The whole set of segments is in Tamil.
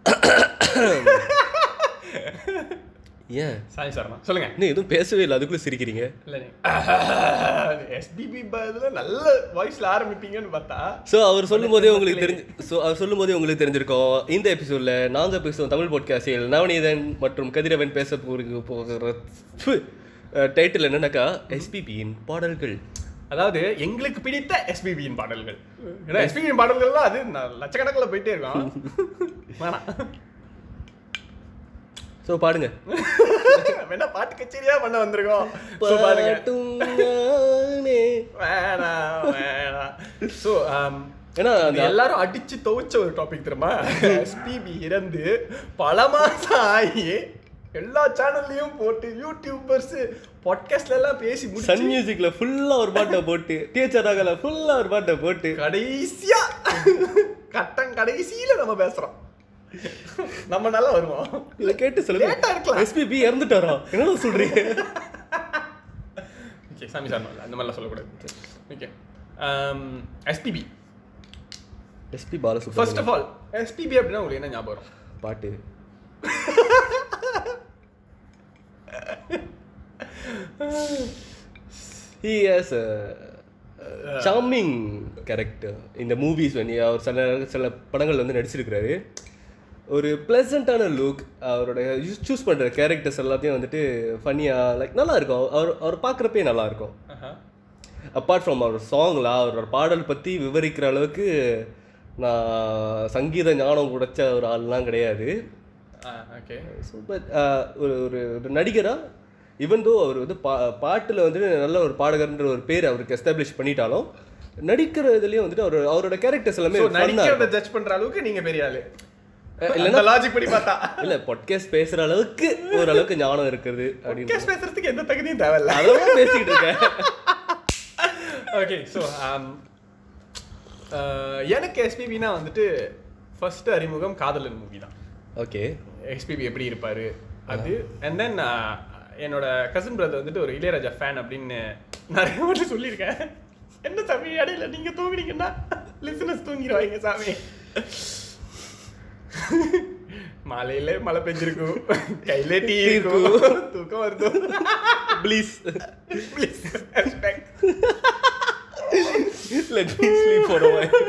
ஏன் சாரி சார் சொல்லுங்க இன்னும் எதுவும் பேசவே இல்லை அதுக்குள்ளே சிரிக்கிறீங்க இல்லை எஸ்பிபி பதில் நல்ல வாய்ஸ்ல ஆரம்பிப்பீங்கன்னு பார்த்தா ஸோ அவர் சொல்லும் போதே உங்களுக்கு தெரிஞ்சு ஸோ அவர் சொல்லும் போதே உங்களுக்கு தெரிஞ்சிருக்கோம் இந்த எபிசோடில் நாங்கள் பேசுவோம் தமிழ் பாட்காஸ்டில் நவநீதன் மற்றும் கதிரவன் பேச போகிற போகிற டைட்டில் என்னன்னாக்கா எஸ்பிபியின் பாடல்கள் அதாவது எங்களுக்கு பிடித்த எஸ்பிபியின் பாடல்கள் ஏன்னா எஸ்பிபியின் பாடல்கள்லாம் அது ந- லட்சக்கணக்கில் போயிட்டே இருக்கும் வேணாம் ஸோ பாடுங்க வேணா பாட்டு கச்சேரியா பண்ண வந்திருக்கோம் So, பாருங்க பாட்டும் நானே. வேணாம் வேணாம் ஸோ ஏன்னா அந்த எல்லாரும் அடிச்சு துவைச்ச ஒரு டாபிக் தெரியுமா எஸ்பிபி இறந்து பல மாசம் ஆகி எல்லா சேனல்லையும் போட்டு யூடியூபர்ஸ் பாட்காஸ்ட்ல எல்லாம் பேசி சன் முடிச்சு மியூசிக்ல ஃபுல்லா ஒரு பாட்டை போட்டு டீச்சர் ராகல ஃபுல்லா ஒரு பாட்டை போட்டு கடைசியா கட்டம் கடைசியில நம்ம பேசுறோம் நம்ம நல்லா வருவோம் இதை கேட்டு சொல்லுங்க Late ஆ இருக்கலாம். எஸ்பிபி இறந்துட்டாரா என்ன சொல்றீங்க ஓகே சாமி சார் அந்த மாதிரிலாம் சொல்லக்கூடாது okay SPB SP Balasubrahmanyam first of all SPB அப்படின்னா உங்களுக்கு என்ன ஞாபகம் வரும் பாட்டு he has a charming character இந்த மூவிஸ் வந்து அவர் சில சில படங்கள் வந்து நடிச்சிருக்கிறாரு ஒரு ப்ளசண்ட்டான லுக் அவரோட சூஸ் பண்ணுற கேரக்டர்ஸ் எல்லாத்தையும் வந்துட்டு ஃபன்னியாக லைக் நல்லா இருக்கும் அவர் அவர் பார்க்குறப்பே நல்லா இருக்கும் அப்பார்ட் ஃப்ரம் அவர் சாங்ல அவரோட பாடல் பற்றி விவரிக்கிற அளவுக்கு நான் சங்கீத ஞானம் உடைச்ச ஒரு ஆள்லாம் கிடையாது ஓகே ஸோ பட் ஒரு ஒரு ஒரு நடிகராக இவன் தோ அவர் வந்து பா பாட்டில் வந்துட்டு நல்ல ஒரு பாடகர்ன்ற ஒரு பேர் அவருக்கு எஸ்டாப்ளிஷ் பண்ணிட்டாலும் நடிக்கிற இதுலேயும் வந்துட்டு அவர் அவரோட கேரக்டர்ஸ் எல்லாமே ஸோ fun-ஆ நடிக்கிறத இருக்கும். ஜட்ஜ் பண்ற அளவுக்கு நீங்க பெரிய ஆளு இல்லைன்னா- இல்ல லாஜிக் படி பார்த்தா இல்ல பாட்காஸ்ட் பேசுற அளவுக்கு ஓரளவுக்கு ஞானம் இருக்குது அப்படின்னு கேஸ் பேசுறதுக்கு எந்த தகுதியும் தேவையில்ல அதெல்லாம் பேசிக்கிட்டு இருக்கேன் ஓகே ஸோ எனக்கு எஸ்பிபினா வந்துட்டு ஃபர்ஸ்ட் அறிமுகம் காதலன் மூவி தான் ஓகே எஸ்பிபி எப்படி இருப்பாரு அது அண்ட் தென் என்னோட கசின் பிரதர் வந்துட்டு ஒரு இளையராஜா ஃபேன் அப்படின்னு நிறைய வாட்டி சொல்லியிருக்கேன் என்ன சாமி இடையில நீங்க தூங்குனீங்கன்னா லிசனஸ் தூங்கிடுவாங்க சாமி மலையில மழை பெஞ்சிருக்கும் கையில டீ இருக்கும் தூக்கம் வருது please please let me sleep for a while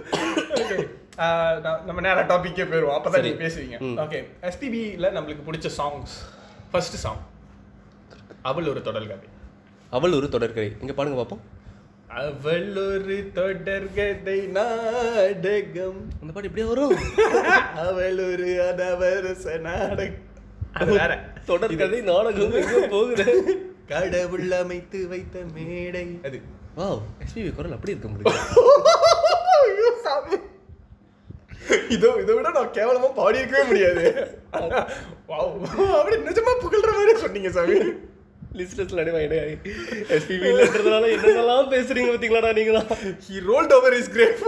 நம்ம நேரா டாபிக்கே போயிடுவோம் அப்பதான் சரி. நீங்க பேசுவீங்க ஓகே எஸ்பிபியில் நம்மளுக்கு பிடிச்ச சாங்ஸ் ஃபர்ஸ்ட் சாங் அவள் ஒரு தொடர் கதை அவள் ஒரு தொடர்கதை இங்க பாருங்க பார்ப்போம் அவள் ஒரு தொடர்கதை நாடகம் அந்த பாட்டு இப்படியே வரும் அவள் ஒரு அனவரச நாடகம் அது வேற தொடர்கதை நாடகம் எங்க போகுது கடவுள் அமைத்து வைத்த மேடை அது வாவ் எஸ்பிபி குரல் அப்படி இருக்க முடியும் ஐயோ, சாமி. இதோ இதை விட நான் கேவலமா பாடி இருக்கவே முடியாது வாவ் அப்படி நிஜமா புகழ்ற மாதிரி சொன்னீங்க சாமி லிஸ்டஸ்ல அடி எஸ்பிபி இல்லன்றதுனால என்னென்னலாம் பேசுறீங்க பாத்தீங்களாடா நீங்களா he rolled over is great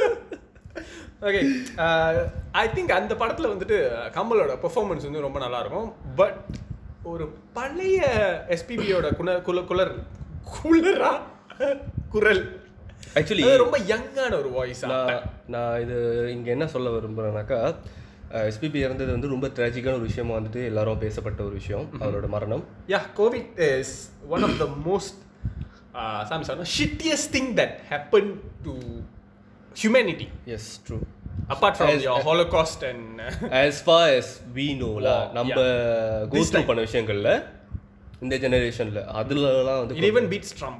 okay I think அந்த படத்தில் வந்துட்டு கமலோட பெர்ஃபார்மன்ஸ் வந்து ரொம்ப நல்லா இருக்கும் பட் ஒரு பழைய எஸ்பிபியோட குண குல குலர் குளரா குரல் ஆக்சுவலி அது ரொம்ப யங்கான ஒரு வாய்ஸ் நான் நான் இது இங்க என்ன சொல்ல விரும்புறேன்னாக்கா எஸ்பிபி இறந்தது வந்து ரொம்ப ட்ராஜிக்கான ஒரு விஷயமா வந்துட்டு எல்லாரும் பேசப்பட்ட ஒரு விஷயம் அவரோட மரணம் yeah COVID is one of the most சாமி sir shittiest thing that happen to humanity yes true apart from your Holocaust and as far as we know ல Wow, நம்ம yeah. Go This through time. பண்ண விஷயங்கள்ல இந்த ஜெனரேஷன்ல அதுலலாம் வந்து It even beats Trump.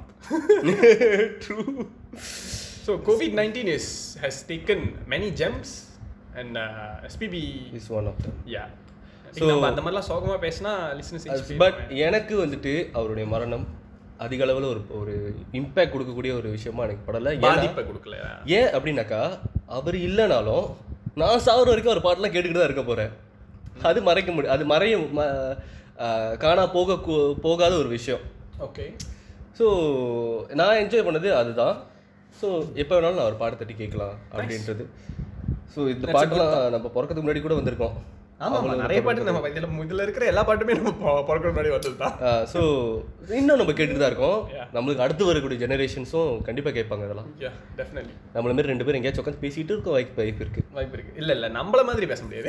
True So COVID nineteen is has taken many gems and uh, SPB. Is one of them Yeah. So- நம்ம அந்த மாதிரிலாம் சோகமா பேசினா லிசனஸ் பட் எனக்கு வந்துட்டு அவருடைய மரணம் அதிக அளவில் ஒரு ஒரு இம்பேக்ட் கொடுக்கக்கூடிய ஒரு விஷயமா எனக்கு படல ஏன்னா- பாதிப்பை கொடுக்கல ஏன் அப்படின்னாக்கா அவர் இல்லைனாலும் நான் சாகுற வரைக்கும் ஒரு பாட்டெலாம் கேட்டுக்கிட்டு தான் இருக்க போகிறேன் அது மறைக்க முடியும் அது மறைய ம- ஆஹ் காணா போக கு- போகாத ஒரு விஷயம் ஓகே ஸோ நான் என்ஜாய் பண்ணது அதுதான் ஸோ எப்போ வேணாலும் நான் ஒரு பாட்டு தட்டி கேட்கலாம் அப்படின்றது ஸோ இந்த பாட்டெலாம் நம்ம பிறக்கிறதுக்கு முன்னாடி கூட வந்திருக்கோம் ஆமா ஆமா நிறைய பாட்டு நம்ம இதுல இதுல இருக்கிற எல்லா பாட்டுமே நம்ம பொ- பிறக்கிற முன்னாடி வந்தது தான் ஸோ இன்னும் நம்ம கேட்டுட்டு தான் இருக்கோம் Yeah. நம்மளுக்கு அடுத்து வரக்கூடிய ஜெனரேஷன்ஸும் கண்டிப்பா கேட்பாங்க அதெல்லாம் யா டெஃபினெட்லி நம்மள மாதிரி ரெண்டு பேரும் எங்கேயாச்சும் உட்காந்து பேசிட்டு இருக்க வாய்ப்பு வாய்ப்பு இருக்கு வாய்ப்பு இருக்கு இல்ல இல்ல நம்மள மாதிரி பேச முடியாது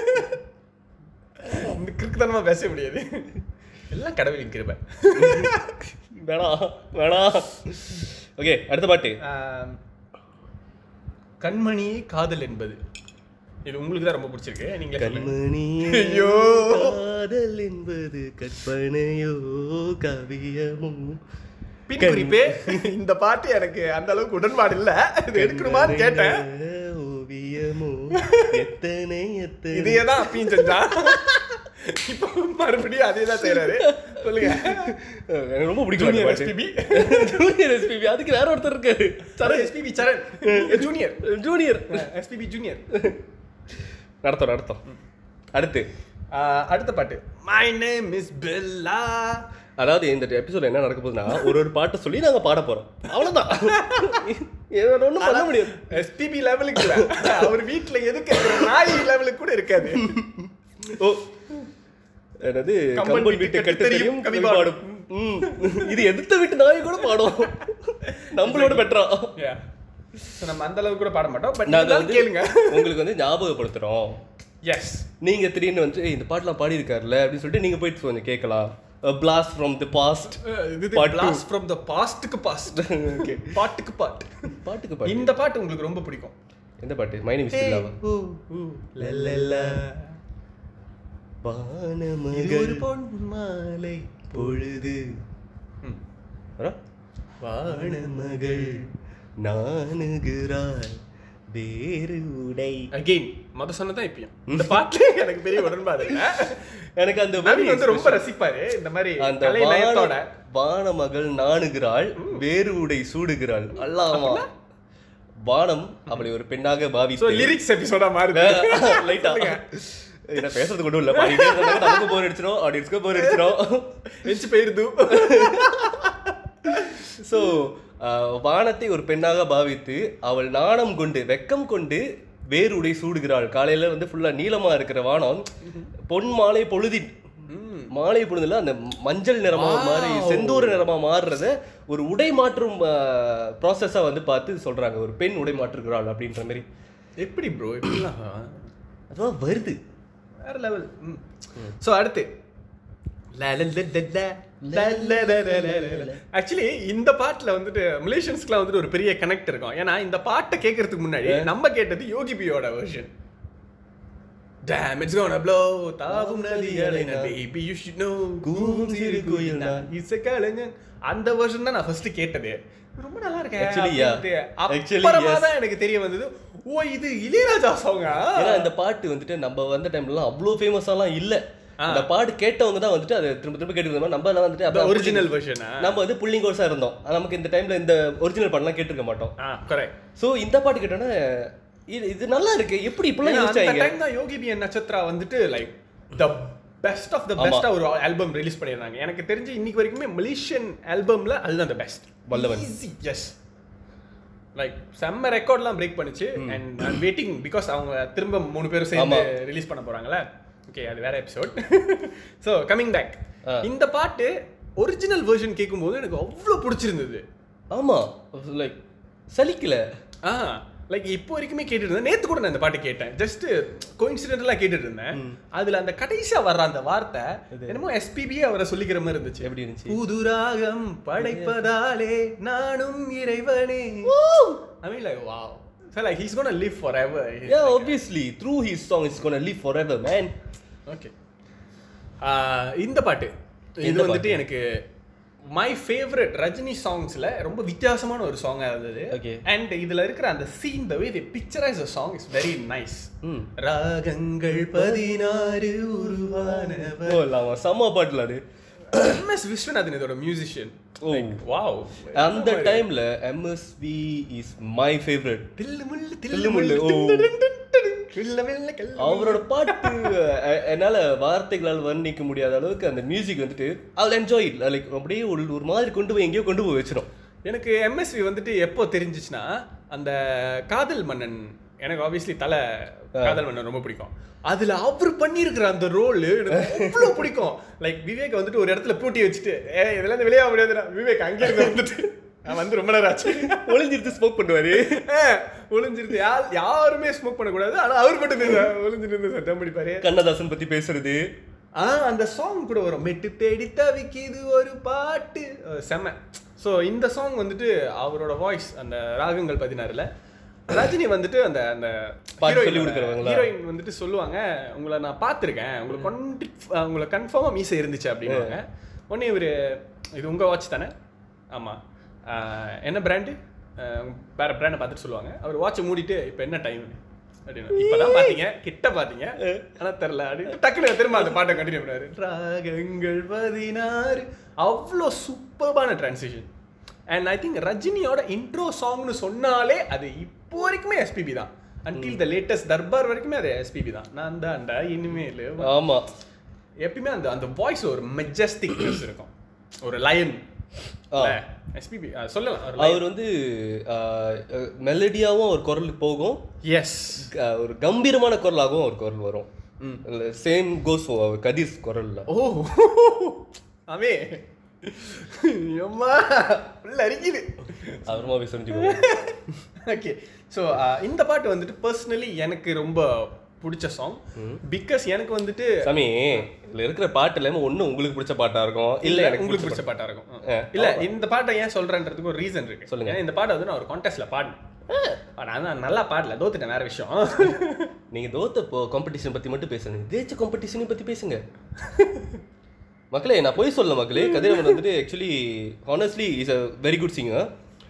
இந்த கிறுக்குத்தனமா பேச முடியாது எல்லாம் கடவுளின் கிருபை வேணாம் வேணாம் ஓகே அடுத்த பாட்டு ஆம், கண்மணி காதல் என்பது இது உங்களுக்கு தான் ரொம்ப பிடிச்சிருக்கு நீங்க கண்மணி ஐயோ. காதல் என்பது கற்பனையோ கவியமோ பின் குறிப்பே இந்த பாட்டு எனக்கு அந்த அளவுக்கு உடன்பாடு இல்ல இது எடுக்கணுமான்னு கேட்டேன் ஓவியமோ எத்தனை எத்தனை இதையே தான் அப்பயும் செஞ்சான் இப்போ மறுபடியும் அதே தான் செய்யறாரு சொல்லுங்க எனக்கு ரொம்ப பிடிக்கும் அந்த ஜூனியர் பாட்டு. எஸ்பிபி ஜூனியர் எஸ்பிபி அதுக்கு வேற ஒருத்தர் இருக்காரு Charan SPB Charan junior junior SPB junior நடத்தோம் நடத்தோம் அடுத்து அடுத்த பாட்டு மை நேம் இஸ் பெல்லா அதாவது இந்த எபிசோட் என்ன நடக்க போகுதுன்னா ஒரு ஒரு பாட்டை சொல்லி நாங்க பாட போறோம் அவ்வளவுதான் வேற ஒண்ணும் பண்ண முடியாது எஸ்பிபி லெவலுக்கு இல்ல அவர் வீட்ல எதுக்கு இருக்கிற நாய் லெவலுக்கு கூட இருக்காது ஓ என்னது கம்பன் கம்பன் வீட்டு வீட்டு கட்டு கட்டு தெரியும் தெரியும், கவி கவி பாடும் ம். இது எதிர்த்த வீட்டு நாய் கூட பாடும் நம்மளோட பெட்டரா Yeah. So, நம்ம அந்த அளவுக்கு கூட பாட மாட்டோம் பட் நாங்க இருந்தாலும் வந்து கேளுங்க உங்களுக்கு வந்து ஞாபகப்படுத்துறோம் எஸ் நீங்க திடீர்னு வந்து "ஏய், இந்த பாட்டுலாம் பாடி இருக்காருல்ல அப்படின்னு சொல்லிட்டு நீங்க போயிட்டு கொஞ்சம் கேட்கலாம் பிளாஸ்ட் ஃப்ரம் தி பாஸ்ட் இது Part பிளாஸ்ட் ஃப்ரம் த பாஸ்ட்க்கு பாஸ்ட் ஓகே பாட்டுக்கு பாட்டு பாட்டுக்கு பாட்டு இந்த பாட்டு உங்களுக்கு ரொம்ப பிடிக்கும் எந்த பாட்டு மைனி மிஸ் இல்லாவா இது வானமகள் ஒரு பொன் மாலை பொழுது ம். வரா? வானமகள் நாணுகிறாள் வேறு உடை அகெயின் மத சொன்னதான் இப்பயும் இந்த பாட்டுல எனக்கு பெரிய உடன்பாடு இல்ல எனக்கு அந்த நவீன் வரி வந்து ரொம்ப ரசிப்பாரு இந்த மாதிரி அந்த கலை நயத்தோட வான- வானமகள் நாணுகிறாள் வேறு உடை சூடுகிறாள் அல்லாமா வானம் அவளை ஒரு பெண்ணாக சோ பாவித்து லிரிக்ஸ் எபிசோடா மாறுது லைட்டா என்ன பேசுறது கொண்டு இல்ல பாடிட்டே இருந்தாங்க நமக்கு போர் அடிச்சிரும் ஆடியன்ஸ்க்கு போர் அடிச்சிரும் எச்சு போயிருது ஸோ வானத்தை ஒரு பெண்ணாக பாவித்து அவள் நாணம் கொண்டு வெக்கம் கொண்டு வேறு உடை சூடுகிறாள் காலையில வந்து ஃபுல்லா நீளமா இருக்கிற வானம் பொன் மாலை பொழுதின் மாலை பொழுதுல அந்த மஞ்சள் நிறமா மாறி செந்தூர நிறமா மாறுறத ஒரு உடை மாற்றும் ப்ராசஸா வந்து பார்த்து சொல்றாங்க ஒரு பெண் உடை மாற்றுகிறாள் அப்படின்ற மாதிரி எப்படி ப்ரோ எப்படிலாம் அதுவா வருது வேற லெவல் ஸோ அடுத்து ஆக்சுவலி இந்த பாட்டில் வந்துட்டு மலேசியன்ஸ்க்குலாம் வந்துட்டு ஒரு பெரிய கனெக்ட் இருக்கும் ஏன்னா இந்த பாட்டை கேட்கறதுக்கு முன்னாடி நம்ம கேட்டது யோகி பியோட version Damn, it's gonna blow. தாவும் நதிகளை baby, you should know. கூவும் சிறு குயில் நான். இசைக்கலைஞன். அந்த வெர்ஷன் தான் நான் ஃபர்ஸ்ட் கேட்டது ரொம்ப நல்லா இருக்கேன் Actually, yeah. அப்படின்ட்டு. Actually, அப்புறமா yes. தான் எனக்கு தெரிய வந்தது ஓ இது இளையராஜா சாங்கா ஏன்னா இந்த பாட்டு வந்துட்டு நம்ம வந்த டைம்லாம் அவ்வளோ ஃபேமஸாலாம் இல்ல இந்த பாட்டு கேட்டவங்க தான் வந்துட்டு அதை திரும்ப திரும்ப கேட்டு நம்ம எல்லாம் வந்துட்டு அப்ப ஒரிஜினல் வெர்ஷனா நம்ம வந்து புள்ளிங் கோர்ஸா இருந்தோம் நமக்கு இந்த டைம்ல இந்த ஒரிஜினல் பாட்டுலாம் கேட்டிருக்க மாட்டோம் ஆ கரெக்ட் சோ இந்த பாட்டு கேட்டோன்னா இது இது நல்லா இருக்கு எப்படி இப்படிலாம் அந்த யோசிச்சாங்க டைம் தான் யோகி பி என் நட்சத்திரா வந்துட்டு like the best of the பெஸ்டா ஒரு ஆல்பம் ரிலீஸ் பண்ணிருந்தாங்க எனக்கு தெரிஞ்சு இன்னைக்கு வரைக்குமே மலேசியன் ஆல்பம்ல அதுதான் the best Vallavan. Easy yes like செம்ம ரெக்கார்ட்லாம் பிரேக் பண்ணுச்சு அண்ட் ஐம் வெயிட்டிங் பிகாஸ் அவங்க திரும்ப மூணு பேரும் சேர்ந்து ரிலீஸ் பண்ண போறாங்கல்ல ஓகே அது வேற எபிசோட் ஸோ கமிங் பேக் இந்த பாட்டு ஒரிஜினல் வெர்ஷன் கேட்கும்போது எனக்கு அவ்வளோ பிடிச்சிருந்தது ஆமா லைக் சலிக்கல ஆ லைக் இப்போ வரைக்குமே கேட்டுட்டு இருந்தேன் நேத்து கூட நான் இந்த பாட்டு கேட்டேன் ஜஸ்ட் கோயின்சிடென்டலா கேட்டுட்டு இருந்தேன் அதுல அந்த கடைசியா வர்ற அந்த வார்த்தை என்னமோ எஸ்பிபியே அவரை சொல்லிக்கிற மாதிரி இருந்துச்சு எப்படி இருந்துச்சு புதுராகம் படைப்பதாலே நானும் இறைவனே I mean like wow So like he's gonna live forever. yeah obviously through his song it's gonna live forever man okay இந்த பாட்டு இது எந்த வந்துட்டு பாட்டு? எனக்கு மை ஃபேவரட் ரஜினி சாங்ஸ்ல ரொம்ப வித்தியாசமான ஒரு சாங்கா இருந்தது Okay. அண்ட் இதுல இருக்கிற அந்த scene the way they picturise a song is very nice hmm ராகங்கள் பதினாறு உருவானவர் ஓ இல்லாம செம்ம பாட்டுல அது எம்எஸ் விஸ்வநாதன் இதோட மியூசிஷியன் ஓ. வாவ் அந்த டைம்ல எம்எஸ்வி இஸ் மை ஃபேவரட் தில்லு முள்ளு தில்லு தில்லு முள்ளு, முள்ளு ஓ. திண்டு டிண்டு டிண்டு. கில்ல வெல்ல கில்ல அவரோட பாட்டு அஹ், என்னால வார்த்தைகளால் வர்ணிக்க முடியாத அளவுக்கு அந்த மியூசிக் வந்துட்டு அவள் என்ஜாய் இட் லைக் அப்படியே ஒரு ஒரு மாதிரி கொண்டு போய் எங்கேயோ கொண்டு போய் வச்சிரும் எனக்கு எம்எஸ்வி வந்துட்டு எப்போ தெரிஞ்சிச்சுன்னா அந்த காதல் மன்னன் எனக்கு ஆப்வியஸ்லி தலை காதல் மன்னன் ரொம்ப பிடிக்கும் அதுல அவர் பண்ணியிருக்கிற அந்த ரோல் எனக்கு அவ்வளோ பிடிக்கும் லைக் விவேக் வந்துட்டு ஒரு இடத்துல பூட்டி வச்சுட்டு ஏ இதெல்லாம் இருந்து வெளியே முடியாதுடா விவேக் அங்கே இருந்து வந்துட்டு நான் வந்து ரொம்ப நேரம் ஆச்சு ஒளிஞ்சிருத்து ஸ்மோக் பண்ணுவாரு ஏ, ஒளிஞ்சிருது யார் யாருமே ஸ்மோக் பண்ணக்கூடாது ஆனா அவர் மட்டும் ஒளிஞ்சிட்டு இருந்து சட்டம் பிடிப்பாரு கண்ணதாசன் பத்தி பேசுறது ஆ அந்த சாங் கூட வரும் மெட்டு தேடி தவிக்குது ஒரு பாட்டு அஹ் செம ஸோ இந்த சாங் வந்துட்டு அவரோட வாய்ஸ் அந்த ராகங்கள் பதினாறுல ரஜினி வந்துட்டு அந்த அந்த பாட்டு heroine- சொல்லி கொடுக்கறவங்களா? ஹீரோயின் வந்துட்டு சொல்லுவாங்க உங்களை நான் பார்த்துருக்கேன் உங்களுக்கு கொண்டு உங்களை கன்ஃபார்மாக மீசை இருந்துச்சு அப்படின்னுவாங்க உடனே இவர் இது உங்கள் வாட்ச் தானே ஆமாம் என்ன பிராண்டு வேற பிராண்டை பார்த்துட்டு சொல்லுவாங்க அவர் வாட்சை மூடிட்டு இப்போ என்ன டைம் அப்படின்னு இப்பதான் பாத்தீங்க கிட்ட பாத்தீங்க ஆனா தெரியல அப்படின்னு டக்குனு திரும்ப அந்த பாட்டை கண்டினியூ பண்ணாரு ராகங்கள் பதினாறு அவ்வளோ சூப்பர்பான டிரான்சிஷன் அண்ட் ஐ திங்க் ரஜினியோட இன்ட்ரோ சாங்னு சொன்னாலே அது இப்போ வரைக்குமே எஸ்பிபி தான் அன்டில் த லேட்டஸ்ட் தர்பார் வரைக்குமே அது எஸ்பிபி தான் நான் தான்டா இனிமேல் ஆமா எப்பயுமே அந்த அந்த வாய்ஸ் ஒரு மெஜஸ்டிக்னஸ் இருக்கும் ஒரு லயன் எஸ்பிபி சொல்லலாம் ஒரு அவர் வந்து மெலடியாவும் அவர் குரல் போகும் எஸ் அஹ், ஒரு கம்பீரமான குரலாகவும் அவர் குரல் வரும் சேம் கோஸ் அவர் கதீர் குரல்ல ஓ அவே அம்மா உள்ள அரிக்குது அப்புறமா போய் செஞ்சுக்கோ ஓகே ஸோ இந்த பாட்டு வந்துட்டு பர்சனலி எனக்கு ரொம்ப பிடிச்ச சாங் பிகாஸ் எனக்கு வந்துட்டு சாமி இதுல இருக்கிற பாட்டு எல்லாமே ஒண்ணு உங்களுக்கு பிடிச்ச பாட்டா இருக்கும் இல்ல இல்ல எனக்கு உங்களுக்கு பிடிச்ச பிடிச்ச பாட்டா இருக்கும் இல்ல இந்த பாட்டை ஏன் சொல்றேன்றதுக்கு ஒரு ரீசன் இருக்கு சொல்லுங்க. ஏன்னா இந்த பாட்டை வந்து நான் ஒரு கான்டெஸ்ட்ல பாடினேன் ஆனா நான் நல்லா பாடல தோத்துட்டேன் வேற விஷயம் நீங்க தோத்த இப்போ காம்படிஷன் பத்தி மட்டும் பேசுங்க ஜெயிச்ச காம்படிஷனையும் பத்தி பேசுங்க மக்களே நான் போய் சொல்ல மக்களே கதிரவன் வந்துட்டு actually honestly is a very good singer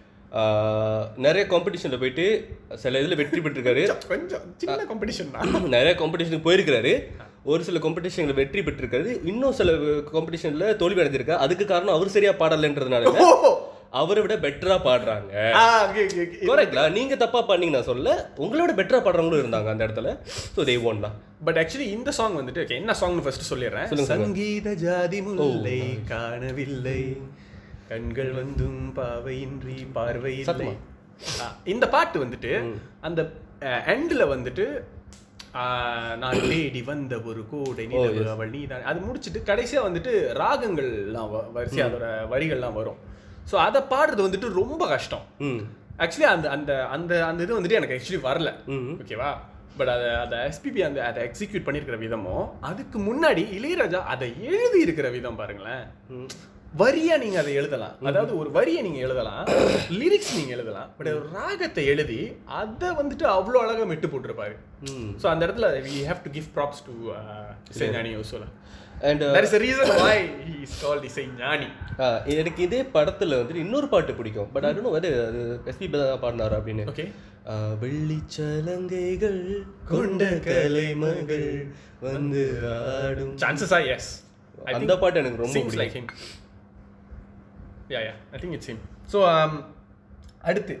நிறைய காம்படிஷனில் போயிட்டு சில இதில் வெற்றி பெற்றிருக்காரு கொஞ்சம் சின்ன காம்படிஷன் தான் நிறைய காம்படிஷனுக்கு போயிருக்கிறாரு ஒரு சில காம்படிஷன்ல வெற்றி பெற்றிருக்காரு இன்னும் சில காம்படிஷன்ல தோல்வி அடைஞ்சிருக்கா அதுக்கு காரணம் அவர் சரியா பாடலைன்றதுனால இல்ல. அவரை விட பெட்டரா பாடுறாங்க கரெக்ட்லா நீங்க தப்பா பாடினீங்க நான் சொல்ல உங்களோட பெட்டரா பாடுறவங்களும் இருந்தாங்க அந்த இடத்துல ஸோ தே ஓன் தான் பட் ஆக்சுவலி இந்த சாங் வந்துட்டு okay, என்ன சாங்னு ஃபர்ஸ்ட் சொல்லிடுறேன் சொல்லுங்க, சொல்லுங்க. சங்கீத ஜாதி முல்லை காணவில்லை கண்கள் வந்தும் பாவையின்றி பார்வை சத்தமா. இந்த பாட்டு வந்துட்டு அந்த எண்ட்ல வந்துட்டு ஆஹ், நான் தேடி வந்த ஒரு கோடை நிலவு அவள் நீதான் அது முடிச்சிட்டு கடைசியா வந்துட்டு ராகங்கள்லாம் வ- வரிசையா அதோட வரிகள்லாம் வரும் ஸோ அதை பாடுறது வந்துட்டு ரொம்ப கஷ்டம் ம் ஆக்சுவலி அந்த அந்த அந்த அந்த இது வந்துட்டு எனக்கு ஆக்சுவலி வரல ம் ஓகேவா பட் அதை அதை எஸ்பிபி அந்த அதை எக்ஸிக்யூட் பண்ணியிருக்கிற விதமும் அதுக்கு முன்னாடி இளையராஜா அதை எழுதி இருக்கிற விதம் பாருங்களேன் ம். வரியா நீங்க அதை எழுதலாம் அதாவது ஒரு வரியை நீங்க எழுதலாம் லிரிக்ஸ் நீங்க எழுதலாம் பட் ஒரு ராகத்தை எழுதி அதை வந்துட்டு அவ்வளோ அழகா மெட்டு போட்டிருப்பாரு ம் ஸோ அந்த இடத்துல we have to give props to Isaignani யோசோலா and that is reason why he is called Isaignani எனக்கு இதே படத்துல வந்துட்டு இன்னொரு பாட்டு பிடிக்கும் பட் அது வந்து அது எஸ்பி தான் பாடினாரு அப்படின்னு ஓகே ஆ, வெள்ளிச்சலங்கைகள் கொண்ட கலைமகள் வந்து ஆடும் சான்சஸ் ஆர் எஸ் அந்த பாட்டு எனக்கு ரொம்ப seems like பிடிக்கும் him yeah yeah i think it's him so um அடுத்து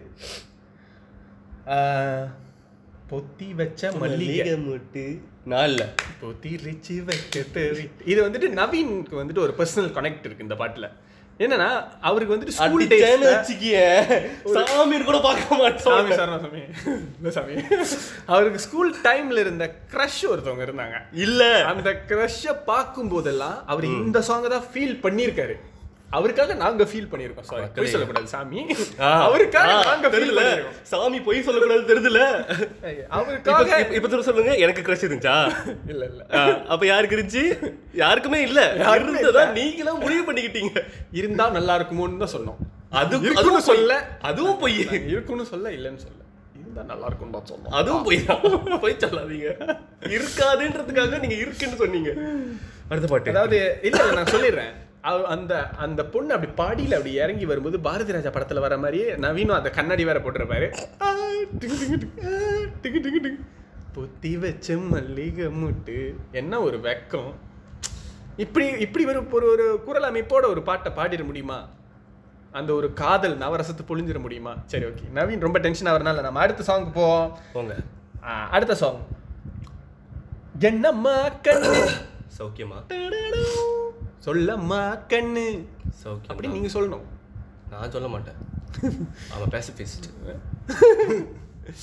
Uh, பொத்தி வச்ச மல்லிகை மல்லிகை முட்டு நாள்ல பொத்தி ரிச்சு வைக்க தேவை இது வந்துட்டு நவீனுக்கு வந்துட்டு ஒரு பர்சனல் கனெக்ட் இருக்கு இந்த பாட்டுல என்னன்னா அவருக்கு வந்துட்டு ஸ்கூல் அடிச்சேன்னு டேஸ்ல வச்சுக்கிய சாமின்னு கூட பார்க்க மாட்டோம் சாமி சார் சாமி இல்ல சாமி அவருக்கு ஸ்கூல் டைம்ல இருந்த க்ரஷ் ஒருத்தவங்க இருந்தாங்க இல்ல அந்த க்ரஷ்ஷை பார்க்கும் போதெல்லாம் அவர் இந்த சாங்கை தான் ஃபீல் பண்ணியிருக்காரு அவருக்காக நாங்க ஃபீல் பண்ணியிருக்கோம் சாரி போய் சொல்லக்கூடாது சாமி அவருக்காக ஆ, நாங்க ஃபீல் தெரியுதுல பண்ணியிருக்கோம் சாமி பொய் சொல்லக்கூடாது தெரியுதுல அவருக்காக இப்ப- இப்ப- இப்ப சொல்ல சொல்லுங்க எனக்கு கிரஷ் இருந்துச்சா இல்ல இல்ல ஆ, அப்ப யாருக்கு இருந்துச்சு யாருக்குமே இல்ல யாருக்குமே இருந்ததா நீங்களாம் முடிவு பண்ணிக்கிட்டீங்க இருந்தா நல்லா இருக்குமோன்னு தான் சொன்னோம் அது இருக்குன்னு அதுவும் சொல்ல சொல்ல அதுவும் பொய் நாங்க இருக்குன்னு சொல்ல இல்லைன்னு சொல்ல இருந்தா நல்லா இருக்கும்னு தான் சொன்னோம் அதுவும் பொய் தான் பொய் சொல்லாதீங்க இருக்காதுன்றதுக்காக நீங்க இருக்குன்னு சொன்னீங்க அடுத்த பாட்டு அதாவது இல்ல இல்ல நான் சொல்லிடுறேன் அவ- அந்த அந்த பொண்ணு அப்படி பாடியில அப்படி இறங்கி வரும்போது பாரதி ராஜா படத்துல வர மாதிரியே நவீனும் அந்த கண்ணாடி வேற போட்டிருப்பாரு ஆ, டிங்கு, டிங்கு, டிங்கு, ஆ, டிங்கு, டிங்கு, டிங்கு. பொத்தி வச்ச மல்லிகை முட்டு என்ன ஒரு வெக்கம் இப்படி இப்படி ஒரு ஒரு ஒரு குரல் அமைப்போட ஒரு பாட்டை பாடிட முடியுமா அந்த ஒரு காதல் நவரசத்தை பொழிஞ்சிட முடியுமா சரி ஓகே நவீன் ரொம்ப டென்ஷன் ஆகிறனால நம்ம அடுத்த சாங்க்கு போவோம் போங்க ஆ, அடுத்த சாங் என்னம்மா கண்ணு சௌக்கியமா சொல்லம்மா கண்ணு சௌக்கியம் அப்படி நீங்க சொல்லணும் நான் சொல்ல மாட்டேன் அவன் பேசிபிஸ்ட்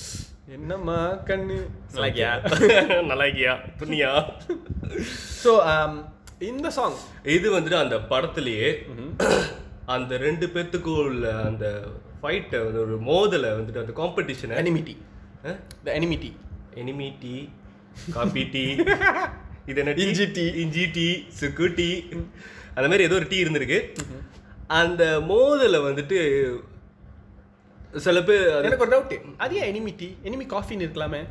என்னம்மா கண்ணு நல்லாக்கியா நல்லா இருக்கியா துணியா ஸோ இந்த சாங் இது வந்துட்டு அந்த படத்திலேயே அந்த ரெண்டு பேத்துக்கும் உள்ள அந்த ஃபைட்டை வந்து ஒரு மோதலை வந்துட்டு அந்த காம்படிஷனை enmity the enmity enemy tea coffee tea இது என்ன இஞ்சி டீ. இஞ்சி டீ சுக்கு டீ அந்த மாதிரி ஏதோ ஒரு டீ இருந்திருக்கு அந்த மோதலை வந்துட்டு சில பேர் அது- எனக்கு ஒரு டவுட் அது ஏன் எனிமிட்டி எனிமி காஃபின்னு இருக்கலாமே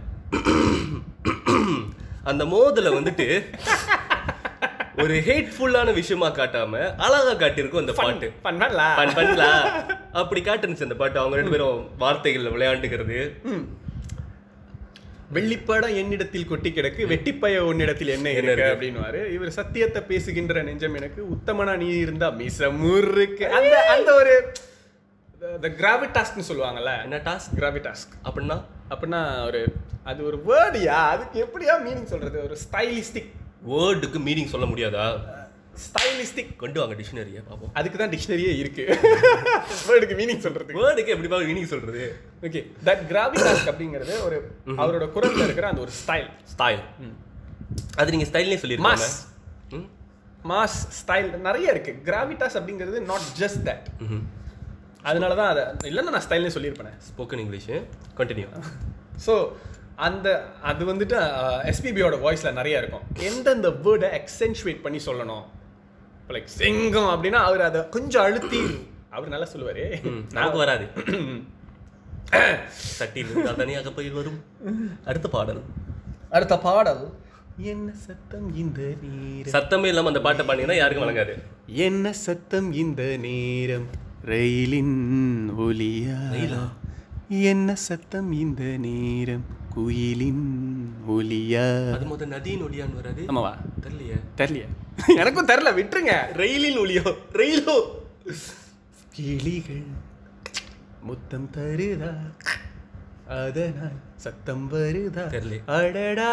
அந்த மோதலை வந்துட்டு ஒரு ஹேட்ஃபுல்லான விஷயமா காட்டாம அழகா காட்டியிருக்கும் அந்த பாட்டு பண்ணல பண் பண்ணலாம் அப்படி காட்டுனுச்சு அந்த பாட்டு அவங்க ரெண்டு பேரும் வார்த்தைகள்ல விளையாண்டுக்கிறது வெள்ளிப்படம் என்னிடத்தில் கொட்டி கிடக்கு வெட்டிப்பய உன்னிடத்தில் என்ன என்ன இருக்கு இருக்கு? அப்படின்னுவாரு இவர் சத்தியத்தை பேசுகின்ற நெஞ்சம் எனக்கு உத்தமனா நீ இருந்தா மிச முறுக்கு அந்த அந்த ஒரு த கிராவிடாஸ்க்னு சொல்லுவாங்கல்ல என்ன டாஸ்க் கிராவிடாஸ்க் அப்படின்னா அப்படின்னா ஒரு அது ஒரு வேர்டியா அதுக்கு எப்படியா மீனிங் சொல்றது ஒரு ஸ்டைலிஸ்டிக் வேர்டுக்கு மீனிங் சொல்ல முடியாதா ஸ்டைலிஸ்டிக் கொண்டு வாங்க டிக்ஷனரியை பார்ப்போம் அதுக்கு தான் டிக்ஷனரியே இருக்கு வேர்டுக்கு மீனிங் சொல்றதுக்கு வேர்டுக்கு எப்படி மீனிங் சொல்றது ஓகே தட் கிராவிடாஸ்க் அப்படிங்கிறது ஒரு அவரோட குரல்ல இருக்கிற அந்த ஒரு ஸ்டைல் ஸ்டைல் அது நீங்க ஸ்டைல்லே சொல்லிருக்கீங்க மாஸ் மாஸ் ஸ்டைல் நிறைய இருக்கு கிராவிட்டாஸ் அப்படிங்கிறது நாட் ஜஸ்ட் தட் அதனால தான் அதை இல்லைன்னா நான் ஸ்டைல்னே சொல்லியிருப்பேன் ஸ்போக்கன் இங்கிலீஷ் கண்டினியூ ஸோ அந்த அது வந்துட்டு எஸ்பிபியோட வாய்ஸில் நிறைய இருக்கும் எந்தெந்த வேர்டை எக்ஸென்சுவேட் பண்ணி சொல்லணும் இப்போ லைக் சிங்கம் அப்படின்னா அவர் அதை கொஞ்சம் அழுத்தி அவர் நல்லா சொல்லுவாரு நமக்கு வராது சட்டியில் இருந்தால் தனியாக போய் வரும் அடுத்த பாடல் அடுத்த பாடல் என்ன சத்தம் இந்த நேரம் சத்தமே இல்லாம அந்த பாட்டை பாடினீங்கன்னா யாருக்கும் வழங்காது என்ன சத்தம் இந்த நேரம் ரயிலின் ஒலியா ரயிலா? என்ன சத்தம் இந்த நேரம் குயிலின் ஒலியா அது முத நதியின் ஒளியான்னு வராது ஆமாவா தெரியலையே தெரியலையா எனக்கும் தெரியல விட்டுருங்க ரயிலின் ஒளியோ ரயிலோ கிளிகள் முத்தம் தருதா அதனால் சத்தம் வருதா தெரியலையே. அடடா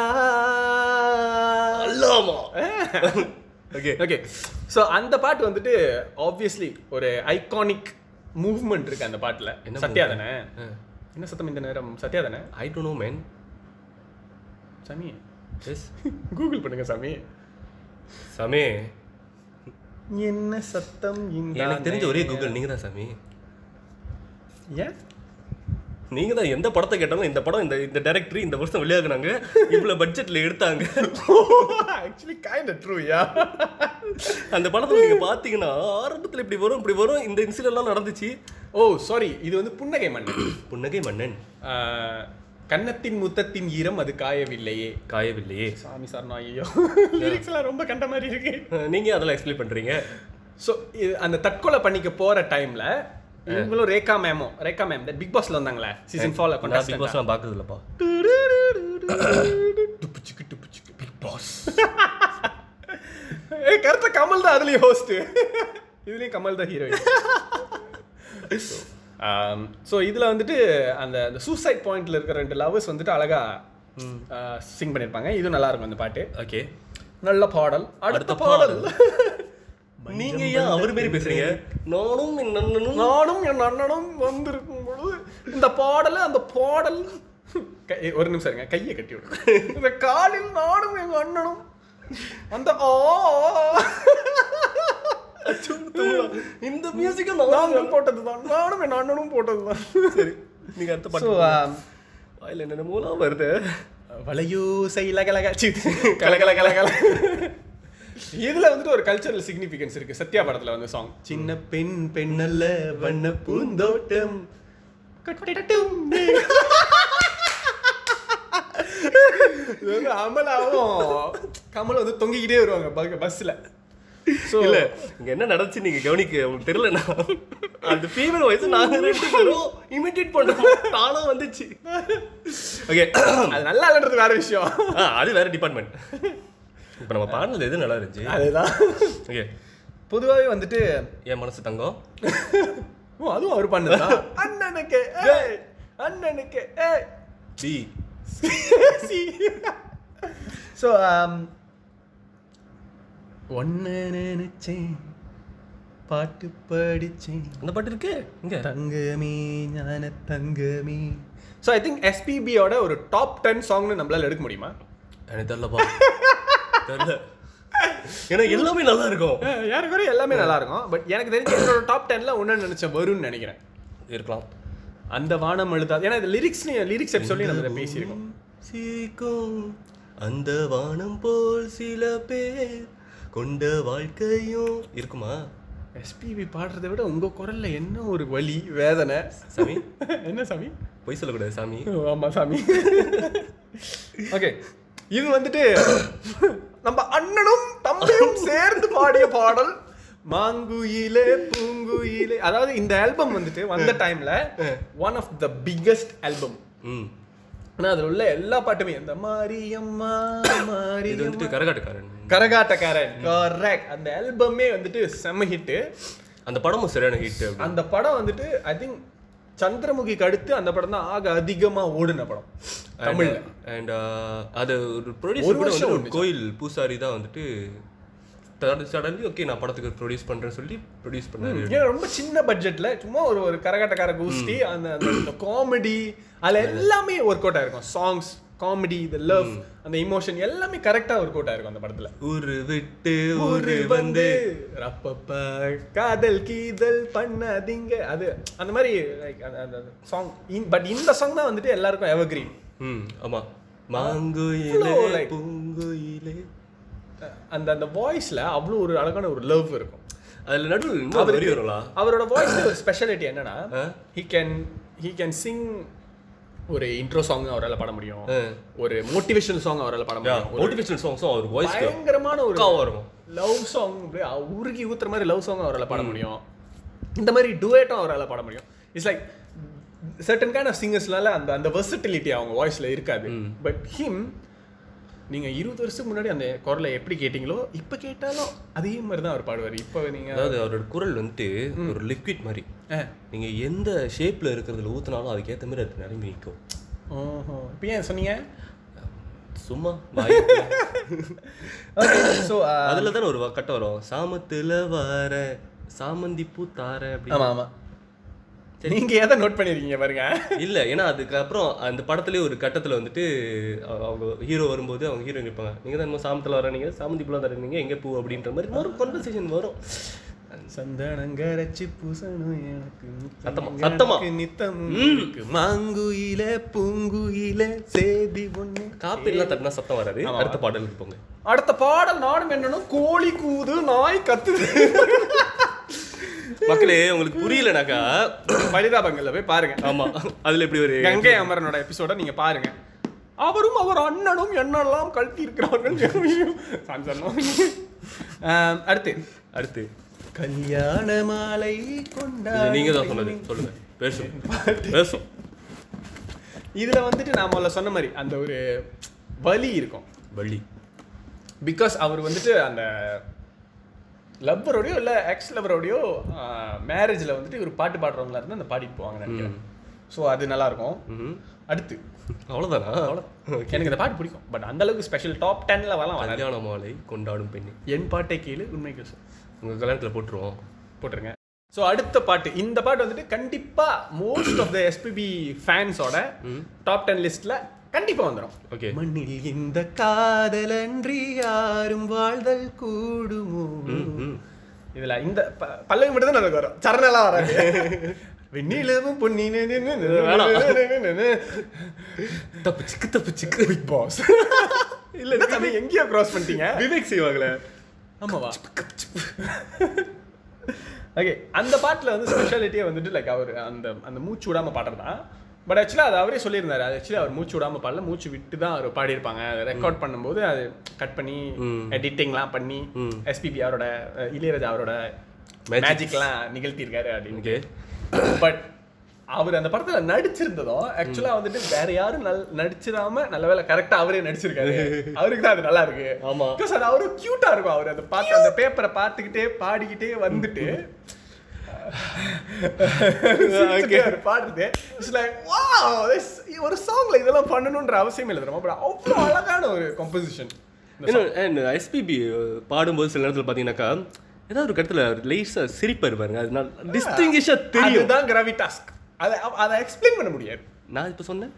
அல்லாமா ஓகே ஓகே ஸோ அந்த பாட்டு வந்துட்டு ஆப்வியஸ்லி ஒரு ஐகானிக் மூவ்மெண்ட் இருக்கு அந்த பாட்டுல என்ன சத்யா தானே என்ன சத்தம் இந்த நேரம் சத்யா தானே ஐ டோன்ட் நோ மேன் சாமி எஸ் கூகுள் பண்ணுங்க சாமி சாமி என்ன சத்தம் இந்த எனக்கு தெரிஞ்ச ஒரே கூகுள் நீங்க தான் சாமி ஏன் நீங்க தான் எந்த படத்தை கேட்டாலும் இந்த படம் இந்த இந்த டைரக்டர் இந்த வருஷம் வெளியாகுனாங்க இவ்வளவு பட்ஜெட்ல எடுத்தாங்க ஆக்சுவலி கைண்ட் ட்ரூ யா அந்த படத்துல நீங்க பாத்தீங்கன்னா ஆரம்பத்துல இப்படி வரும் இப்படி வரும் இந்த இன்சிடென்ட் எல்லாம் நடந்துச்சு ஓ சாரி இது வந்து புன்னகை மன்னன் புன்னகை மன்னன் ஆஹ், கன்னத்தின் முத்தத்தின் ஈரம் அது காயவில்லையே காயவில்லையே சாமி சார் நான் ஐயோ லிரிக்ஸ் எல்லாம் ரொம்ப கண்ட மாதிரி இருக்கு அஹ் நீங்க அதெல்லாம் எக்ஸ்பிளைன் பண்றீங்க ஸோ அந்த தற்கொலை பண்ணிக்க போற டைம்ல இவங்களும் ரேகா மேமும் ரேகா மேம் இந்த பிக் பாஸ்ல வந்தாங்களே சீசன் ஃபோர்ல நான் பிக் கொண்டாஸ்ட் பாஸ்லாம் பாக்குறது இல்லப்பா பிக் பாஸ் ஏய் கரெக்டா கமல் தான் அதுலயும் ஹோஸ்ட் இதுலயும் கமல் தான் ஹீரோயின் ஸோ இதில் வந்துட்டு அந்த அந்த சூசைட் பாயிண்ட்ல இருக்கிற ரெண்டு லவர்ஸ் வந்துட்டு அழகா சிங் பண்ணியிருப்பாங்க இதுவும் நல்லா இருக்கும் அந்த பாட்டு ஓகே நல்ல பாடல் அடுத்த அடுத்த பாடல் நீங்க ஏன் அவர் மாரி பேசுறீங்க நானும் என் நண்பனும் நானும் என் அண்ணனும் வந்திருக்கும் பொழுது இந்த பாடல் அந்த பாடல் கை- ஒரு நிமிஷம் இருங்க கையை கட்டி விடுங்க இந்த காலில் நானும் எங்க அண்ணனும் அந்த ஆ இந்த மியூசிக்கை நாங்களும் போட்டதுதான் நானும் என் அண்ணனும் போட்டதுதான் சரி நீங்க அடுத்த ஸோ பாட்டு வாயில என்ன மூலம் வருது வளையோசை லகலக சி, கலகல கலகல இதுல வந்துட்டு ஒரு கல்ச்சரல் சிக்னிஃபிகன்ஸ் இருக்கு சத்யா படத்துல வந்து சாங் சின்ன பெண் பெண்ணல்ல வண்ண பூந்தோட்டம் கட்டட்டும் இது வந்து அமலாவும் கமல் வந்து தொங்கிக்கிட்டே வருவாங்க பஸ்ல ஸோ இல்ல இங்க என்ன நடந்துச்சு நீங்க கவனிக்க உங்களுக்கு தெரியலனா அந்த ஃபீமேல் வாய்ஸ் நாங்க ரெண்டு பேரும் இமிட்டேட் பண்றோம் தானா வந்துச்சு ஓகே அது நல்லா இல்லைன்றது வேற விஷயம் அது வேற டிபார்ட்மெண்ட் இப்போ நம்ம பாடினது எது நல்லா இருந்துச்சு அதுதான் ஓகே பொதுவாகவே வந்துட்டு என் மனசு தங்கம் ஓ அதுவும் அவர் பண்ணதுதான் அண்ணனுக்கு ஏய் அண்ணனுக்கு ஏய் டி ஸோ ஒன்னு நினைச்சேன் பாட்டு படிச்சேன் அந்த பாட்டு இருக்கு இங்க தங்கமே ஞான தங்கமே ஸோ ஐ திங்க் எஸ்பிபியோட ஒரு டாப் டென் சாங்னு நம்மளால எடுக்க முடியுமா எனக்கு தெரியலப்பா தெரியல ஏன்னா எல்லாமே நல்லா இருக்கும் யாருக்கு எல்லாமே நல்லா இருக்கும் பட் எனக்கு தெரிஞ்சு என்னோட டாப் டென்ல ஒன்று நினைச்சேன் வரும்னு நினைக்கிறேன் இருக்கலாம் அந்த வானம் எழுதாது ஏன்னா இது லிரிக்ஸ் லிரிக்ஸ் எபிசோட்லையும் நம்ம இதை பேசியிருக்கோம் சீக்கும் அந்த வானம் போல் சில பேர் கொண்ட வாழ்க்கையும் இருக்குமா எஸ்பிபி பாடுறதை விட உங்க குரல்ல என்ன ஒரு வலி வேதனை சாமி என்ன சாமி பொய் சொல்லக்கூடாது சாமி ஓ, ஆமா சாமி ஓகே இது வந்துட்டு நம்ம அண்ணனும் தம்பியும் சேர்ந்து பாடிய பாடல் மாங்குயிலே பூங்குயிலே அதாவது இந்த ஆல்பம் வந்துட்டு வந்த டைம்ல one of the biggest album hmm ஆனா அதுல உள்ள எல்லா பாட்டுமே இந்த மாரியம்மா இது மாரி வந்துட்டு கரகாட்டக்காரன் கரகாட்டக்காரன் கரெக்ட் அந்த ஆல்பமே வந்துட்டு செம்ம ஹிட்டு அந்த படமும் சரியான ஹிட் அந்த படம் வந்துட்டு ஐ திங்க் சந்திரமுகிக்கு அடுத்து அந்த படம் தான் ஆக அதிகமா ஓடுன படம் தமிழ்ல அண்ட் அது ஒரு ஒரு ப்ரொடியூசர் கூட வருஷம் வந்து ஒரு கோயில் பூசாரி தான் வந்துட்டு சடன்லி ஓகே நான் படத்துக்கு ப்ரொடியூஸ் பண்றேன்னு சொல்லி ப்ரொடியூஸ் பண்ணாரு ஏன்னா ரொம்ப சின்ன பட்ஜெட்ல சும்மா ஒரு ஒரு கரகாட்டக்கார கூஸ்தி அந்த அந்த காமெடி அதுல எல்லாமே ஒர்க் அவுட் ஆயிருக்கும் சாங்ஸ் காமெடி த லவ் அந்த இமோஷன் எல்லாமே கரெக்டா ஒர்க் அவுட் ஆயிருக்கும் அந்த படத்துல ஊரு விட்டு ஊரு வந்து ரப்பப்ப காதல் கீதல் பண்ணாதீங்க அது அந்த மாதிரி like அந்த அந்த சாங் பட் இந்த சாங் தான் வந்துட்டு எல்லாருக்கும் எவர்கிரீன் ம் ஆமா மாங்குயிலே அவ்வளோ like- பூங்குயிலே அந்த அந்த வாய்ஸ்ல அவ்வளோ ஒரு அழகான ஒரு லவ் இருக்கும் அதுல நடுவில் இன்னும் வரி வரும்லா அவரோட வாய்ஸ்ல ஒரு ஸ்பெஷாலிட்டி என்னன்னா ah? He can he can sing ஒரு இன்ட்ரோ சாங் அவரால் பாட முடியும் ஒரு மோட்டிவேஷனல் சாங் அவரால் பாட முடியும் ஒரு மோட்டிவேஷனல் சாங்ஸும் அவர் வாய்ஸ் பயங்கரமான ஒரு பக்காவா இருக்கும் லவ் சாங் உருகி ஊத்துற மாதிரி லவ் சாங் அவரால் பாட முடியும் இந்த மாதிரி டுவேட்டும் அவரால் பாட முடியும் it's like certain kind of சிங்கர்ஸ்னால அந்த அந்த வெர்சிட்டிலிட்டி அவங்க வாய்ஸ்ல இருக்காது பட் ஹிம் நீங்க இருபது வருஷத்துக்கு முன்னாடி அந்த குரலை எப்படி கேட்டீங்களோ இப்ப கேட்டாலும் அதே மாதிரி தான் அவர் பாடுவார் இப்போ நீங்க அதாவது அவரோட குரல் வந்துட்டு ஒரு லிக்விட் மாதிரி ஆ. நீங்க எந்த ஷேப்ல இருக்கிறதுல ஊத்துனாலும் அதுக்கேத்த மாதிரி அது நிரம்பி நிற்கும் ஓஹோ இப்போ ஏன் சொன்னீங்க சும்மா வாய் ஓகே ஸோ அதுல தானே ஒரு கட்டம் வரும் சாமத்துல வர சாமந்தி பூ தார அப்படி ஆமா ஆமா நீங்க எதை நோட் பண்ணிருக்கீங்க பாருங்க இல்ல ஏன்னா அதுக்கப்புறம் அந்த படத்துலயே ஒரு கட்டத்துல வந்துட்டு அவ- அவங்க ஹீரோ வரும்போது அவங்க ஹீரோ நிற்பாங்க நீங்க தான் இன்னும் சாமத்துல வர சாமந்தி பூலாம் தரீங்க எங்க பூ அப்படின்ற மாதிரி ஒரு கான்வர்சேஷன் வரும் சந்தனங்கரச்சி பூசணும் எனக்கு சத்தமா, சத்தமா. எனக்கு நித்தமும் இருக்கு. மாங்குயில பூங்குயில சேதி ஒண்ணு காப்பீட்லாம் தட்டினா சத்தம் வராது அடுத்த பாடலுக்கு போங்க அடுத்த பாடல் நானும் என்னனும் கோழி கூது நாய் கத்துது மக்களே உங்களுக்கு புரியலனாக்கா பரிதாபங்கள்ல போய் பாருங்க ஆமா அதுல எப்படி ஒரு கங்கை அமரனோட எபிசோட நீங்க பாருங்க அவரும் அவர் அண்ணனும் என்னெல்லாம் கழட்டி இருக்கிறார்கள் சாமி சொன்னோம். ஆம், அடுத்து அடுத்து கல்யாண மாலை இது கொண்டா நீங்க தான் சொன்னது சொல்லுங்க பேசும் பேசும் இதுல வந்துட்டு நான் முதல்ல சொன்ன மாதிரி அந்த ஒரு வலி இருக்கும் வள்ளி பிகாஸ் அவர் வந்துட்டு அந்த லவ்வரோடையோ இல்லை எக்ஸ் லவ்வரோடையோ மேரேஜில் வந்துட்டு இவர் பாட்டு பாடுறவங்களா இருந்து அந்த பாடிட்டு போவாங்க நினைக்கிறேன் ஸோ அது நல்லா இருக்கும் ம்ஹும். அடுத்து அவ்வளவுதானா எனக்கு இந்த பாட்டு பிடிக்கும் பட் அந்த அளவுக்கு ஸ்பெஷல் டாப் டென்ல வரலாம் வராது கல்யாண மாலை கொண்டாடும் பெண்ணு என் பாட்டை கேளு உண்மைக்கு சொல் உங்க கல்யாணத்துல போட்டுருவோம் போட்டுருங்க ஸோ அடுத்த பாட்டு இந்த பாட்டு வந்துட்டு கண்டிப்பா மோஸ்ட் ஆஃப் த எஸ்பிபி ஃபேன்ஸோட டாப் டென் லிஸ்ட்ல கண்டிப்பா வந்துடும் ஓகே மண்ணில் இந்த காதலன்றி யாரும் வாழ்தல் கூடுமோ இதுல இந்த ப- பல்லவி மட்டும் தான் நமக்கு வரும் சரணெல்லாம் வராது வெண்ணிலவும் பொன்னி தப்பு சிக்கு தப்பு சிக்கு பிக் பாஸ் இல்ல என்ன தம்பி எங்கேயோ கிராஸ் பண்ணிட்டீங்க விவேக் செய்வாங்களே ஆமாவா ஓகே அந்த பாட்டுல வந்து ஸ்பெஷாலிட்டியே வந்துட்டு லைக் அவர் அந்த அந்த மூச்சு விடாம பாடுறதுதான் பட் ஆக்சுவலாக அது அவரே சொல்லியிருந்தாரு அது ஆக்சுவலி அவர் மூச்சு விடாம பாடல மூச்சு விட்டு தான் அவர் பாடியிருப்பாங்க ரெக்கார்ட் பண்ணும்போது அது கட் பண்ணி எடிட்டிங்லாம் பண்ணி எஸ்பிபி அவரோட அஹ், இளையராஜா அவரோட மேஜிக்லாம் நிகழ்த்தியிருக்காரு அப்படின்னு ஓகே பட் அவர் அந்த படத்துல நடிச்சிருந்ததும் ஆக்சுவலா வந்துட்டு வேற யாரும் நல் நடிச்சிடாம நல்ல வேலை கரெக்டா அவரே நடிச்சிருக்காரு அவருக்கு தான் அது நல்லா இருக்கு ஆமா. பிகாஸ் அது அவரும் கியூட்டா இருக்கும் அவர் அந்த பார்த்து அந்த பேப்பரை பார்த்துக்கிட்டே பாடிக்கிட்டே வந்துட்டு சிரிச்சுட்டே அவர் பாடுறது இட்ஸ் லைக் வாவ் ஒரு சாங்ல இதெல்லாம் பண்ணணும்ன்ற அவசியம் இல்லை தெரியுமா பட் அவ்வளோ அழகான ஒரு கம்போசிஷன் அண்ட் எஸ்பிபி பாடும்போது சில நேரத்தில் பார்த்தீங்கன்னாக்கா ஏதாவது ஒரு இடத்துல லேசாக சிரிப்பார் பாருங்க அது நான் டிஸ்டிங்கிஷாக தெரியும் அதுதான் கிராவிடாஸ்க் அதை அதை எக்ஸ்பிளைன் பண்ண முடியாது நான் இப்போ சொன்னேன்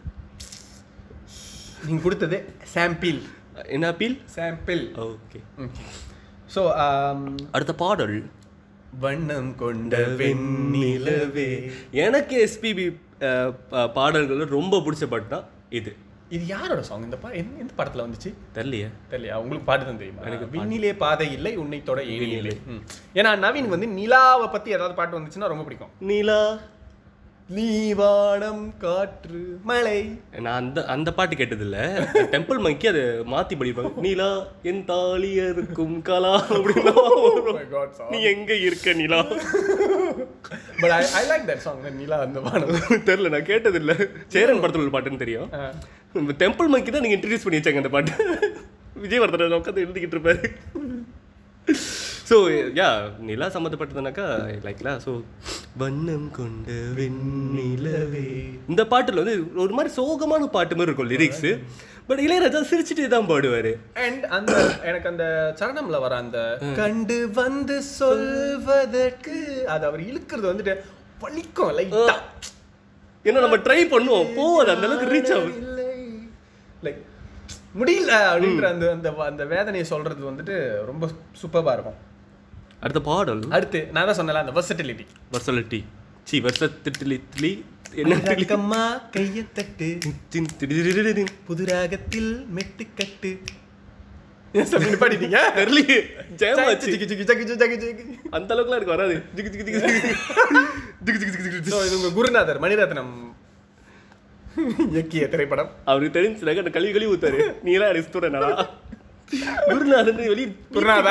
நீங்க கொடுத்தது சாம்பிள் என்ன அப்பீல் சாம்பிள் ஓகே ஸோ அடுத்த பாடல் வண்ணம் கொண்ட வெண்ணிலவே எனக்கு எஸ்பிபி பாடல்கள் ரொம்ப பிடிச்ச பாட்டு தான் இது இது யாரோட சாங் இந்த பா எந்த எந்த படத்துல வந்துச்சு தெரியலையே தெரியலையா உங்களுக்கு பாட்டு தான் தெரியுமா எனக்கு விண்ணிலே பாதை இல்லை உன்னை தொட ஏணி இல்லை ம். ஏன்னா நவீன் வந்து நிலாவை பத்தி ஏதாவது பாட்டு வந்துச்சுன்னா ரொம்ப பிடிக்கும் நீலா நீவானம் காற்று மழை நான் அந்த அந்த பாட்டு கேட்டதில்ல டெம்பிள் மங்கி அதை மாத்தி படிப்பாங்க நீலா என் தாலியருக்கும் கலா அப்படின்னா நீ எங்க இருக்க நிலா but I I like that song நிலா அந்த வானம் தெரியல நான் கேட்டதில்ல சேரன் படத்துல உள்ள பாட்டுன்னு தெரியும் ஆ. இந்த டெம்பிள் மங்கி தான் நீங்க இன்ட்ரடியூஸ் பண்ணி வச்சாங்க அந்த பாட்டு விஜயவர்தன் உட்காந்து எழுதிக்கிட்டு இருப்பாரு ஸோ யா நிலா சம்மந்தப்பட்டதுனாக்கா லைக்லா ஸோ வண்ணம் கொண்ட வெண்ணிலவே இந்த பாட்டில் வந்து ஒரு மாதிரி சோகமான பாட்டு மாதிரி இருக்கும் லிரிக்ஸ் பட் இளையராஜா சிரிச்சுட்டே தான் பாடுவார் அண்ட் அந்த எனக்கு அந்த சரணம்ல வர அந்த கண்டு வந்து சொல்வதற்கு அது அவர் இழுக்கிறது வந்துட்டு வலிக்கும் லைட்டா ஏன்னா நம்ம ட்ரை பண்ணுவோம் போவாது அந்த அளவுக்கு ரீச் ஆகும் லைக் முடியல அப்படின்ற அந்த அந்த அந்த வேதனையை சொல்றது வந்துட்டு ரொம்ப சூப்பரா இருக்கும் அடுத்த பாடல் அடுத்து நான் தான் சொன்னல அந்த வெர்சட்டிலிட்டி வர்சலிட்டி சி வர்சத்திலி என்ன ரக்கம்மா கைய தட்டு தின் திடிடிடிடிடின். புதுராகத்தில் மெட்டுக்கட்டு ஏன் சொல்லி நிப்பாட்டிட்டீங்க தெரியலையே ஜெயமாச்சு ஜிகி ஜிகி ஜிகி ஜிகி ஜிகி அந்த அளவுக்குலாம் எனக்கு வராது ஜிகு ஜிகு ஜிகு ஜிகு ஜிகு ஜிகு ஜிகு ஜிகு So, இது உங்க குருநாதர் மணிரத்னம் இயக்கிய திரைப்படம் அவருக்கு தெரிஞ்சுனாக்க அந்த கழுவி கழுவி ஊத்தாரு நீ எல்லாம் எனக்கு ஸ்டூடெண்டா குருநாதன் வெளியே குருநாதா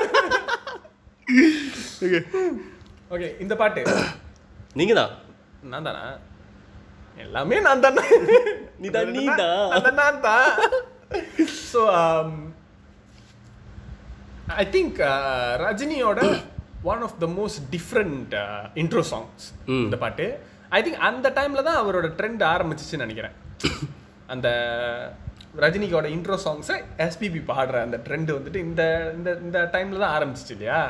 ஓகே இந்த பாட்டு நீங்க தான் நான் தானா எல்லாமே நான் தானே நீதான் நீதான். அதான் நான் தான் ஸோ ஐ திங்க் ரஜினியோட one of the most different intro songs hmm. இந்த பாட்டு ஐ திங்க் அந்த டைம்ல தான் அவரோட ட்ரெண்ட் ஆரம்பிச்சிச்சுன்னு நினைக்கிறேன் அந்த ரஜினிக்கோட இன்ட்ரோ சாங்ஸை எஸ்பிபி பாடுற அந்த ட்ரெண்ட் வந்துட்டு இந்த இந்த இந்த டைம்ல தான் ஆரம்பிச்சிச்சு இல்லையா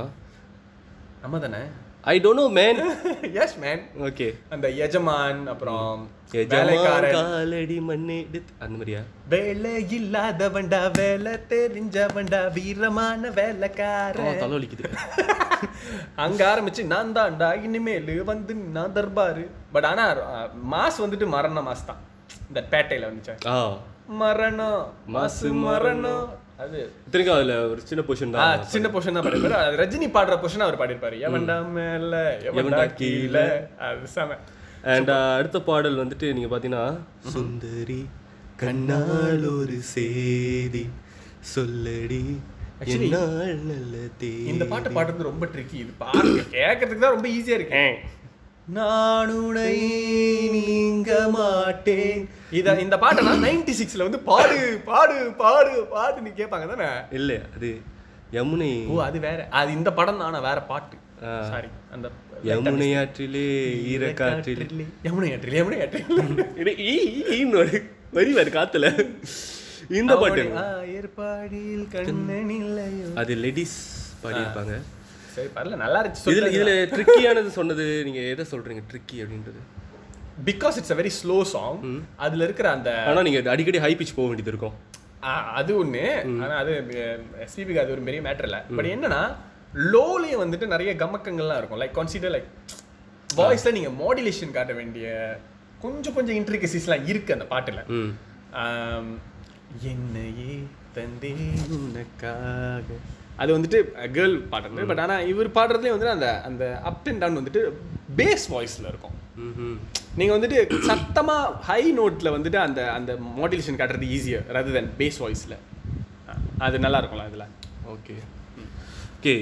நம்ம தானே I don't know man yes man okay அந்த எஜமான் அப்புறம் வேலைக்காரன் காலடி மண்ணே அந்த மாதிரியா வேலை இல்லாதவன்டா வேலை தெரிஞ்சவன்டா வீரமான வேலைக்காரன் தலை வலிக்குது அங்க ஆரம்பிச்சு நான் தான்டா இனிமேல் வந்து நான் தர்பாரு பட் ஆனா மாஸ் வந்துட்டு மரண மாஸ் தான் இந்த பேட்டையில வந்துச்சு ஆ மரணம் மாசு மாசு மரணம் அது இத்தனைக்கும் அதுல ஒரு சின்ன பொசிஷன் ஆ, தான் சின்ன பொசிஷன் தான் பாடிருப்பாரு அது ரஜினி பாடுற பொசிஷன் அவர் பாடிருப்பாரு எவன்டா மேல எவன்டா கீழே அது செம அண்ட் அடுத்த பாடல் வந்துட்டு நீங்க பாத்தீங்கன்னா சுந்தரி கண்ணால் ஒரு சேதி சொல்லடி என்னால் நல்ல தேதி இந்த பாட்டு பாடுறது ரொம்ப ட்ரிக்கி இது பாருங்க கேட்கறதுக்கு தான் ரொம்ப ஈஸியா இருக்கு நான் உனை நீங்க மாட்டேன் இத இந்த பாட்டை நான் நைன்டி சிக்ஸ்ல வந்து பாடு பாடு பாடு பாடுன்னு கேட்பாங்க தானே இல்ல அது யமுனை ஓ அது வேற அது இந்த படம் தான் ஆனா வேற பாட்டு ஆ. சாரி அந்த யமுனை ஆற்றிலே ஈரக்காற்றிலே யமுனை ஆற்றில் யமுனை ஆற்றில் இது ஈ ஈன்னு ஒரு வரி வரு காத்துல இந்த பாட்டு ஏற்பாடில் கண்ணன் இல்லையோ அது லேடிஸ் பாடியிருப்பாங்க சரி பரல நல்லா இருந்துச்சு இதுல இதுல ட்ரிக்கியானது சொன்னது நீங்க எதை சொல்றீங்க ட்ரிக்கி அப்படின்றது because it's a very slow song அதுல இருக்கிற அந்த ஆனா நீங்க அடிக்கடி ஹை பிச் போக வேண்டியது இருக்கும் ஆ, அது ஒண்ணு ஆனா அது எஸ்பிபிக்கு அது ஒரு பெரிய மேட்டர் இல்ல பட் என்னன்னா லோலயே வந்துட்டு நிறைய கமக்கங்கள்லாம் இருக்கும் லைக் கன்சிடர் லைக் வாய்ஸ்ல நீங்க மாடுலேஷன் காட்ட வேண்டிய கொஞ்சம் கொஞ்சம் இன்ட்ரிகசிஸ்லாம் இருக்கு அந்த பாட்டுல ம் ஆம், என்னையே தந்தே உனக்காக அது வந்துட்டு கேர்ள் பாடுறது பட் ஆனா இவர் பாடுறதுலேயே வந்துட்டு அந்த அந்த அப் அண்ட் டவுன் வந்துட்டு பேஸ் வாய்ஸ்ல இருக்கும் ம்ஹும். நீங்க வந்துட்டு சத்தமா ஹை நோட்ல வந்துட்டு அந்த அந்த மாடுலேஷன் காட்டுறது ஈஸியர் ரதர் தென் பேஸ் வாய்ஸ்ல அது நல்லா இருக்கும்ல அதுல ஓகே ஓகே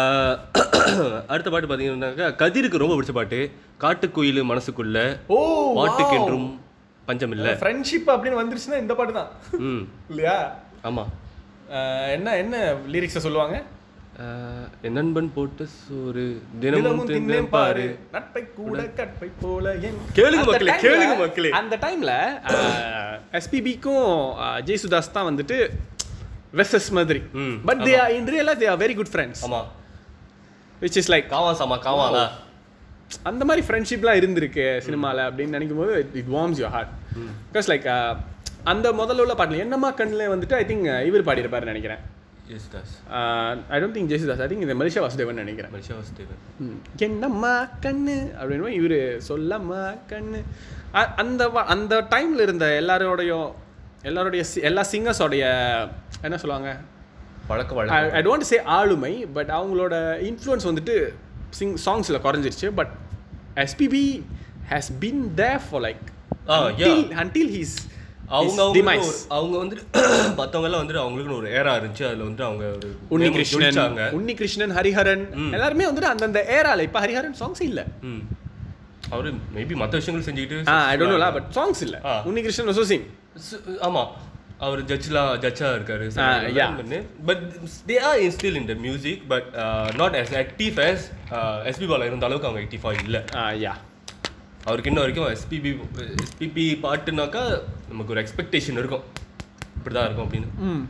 அடுத்த பாட்டு பார்த்தீங்கன்னாக்கா கதிருக்கு ரொம்ப பிடிச்ச பாட்டு காட்டுக்குயில் மனசுக்குள்ள ஓ பாட்டுக்கென்றும் பஞ்சம் இல்லை ஃப்ரெண்ட்ஷிப் அப்படின்னு வந்துருச்சுன்னா இந்த பாட்டு தான் ம் இல்லையா ஆமாம் ஆஹ் என்ன என்ன லிரிக்ஸை சொல்லுவாங்க என் நண்பன் போட்டு சோறு தினமும் தினமும் தின்னேன் தின்னேன் பாரு பாரு நட்பை கூட கற்பை போல என் கேளுங்க அந்த மக்களே, timeல- கேளுங்க மக்களே. அந்த டைம்ல எஸ்பிபிக்கும் ஜெய்சுதாஸ் தான் வந்துட்டு வெசஸ் மாதிரி ம், பட் தே ஆர் இன் ரியலா they are very good friends ஆமாம் விச் இஸ் லைக் காவா சாமா காவாலா அந்த மாதிரி ஃப்ரெண்ட்ஷிப்லாம் இருந்திருக்கு சினிமாவில் அப்படின்னு நினைக்கும் போது it warms your heart because like அந்த முதல்ல உள்ள பாட்டில் என்னம்மா கண்ணில் வந்துட்டு ஐ திங்க் இவர் பாடியிருப்பாருன்னு நினைக்கிறேன் Yesudas I don't think Jesudas I think இந்த மலிஷா வாசுதேவன் நினைக்கிறேன் மனுஷா வாசுதேவன் ம். என்னம்மா கண்ணு அப்படின்னு இவர் சொல்லம்மா கண்ணு அ- அந்த வ- அந்த டைமில் இருந்த எல்லாரோடையும் எல்லாருடைய சி- எல்லா சிங்கர்ஸோடைய என்ன சொல்லுவாங்க பழக்க வழக்கம் ஐ டோன்ட் சே ஆளுமை பட் அவங்களோட இன்ஃப்ளூயன்ஸ் வந்துட்டு சிங் சாங்ஸில் குறைஞ்சிருச்சு but SPB has been there for like ah, yeah. Until he's அவங்க அவங்க அவங்க வந்துட்டு மற்றவங்க எல்லாம் வந்துட்டு அவங்களுக்குன்னு ஒரு ஏரா இருந்துச்சு அதுல வந்துட்டு அவங்க ஒரு உன்னி name கிருஷ்ணன் ஜொலிச்சாங்க. உன்னி கிருஷ்ணன் ஹரிஹரன் எல்லாருமே வந்துட்டு அந்தந்த ஏரால இப்போ ஹரிஹரன் சாங்ஸ் இல்லை ம் அவரு மேபி மற்ற விஷயங்கள் செஞ்சுக்கிட்டு ஆ ஐ டோன்ட் நோலா பட் சாங்ஸ் இல்லை ஆ. உன்னி கிருஷ்ணன் also sing சு- ஆமா அவர் ஜட்ஜ்லாம் ஜட்ஜா இருக்காரு yeah. But they are in still in the music but not as active as SP Bala இருந்த அளவுக்கு அவங்க ஆக்டிவா இல்ல யா அவருக்கு இன்ன வரைக்கும் எஸ்பிபி எஸ்பிபி பாட்டுனாக்கா நமக்கு ஒரு எக்ஸ்பெக்டேஷன் இருக்கும் இப்படிதான் இருக்கும் அப்படின்னு ம்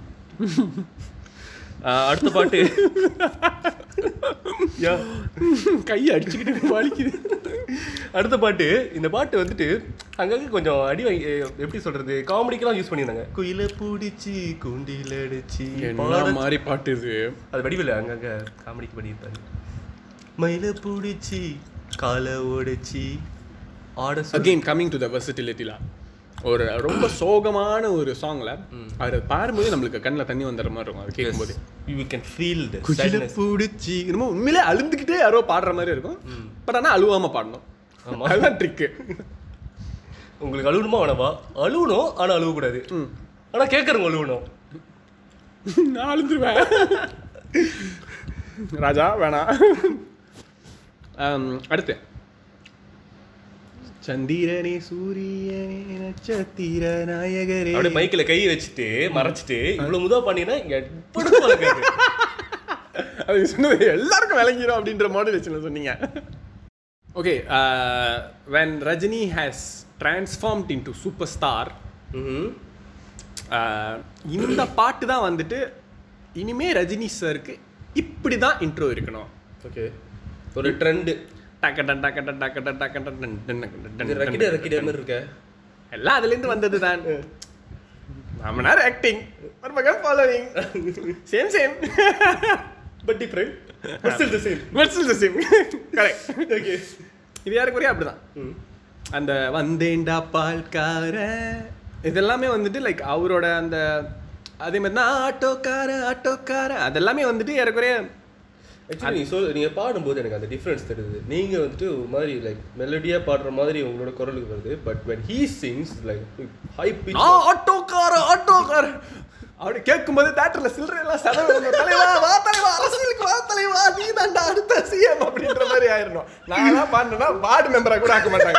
ஆஹ் அடுத்த பாட்டு Yeah. கையை அடிச்சுக்கிட்டு வலிக்குது அடுத்த பாட்டு இந்த பாட்டு வந்துட்டு அங்கங்க கொஞ்சம் அடி வாங்கி எப்படி சொல்றது காமெடிக்கெல்லாம் யூஸ் பண்ணியிருந்தாங்க குயில பூடிச்சு குண்டில அடிச்சு என்ன மாதிரி பாட்டு இது அது வடிவில் அங்கங்க காமெடிக்கு பண்ணியிருப்பாங்க மயில பூடிச்சு காலை ஓடிச்சு ஆட சொல்லி அகெயின் கம்மிங் டு த வெர்சிட்டிலிட்டிலாம் ஒரு ரொம்ப சோகமான ஒரு சாங்ல அவர் பாடும்போது நம்மளுக்கு கண்ணில் தண்ணி வந்துடுற மாதிரி இருக்கும் அது கேட்கும்போது யூ கேன் ஃபீல் த குயில பூடிச்சு என்னமோ உண்மையிலே அழுந்துக்கிட்டே யாரோ பாடுற மாதிரி இருக்கும் பட் ஆனால் அழுவாம பாடணும் ஆமா. அதுதான் ட்ரிக்கு உங்களுக்கு அழுவணுமா வேணாவா அழுவணும் ஆனா அழுவக்கூடாது ஆனா கேட்கறவங்க அழுவணும் நான் அழுந்துருவேன் ராஜா வேணாம் ஆம், அடுத்து சந்திரனே சூரியனே நட்சத்திர நாயகரே அப்படியே மைக்கில் கை வச்சுட்டு மறைச்சிட்டு இவ்வளவு முதா பண்ணினா எப்படி வளர்க்காது அது சொன்னது எல்லாருக்கும் விளங்கிடும் அப்படின்ற மாடுலேஷன் சொன்னீங்க okay when Rajini has transformed into super star இந்த பாட்டு தான் வந்துட்டு இனிமே ரஜினி சாருக்கு இப்படி தான் இன்ட்ரோ இருக்கணும் ஓகே ஒரு ட்ரெண்டு டக்கட்டன் டக்கட்டன் டக்கட்டன் டக்கட்டன் டன் டன் டன் டன் டன் ரக்கிட ரக்கிட மாதிரி இருக்க எல்லாம் அதுலேருந்து வந்தது தான் மாமனார் ஆக்டிங் மருமகன் following same same but different but still the same but still the same correct okay இது யாருக்கு அப்படிதான் அந்த வந்தேண்டா பால்கார இதெல்லாமே வந்துட்டு லைக் அவரோட அந்த அதே மாதிரி தான் ஆட்டோக்கார ஆட்டோக்கார அதெல்லாமே வந்துட்டு ஏறக்குறைய ஆக்சுவலி நீங்க சொல் நீங்க பாடும்போது எனக்கு அந்த டிஃப்ரென்ஸ் தெரியுது நீங்க வந்துட்டு ஒரு மாதிரி லைக் மெலடியா பாடுற மாதிரி உங்களோட குரலுக்கு வருது but when he sings like high pitch ஆ ஆட்டோக்கார ஆட்டோக்கார அப்படி கேட்கும்போது தேட்டர்ல சில்லறை எல்லாம் செலவு தலைவா வா தலைவா அரசியலுக்கு வா தலைவா நீ தாண்டா அடுத்த சிஎம் அப்படின்ற மாதிரி ஆயிரணும் நான் எல்லாம் பாடினா வார்டு மெம்பரா கூட ஆக்க மாட்டாங்க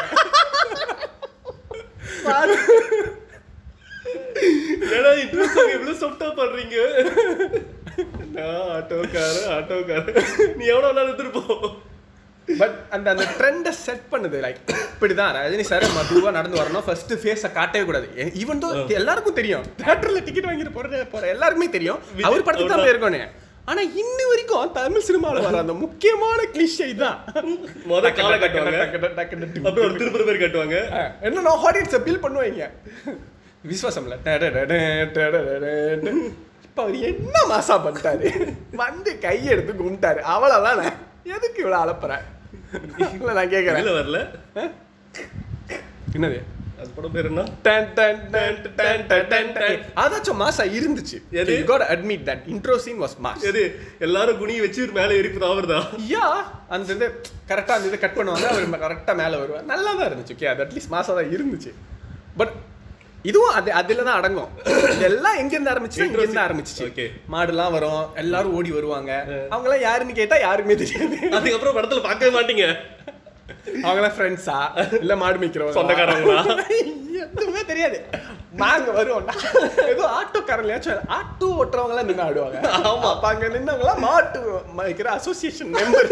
ஏடா இந்த song இவ்வளவு சொஃப்டா பாடுறீங்க நான் ஆட்டோக்கார ஆட்டோக்கார நீ எவ்வளவு நாள் எடுத்துட்டு போ பட் அந்த அந்த ட்ரெண்டை செட் பண்ணுது லைக் இப்படிதான் ரஜினி சார் மதுவா நடந்து வரணும் ஃபர்ஸ்ட் ஃபேஸை காட்டவே கூடாது ஈவன் தோ எல்லாருக்கும் தெரியும் தியேட்டர்ல டிக்கெட் வாங்கிட்டு போற போற எல்லாருமே தெரியும் அவர் படத்துக்கு தான் போயிருக்கோனே ஆனா இன்ன வரைக்கும் தமிழ் சினிமால வர அந்த முக்கியமான கிளிஷே தான் முத காலை கட்டுவாங்க அப்புறம் ஒரு திருப்பூர் பேர் கட்டுவாங்க என்னன்னா ஆடியன்ஸை பில் பண்ணுவாங்க விஸ்வாசம்ல இப்ப அவர் என்ன மாசா பண்ணிட்டாரு வந்து கையெடுத்து கும்பிட்டாரு அவ்வளவுதானே எதுக்கு இவ்வளவு அலப்புறேன் இல்ல நான் கேட்கறேன் வெளியில வரல என்னது அது படம் பேர் என்ன டன் டன் டன் டன் டன் டன் டன். அதாச்சும் மாசா இருந்துச்சு எது? you got to admit that intro scene was mass எது எல்லாரும் குனி வச்சு இவர் மேல ஏறி தாவறதா யா அந்த இது கரெக்டாக அந்த இதை கட் பண்ணுவாங்க அவர் கரெக்டாக மேலே வருவார் நல்லா தான் இருந்துச்சு ஓகே அது அட்லீஸ்ட் மாசாக தான் இருந்துச்சு பட் இதுவும் அது அதில் தான் அடங்கும் இதெல்லாம் எங்கேருந்து ஆரம்பிச்சு இங்கேருந்து ஆரம்பிச்சிச்சு Okay. மாடுலாம் வரும் எல்லாரும் ஓடி வருவாங்க அவங்களாம் யாருன்னு கேட்டால் யாருக்குமே தெரியாது அதுக்கப்புறம் படத்துல பார்க்கவே மாட்டீங்க அவங்களாம் ஃப்ரெண்ட்ஸா இல்லை மாடு மேய்க்கிறவங்க சொந்தக்காரங்களா? எதுவுமே தெரியாது நாங்க வருவோம்டா ஏதோ ஆட்டோக்காரங்களாச்சும் ஆட்டோ ஓட்டுறவங்களாம் நின்று ஆடுவாங்க ஆமா அப்ப அங்க நின்னவங்களாம் மாட்டு மேய்க்கிற அசோசியேஷன் மெம்பர்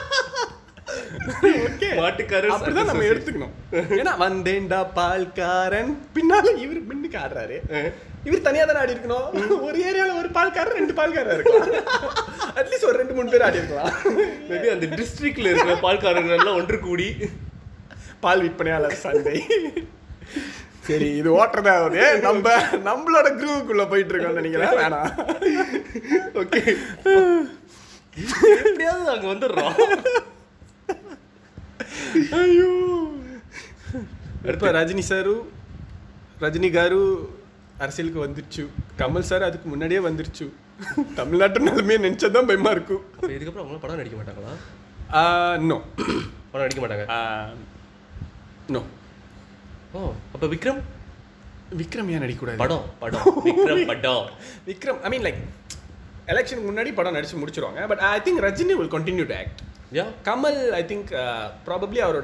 ஓகே மாட்டுக்காரர் அப்படிதான் நம்ம எடுத்துக்கணும் ஏன்னா வந்தேன்டா பால்காரன் பின்னால இவர் பின்னுக்கு ஆடுறாரு இவர் தனியா தானே ஆடி இருக்கணும் ஒரு ஏரியால ஒரு பால்காரர் ரெண்டு பால்காரர் இருக்கலாம் அட்லீஸ்ட் ஒரு ரெண்டு மூணு பேர் ஆடி இருக்கலாம் மேபி அந்த டிஸ்ட்ரிக்ட்ல இருக்கிற பால்காரர்கள் எல்லாம் ஒன்று கூடி பால் விற்பனையாளர் சந்தை சரி இது ஓட்டுறதா ஆகுது நம்ம நம்மளோட குரூவுக்குள்ள போயிட்டு இருக்கோம்னு நினைக்கிறேன் வேணாம் ஓகே எப்படியாவது அங்க வந்துடுறோம் అయ్యో இப்போ ரஜினி சாரு ரஜினி గారు அரசியலுக்கு வந்துருச்சு கமல் சார் அதுக்கு முன்னாடியே வந்துருச்சு தமிழ்நாட்டு நிலைமையை நினச்சதான் பயமா இருக்கும் அப்ப இதுக்கப்புறம் அவங்க படம் நடிக்க மாட்டாங்களா நோ படம் நடிக்க மாட்டாங்க நோ ஓ அப்ப விக்ரம் விக்ரம் ஏன் நடிக்கக்கூடாது படம் படம் விக்ரம் படம் விக்ரம் ஐ மீன் லைக் எலெக்ஷனுக்கு முன்னாடி படம் நடிச்சு முடிச்சிருவாங்க but I think Rajini will continue to act yeah Kamal I think probably அவரோட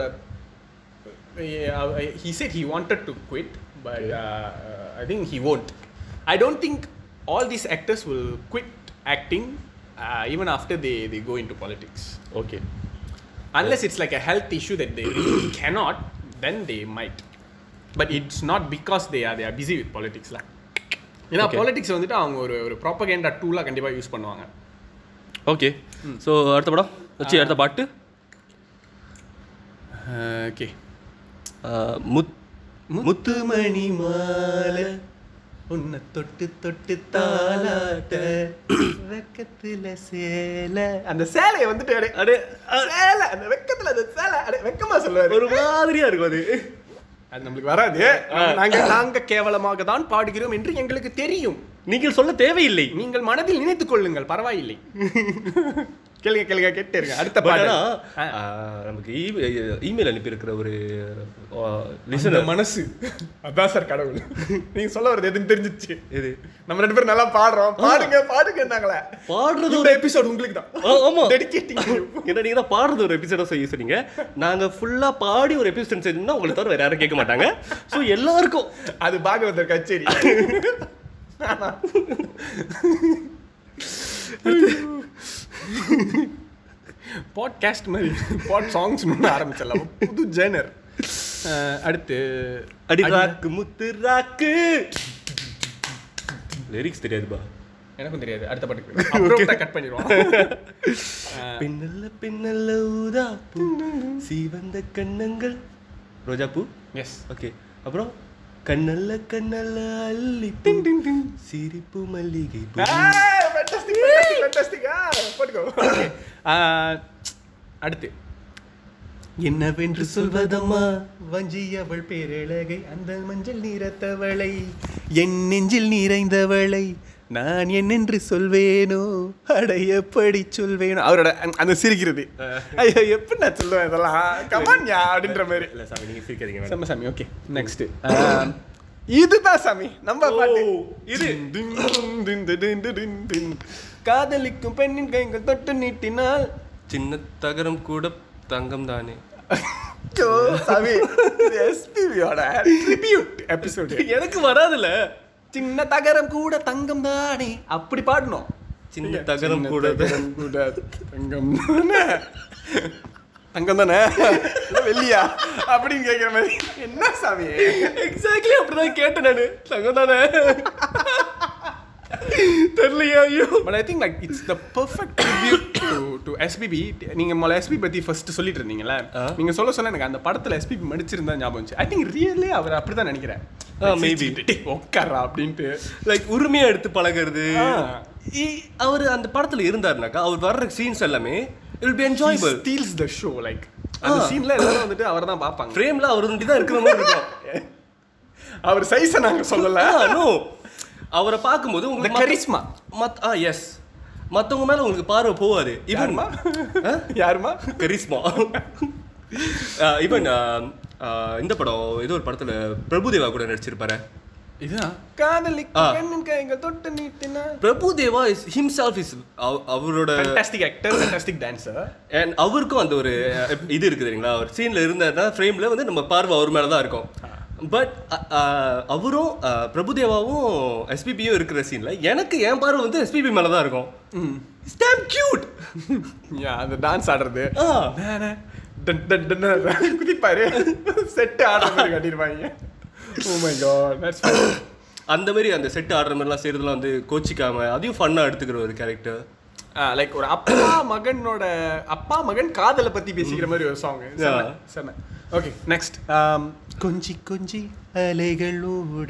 he said he wanted to quit but uh, i think he won't i don't think all these actors will quit acting uh, even after they, they go into politics okay unless it's like a health issue that they really cannot then they might but it's not because they are they are busy with politics lah ஏன்னா Okay. பாலிடிக்ஸ் வந்துட்டு அவங்க ஒரு ஒரு ப்ராப்பகேண்டா டூலாக கண்டிப்பாக யூஸ் பண்ணுவாங்க ஓகே ஸோ அடுத்த படம் வச்சு அடுத்த பாட்டு ஓகே ஆஹ், முத் முத்துமணி மாலை உன்னை தொட்டு தொட்டு தாலாட்ட வெக்கத்துல சேலை அந்த சேலையை வந்துட்டு அடே அடே சேலை அந்த வெக்கத்துல அந்த சேலை அடே வெக்கமா சொல்லுவாரு ஒரு மாதிரியா இருக்கும் அது அது நம்மளுக்கு வராது நாங்க நாங்க கேவலமாக தான் பாடுகிறோம் என்று எங்களுக்கு தெரியும் நீங்கள் சொல்ல தேவையில்லை நீங்கள் மனதில் நினைத்துக் கொள்ளுங்கள் பரவாயில்லை கேளுங்க கேளுங்க கேட்டே இருங்க அடுத்த பட் பாட்டு ஆனா ஆ. ஆஹ், நமக்கு இமெயில் அனுப்பியிருக்கிற ஒரு இந்த லிசனர் மனசு அதான் சார் கடவுள் நீங்க சொல்ல வரது எதுன்னு தெரிஞ்சிச்சு இது நம்ம ரெண்டு பேரும் நல்லா பாடுறோம் பாடுங்க பாடுங்கன்னாங்களே பாடுறது இந்த எபிசோட் உங்களுக்கு தான் ஆ, ஆமா டெடிகேட்டிங் ஏன்னா நீங்க தான் பாடுறது ஒரு எபிசோட செய்ய சொன்னீங்க நாங்க ஃபுல்லா பாடி ஒரு எபிசோட் செஞ்சோம்னா உங்களை தவிர வேற யாரும் கேட்க மாட்டாங்க ஸோ எல்லாருக்கும் அது பாகவதர் கச்சேரி பாட்காஸ்ட் மாதிரி பாட் சாங்ஸ் ஒன்று ஆரம்பிச்சிடலாம் புது ஜேனர் அடுத்து அடி ராக்கு முத்து ராக்கு லிரிக்ஸ் தெரியாதுப்பா எனக்கும் தெரியாது அடுத்த பாட்டுக்கு அப்புறம் கட் பண்ணிடுவோம் பின்னல்ல பின்னல்ல ஊதா பூ சீவந்த கண்ணங்கள் ரோஜா பூ எஸ் ஓகே அப்புறம் கண்ணல்ல கண்ணல்ல அள்ளி டிங் டிங் டிங் சிரிப்பு மல்லிகை பூ ஃபேண்டாஸ்டிக் ஃபேண்டாஸ்டிக் ஃபேண்டாஸ்டிக் போட்டுக்கோ Okay. ஆஹ், அடுத்து என்னவென்று சொல்வதம்மா வஞ்சி அவள் பேரழகை அந்த மஞ்சள் நிறத்தவளை என் நெஞ்சில் நிறைந்தவளை நான் என்னென்று சொல்வேனோ அட எப்படி சொல்வேனோ அவரோட அந்த- அந்த சிரிக்கிறது ஐயோ எப்படி நான் சொல்லுவேன் இதெல்லாம் கமான்யா அப்படின்ற மாதிரி இல்ல சாமி நீங்க சிரிக்காதீங்க வேணாம். செம்ம சாமி ஓகே நெக்ஸ்ட் இதுதான் சாமி நம்ம பாட்டு ஓ, இது. தின் தின் தின் தின் தின் தின் தின். காதலிக்கும் பெண்ணின் கைகள் தொட்டு நீட்டினால் சின்ன தகரம் கூட தங்கம் தானே ஐயோ, சாமி இது எஸ்பிபியோட ட்ரிபியூட் எபிசோட் எனக்கு வராதுல்ல சின்ன தகரம் கூட தங்கம் தானே அப்படி பாடணும் சின்ன தகரம் சின்ன கூட தகரம் கூட தங்கம் தானே தங்கம் தானே இல்ல வெள்ளியா அப்படின்னு கேட்குற மாதிரி என்ன சாமி எக்ஸாக்ட்லி அப்படிதான் கேட்டேன் நானு தங்கம் தானே தெரியலையா ஐயோ but I think like it's the perfect tribute to to SPB நீங்க முதல்ல எஸ்பி பத்தி ஃபர்ஸ்ட் சொல்லிட்டு இருந்தீங்கல்ல ஆ. நீங்க சொல்ல சொல்ல எனக்கு அந்த படத்துல எஸ்பிபி மடிச்சிருந்தா ஞாபகம் வந்துச்சு ஐ திங்க் ரியலி அவர் அப்படிதான் நினைக்கிறேன் ஆ, maybe. உட்காரா அப்படின்ட்டு லைக் உரிமையா எடுத்து பழகுறது ஆ. அவர் அந்த படத்துல இருந்தாருனாக்கா அவர் வர்ற சீன்ஸ் எல்லாமே it will be enjoyable steals the show like அந்த சீன்ல எல்லாரும் வந்துட்டு அவர் தான் பார்ப்பாங்க ஃப்ரேம்ல அவர் வந்து தான் இருக்கிற மாதிரி இருக்கும் அவர் சைஸை நாங்க சொல்லல நோ அவரை பார்க்கும்போது இந்த உங்களுக்கு மத்த- கரிஸ்மா மத் ஆ எஸ் மத்தவங்க மேல உங்களுக்கு பார்வை போகாது இவன் யாருமா யாருமா கரிஸ்மா இவன் இந்த படம் ஏதோ ஒரு படத்துல பிரபுதேவா கூட நடிச்சிருப்பாரு இதுதான் காதலிக்கு ஆ. பெண்ணின் கைகள் தொட்டு நீட்டினா பிரபுதேவா இஸ் ஹிம்செல்ஃப் இஸ் அவரோட fantastic actor fantastic dancer and அவருக்கும் அந்த ஒரு அஹ், இது இருக்குது தெரியுங்களா அவர் சீன்ல இருந்தாருன்னா ஃப்ரேம்ல வந்து நம்ம பார்வை அவர் மேல தான் இருக்கும் பட் அவரும் அஹ், பிரபுதேவாவும் எஸ்பிபியும் இருக்கிற சீன்ல எனக்கு என் பார்வை வந்து எஸ்பிபி மேல தான் இருக்கும் ஸ்டாம் கியூட் யா அந்த டான்ஸ் ஆடுறது ஆ நானே டன் டன் டன் குதிப்பாரு செட் ஆடுற மாதிரி கட்டிருப்பாங்க ஓ மை காட் தட்ஸ் அந்த மாதிரி அந்த செட் ஆடுற மாதிரிலாம் செய்யறதுலாம் வந்து கோச்சிக்காம அதையும் ஃபன்னாக எடுத்துக்கிற ஒரு கேரக்டர் லைக் ஒரு அப்பா மகனோட அப்பா மகன் காதலை பத்தி பேசிக்கிற மாதிரி ஒரு சாங் செம்ம ஓகே நெக்ஸ்ட் கொஞ்சி கொஞ்சி அலைகளோட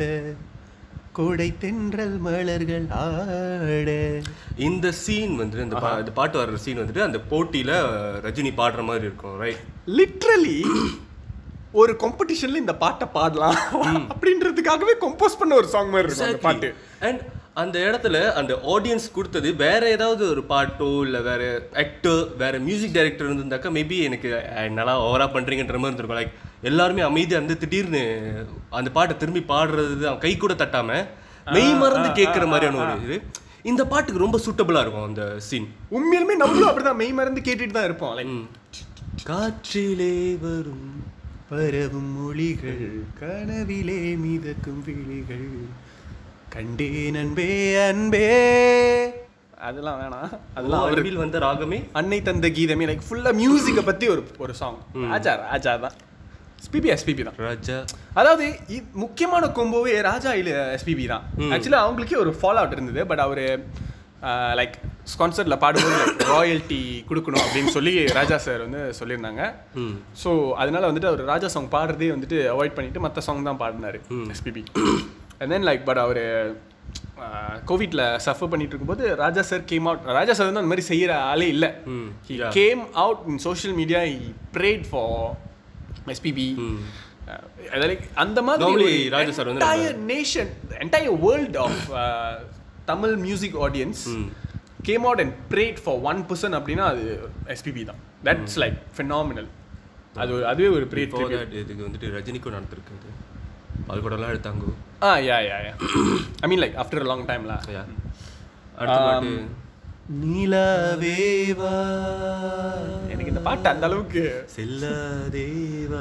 கோடை தென்றல் மலர்கள் ஆட இந்த சீன் வந்து இந்த பா- இந்த பாட்டு வர்ற சீன் வந்துட்டு அந்த போட்டியில ரஜினி பாடுற மாதிரி இருக்கும் ரைட் லிட்ரலி ஒரு காம்படிஷன்ல இந்த பாட்டை பாடலாம் அப்படின்றதுக்காகவே கம்போஸ் பண்ண ஒரு சாங் மாதிரி இருக்கும் அந்த பாட்டு அண்ட் அந்த இடத்துல அந்த ஆடியன்ஸ் கொடுத்தது வேற ஏதாவது ஒரு பாட்டோ இல்லை வேற ஆக்டர் வேற மியூசிக் டைரக்டர் இருந்திருந்தாக்கா மேபி எனக்கு அஹ், நல்லா ஓவரா பண்றீங்கன்ற மாதிரி இருந்திருக்கும் லைக் எல்லாருமே அமைதியா இருந்து திடீர்னு அந்த பாட்டை திரும்பி பாடுறது அவன் கை கூட தட்டாம மெய் மறந்து கேட்குற மாதிரியான ஒரு இது இந்த பாட்டுக்கு ரொம்ப சூட்டபிளா இருக்கும் அந்த சீன் உண்மையிலுமே நம்மளும் அப்படிதான் மெய் மறந்து கேட்டுட்டு தான் இருப்போம் லைக் காற்றிலே வரும் பரவும் மொழிகள் கனவிலே மிதக்கும் விழிகள் கண்டேன் அன்பே அன்பே அதெல்லாம் வேணாம் அதெல்லாம் அவர் அருகில் வந்த ராகமே அன்னை தந்த கீதமே லைக் ஃபுல்லா மியூசிக்கை பத்தி ஒரு ஒரு சாங் ராஜா ராஜா தான் எஸ்பிபி எஸ்பிபி தான் ராஜா அதாவது இ- முக்கியமான கொம்போவே ராஜா இல்ல எஸ்பிபி தான் ஆக்சுவலி அவங்களுக்கே ஒரு ஃபாலோ அவுட் இருந்தது பட் அவரு லைக் கான்சர்ட்ல பாடும்போது ராயல்ட்டி கொடுக்கணும் அப்படின்னு சொல்லி ராஜா சார் வந்து சொல்லியிருந்தாங்க ம் ஸோ அதனால வந்துட்டு அவர் ராஜா சாங் பாடுறதே வந்துட்டு அவாய்ட் பண்ணிட்டு மற்ற சாங் தான் பாடினாரு SPB and then like but அவர் கோவிட்ல சஃபர் பண்ணிட்டு இருக்கும்போது Raja sir came out Raja sir வந்து அந்த மாதிரி செய்யற ஆளே இல்லை hmm he came out in social media he prayed for SPB hmm அந்த மாதிரி Normally ராஜா sir வந்து entire nation entire world of Tamil music audience came out and prayed for one person அப்படின்னா அது எஸ்பிபி தான் தட்ஸ் லைக் ஃபினாமினல் அது ஒரு- அதுவே ஒரு பிரேட் Before that, இதுக்கு வந்துட்டு ரஜினிக்கும் நடந்திருக்கு அது கூடலாம் எடுத்தாங்க ah yeah yeah yeah I mean like after long டைம்ல Yeah. அடுத்த பாட்டு நீலாவேவா எனக்கு இந்த பாட்டு அந்த அளவுக்கு செல்லாதேவா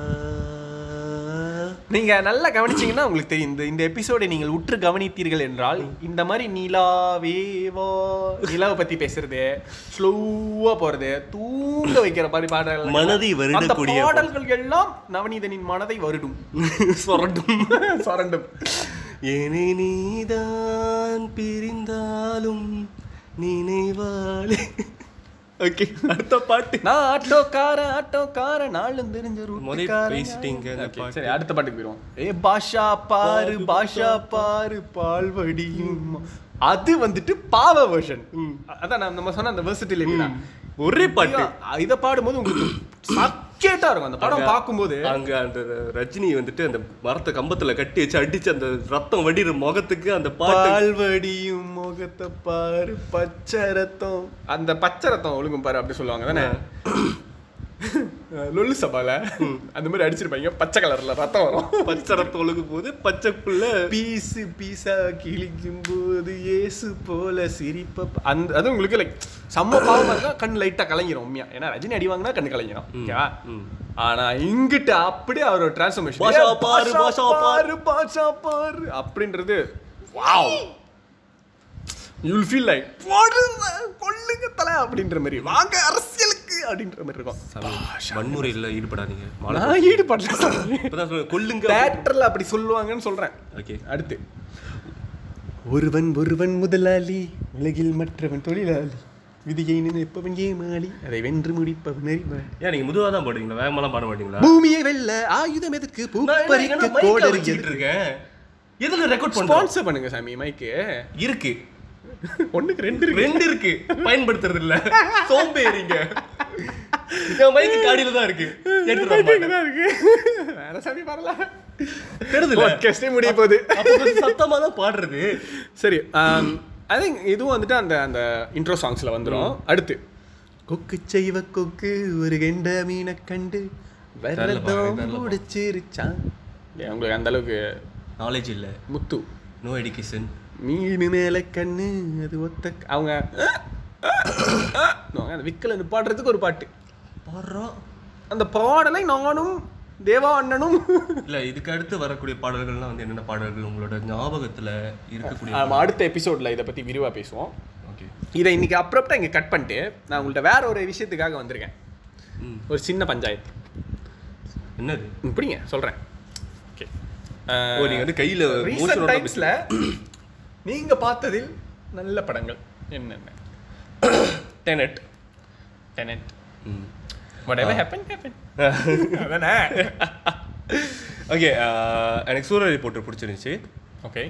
நீங்க நல்லா கவனிச்சீங்கன்னா உங்களுக்கு தெரியும் இந்த இந்த எபிசோடை நீங்கள் உற்று கவனித்தீர்கள் என்றால் இந்த மாதிரி நிலாவேவோ நிலாவை பத்தி பேசுறது ஸ்லோவா போறது தூங்க வைக்கிற மாதிரி பாடல்கள் மனதை வருடக்கூடிய அந்த பாடல்கள் எல்லாம் நவநீதனின் மனதை வருடும் சொரட்டும் சொரண்டும் ஏனே நீதான் பிரிந்தாலும் நினைவாலே ஓகே அடுத்த பாட்டு நான் ஆட்டோக்கார ஆட்டோக்கார நாளும் தெரிஞ்ச முதல்ல ரூட்டுக்காரன். பேசிட்டீங்க அந்த Okay, பாட்டு சரி அடுத்த பாட்டுக்கு போயிடுவோம் ஏ பாஷா பாரு பாஷா பாரு பால்வடியும் அது வந்துட்டு பாவ வெர்ஷன் அதான் நான் நம்ம சொன்ன அந்த வெர்சிட்டிலிட்டி தான் ஒரே பாட்டு இத பாடும்போது உங்களுக்கு சக்கேட்டா இருக்கும் அந்த படம் பார்க்கும்போது அங்க அந்த ரஜினி வந்துட்டு அந்த மரத்தை கம்பத்துல கட்டி வச்சு அடிச்சு அந்த ரத்தம் வடிகிற முகத்துக்கு அந்த பாட்டு பால்வடியும் முகத்தை பாரு பச்சை ரத்தம் அந்த பச்சை ரத்தம் ஒழுங்கும் பாரு அப்படி சொல்லுவாங்க தானே லொல்லு சபால அந்த மாதிரி அடிச்சிருப்பாங்க பச்சை கலர்ல ரத்தம் வரும் பச்சை ரத்தம் ஒழுகும் போது பச்சை புள்ள பீஸு பீஸா கிழிக்கும் போது ஏசு போல சிரிப்ப ப- அந்த அது உங்களுக்கு லைக் செம்ம பாவமா இருக்கா கண் லைட்டா கலங்கிரும் உண்மையா ஏன்னா ரஜினி அடி வாங்கினா கண்ணு கலங்கிரும் ஓகேவா ம். ஆனா இங்கிட்ட அப்படியே அவரோட டிரான்ஸ்ஃபர்மேஷன் பாஷா பாரு, பாஷா பாரு பாஷா பாரு அப்படின்றது வாவ் யூல் ஃபீல் லைக் கொல்லுங்க தலை அப்படின்ற மாதிரி வாங்க அரசியலுக்கு அப்படின்ற மாதிரி இருக்கும் வன்முறையில் ஈடுபடாதீங்க மாலை நான் ஈடுபடல இப்பதான் சொல்லுங்க கொல்லுங்க தேட்டர்ல அப்படி சொல்லுவாங்கன்னு சொல்றேன் ஓகே அடுத்து ஒருவன் ஒருவன் முதலாளி உலகில் மற்றவன் தொழிலாளி விதியை நினைப்பவன் ஏமாளி அதை வென்று முடிப்பவன் அறிவாளி ஏன் நீங்க முதுவா தான் பாடுவீங்களா வேகமெல்லாம் பாட மாட்டீங்களா பூமியை வெல்ல ஆயுதம் எதுக்கு பூப்பறிக்க கோடரி இருக்கேன் எதுல ரெக்கார்ட் பண்றோம் ஸ்பான்சர் பண்ணுங்க சாமி மைக்கு இருக்கு ஒண்ணுக்கு ரெண்டு இருக்கு ரெண்டு இருக்கு பயன்படுத்துறது இல்ல சோம்பேறிங்க என் மைக்கு காடியில தான் இருக்கு எடுத்துட்டு வர மாட்டேன். தான் இருக்கு வேற சாமி வரல தெரியுதுல? பாட்காஸ்டே முடிய போகுது அப்ப கொஞ்சம் சத்தமா தான் பாடுறது சரி ஐ திங்க் இதுவும் வந்துட்டு அந்த அந்த இன்ட்ரோ சாங்ஸ்ல வந்துரும் அடுத்து கொக்கு செய்வ கொக்கு ஒரு கெண்ட மீனை கண்டு விரதம் முடிச்சிருச்சான் ஏன் உங்களுக்கு அந்த அளவுக்கு நாலேஜ் இல்ல முத்து நோ எடிகேஷன் மீன் மேல கண்ணு அது ஒத்த க- அவங்க அவங்க அந்த விக்கல நிப்பாடுறதுக்கு ஒரு பாட்டு பாடுறோம் அந்த பாடலை நானும் தேவா அண்ணனும் இல்ல இதுக்கு அடுத்து வரக்கூடிய பாடல்கள்லாம் வந்து என்னென்ன பாடல்கள் உங்களோட ஞாபகத்துல இருக்கக்கூடிய ஆமா, அடுத்த எபிசோட்ல இதை பத்தி விரிவா பேசுவோம் ஓகே இதை இன்னைக்கு அப்புறப்பட்டா இங்க கட் பண்ணிட்டு நான் உங்கள்ட்ட வேற ஒரு விஷயத்துக்காக வந்திருக்கேன் ம் ஒரு சின்ன பஞ்சாயத்து என்னது இப்படிங்க சொல்கிறேன் ஓகே ஓ நீங்க வந்து கையில ரீசெண்ட் டைம்ஸ்ல நீங்க பார்த்ததில் நல்ல படங்கள் என்னென்ன Tenet Tenet whatever happen happen அதானே ஓகே எனக்கு சூரிய ரிப்போர்ட்டர் பிடிச்சிருந்துச்சு ஓகே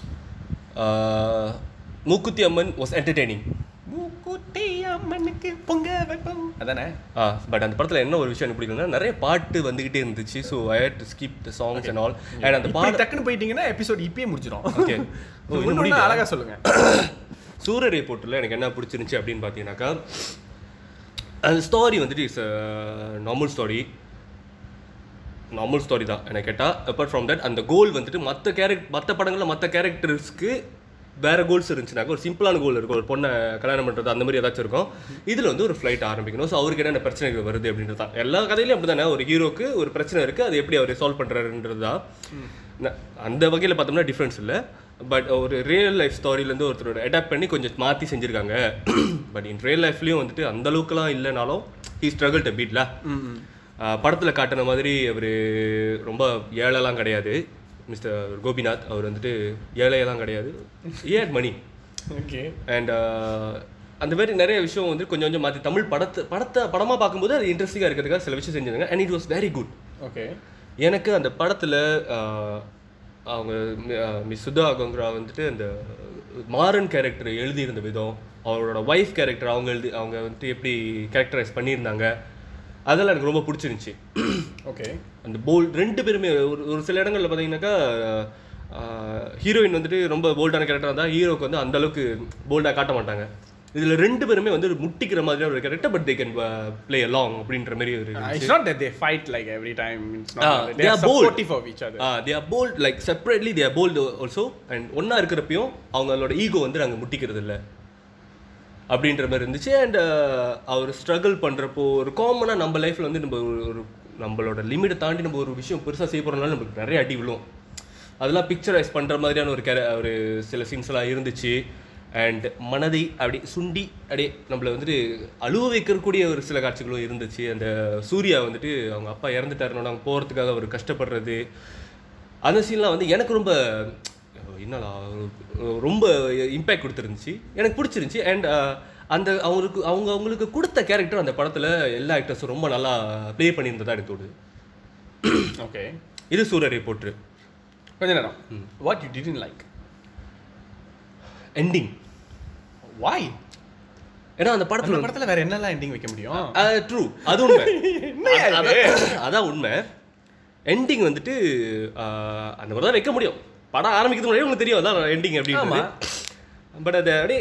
Uh, மூக்குத்தி அம்மன் வாஸ் என்டர்டெய்னிங் மூக்குத்தி அம்மனுக்கு பொங்க வைப்போம் அதானே ஆ பட் அந்த படத்தில் என்ன ஒரு விஷயம் எனக்கு பிடிக்கலன்னா நிறைய பாட்டு வந்துகிட்டே இருந்துச்சு so I had to skip the songs and all and அந்த இப்படி பாட்டு டக்குன்னு போயிட்டீங்கன்னா எபிசோட் இப்பயே முடிச்சிடும் Okay. ஓ, இன்னும் இன்னும் முடியலையா? அழகா சொல்லுங்க சூரிய ரிப்போர்ட்டில் எனக்கு என்ன பிடிச்சிருந்துச்சு அப்படின்னு பார்த்தீங்கன்னாக்கா அந்த ஸ்டோரி வந்துட்டு it's normal story normal story தான் எனக்கு கேட்டால் அப்பார்ட் ஃப்ரம் தட் அந்த கோல் வந்துட்டு மற்ற கேரக்ட் மற்ற படங்களில் மற்ற கேரக்டர்ஸ்க்கு வேற கோல்ஸ் இருந்துச்சுனாக்கா ஒரு சிம்பிளான கோல் இருக்கும் ஒரு பொண்ணை கல்யாணம் பண்ணுறது அந்த மாதிரி ஏதாச்சும் இருக்கும் இதில் வந்து ஒரு ஃப்ளைட் ஆரம்பிக்கணும் ஸோ அவருக்கு என்னென்ன பிரச்சனைகள் வருது அப்படின்றது தான் எல்லா கதையிலையும் அப்படி தானே ஒரு ஹீரோக்கு ஒரு பிரச்சனை இருக்குது அது எப்படி அவர் சால்வ் பண்ணுறாருன்றது தான் ந- அந்த வகையில் பார்த்தோம்னா டிஃப்ரென்ஸ் இல்லை பட் ஒரு ரியல் லைஃப் ஸ்டோரியிலேருந்து ஒருத்தரோட அடாப்ட் பண்ணி கொஞ்சம் மாற்றி செஞ்சுருக்காங்க பட் இன் ரியல் லைஃப்லேயும் வந்துட்டு அந்த அளவுக்குலாம் இல்லைனாலும் ஹீ ஸ்ட்ரகிள் டு பீட்ல படத்தில் காட்டின மாதிரி அவர் ரொம்ப ஏழைலாம் கிடையாது மிஸ்டர் கோபிநாத் அவர் வந்துட்டு ஏழையெல்லாம் கிடையாது ஏட் மணி ஓகே அண்ட் அந்த மாதிரி நிறைய விஷயம் வந்து கொஞ்சம் கொஞ்சம் மாற்றி தமிழ் படத்தை படத்தை படமாக பார்க்கும்போது அது இன்ட்ரெஸ்டிங்காக இருக்கிறதுக்காக சில விஷயம் செஞ்சாங்க and it was very good okay எனக்கு அந்த படத்தில் அவங்க மிஸ் சுதா கங்குரா வந்துட்டு அந்த மாறன் கேரக்டர் எழுதியிருந்த விதம் அவரோட ஒய்ஃப் கேரக்டர் அவங்க எழுதி அவங்க வந்துட்டு எப்படி கேரக்டரைஸ் பண்ணியிருந்தாங்க அதெல்லாம் எனக்கு ரொம்ப பிடிச்சிருந்துச்சி ஓகே அந்த போல்ட் ரெண்டு பேருமே ஒரு ஒரு சில இடங்களில் பார்த்தீங்கன்னாக்கா ஹீரோயின் வந்துட்டு ரொம்ப போல்டான கேரக்டர் இருந்தால் ஹீரோக்கு வந்து அந்த அளவுக்கு போல்டாக காட்ட மாட்டாங்க இதில் ரெண்டு பேருமே வந்து ஒரு முட்டிக்கிற மாதிரியான ஒரு character but they can play along அப்படின்ற மாதிரி ஒரு it's not that they fight like every time it's Ah, not they they are are bold. Supportive of each other ah they are bold like separately they are bold also and ஒன்றா இருக்கிறப்பையும் அவங்களோட ஈகோ வந்து நாங்கள் முட்டிக்கிறது இல்லை அப்படின்ற மாதிரி இருந்துச்சு அண்ட் அவர் ஸ்ட்ரகிள் பண்ணுறப்போ ஒரு காமனாக நம்ம லைஃப்பில் வந்து நம்ம ஒரு ஒரு நம்மளோட லிமிட்டை தாண்டி நம்ம ஒரு விஷயம் பெருசாக செய்ய போகிறனால நமக்கு நிறைய அடி விழும் அதெல்லாம் பிக்சரைஸ் பண்ணுற மாதிரியான ஒரு கேர ஒரு சில சீன்ஸ்லாம் இருந்துச்சு அண்ட் மனதை அப்படி சுண்டி அப்படியே நம்மளை வந்துட்டு அழுவ வைக்கக்கூடிய ஒரு சில காட்சிகளும் இருந்துச்சு அந்த சூர்யா வந்துட்டு அவங்க அப்பா இறந்துட்டாருன்னு அவங்க போகிறதுக்காக அவர் கஷ்டப்படுறது அந்த சீன்லாம் வந்து எனக்கு ரொம்ப என்னடா ரொம்ப இம்பேக்ட் கொடுத்துருந்துச்சு எனக்கு பிடிச்சிருந்துச்சி அண்ட் அந்த அவங்களுக்கு அவங்க அவங்களுக்கு கொடுத்த கேரக்டர் அந்த படத்தில் எல்லா ஆக்டர்ஸும் ரொம்ப நல்லா ப்ளே பண்ணியிருந்ததா எனக்கு தோணுது ஓகே இது சூரரை போட்டு கொஞ்ச நேரம் what you didn't like ending why ஏன்னா அந்த அந்த படத்தில் படத்துல வேற என்னெல்லாம் எண்டிங் வைக்க முடியும் ட்ரூ அது உண்மை என்னய்யா இது? அதான் அதான் உண்மை எண்டிங் வந்துட்டு ஆஹ், அந்த மாதிரி தான் வைக்க முடியும் படம் ஆரம்பிக்கிறது முன்னாடி உங்களுக்கு தெரியும் அதான் எண்டிங் ஆமா. அப்படின்னு பட் அது அப்படியே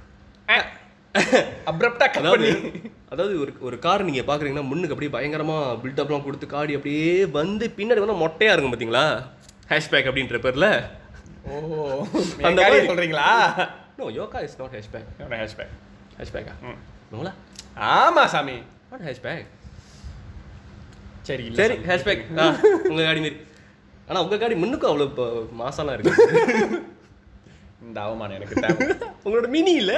அப்ரப்டா கட் அதாவது பண்ணி அதாவது ஒரு ஒரு கார் நீங்க பாக்குறீங்கன்னா முன்னுக்கு அப்படியே பயங்கரமா பில்டப்லாம் கொடுத்து காடி அப்படியே வந்து பின்னாடி வந்து மொட்டையா இருக்கும் பாத்தீங்களா ஹேஷ்பேக் அப்படின்ற பேர்ல ஓ அந்த அந்த மாதிரி மாதிரி. சொல்றீங்களா no yoga is not flashback flashback ஹேஷ்பேக்கா நோலா ஆமா சாமி வாட் ஹேஷ்பேக் சரி இல்ல சரி சாமி. ஹேஷ்பேக் உங்க காடி மாரி ஆனா உங்க காடி முன்னுக்கும் அவ்வளவு இப்போ மாசாலாம் இருக்கு இந்த அவமானம் எனக்கு தேவை உங்களோட மினி இல்ல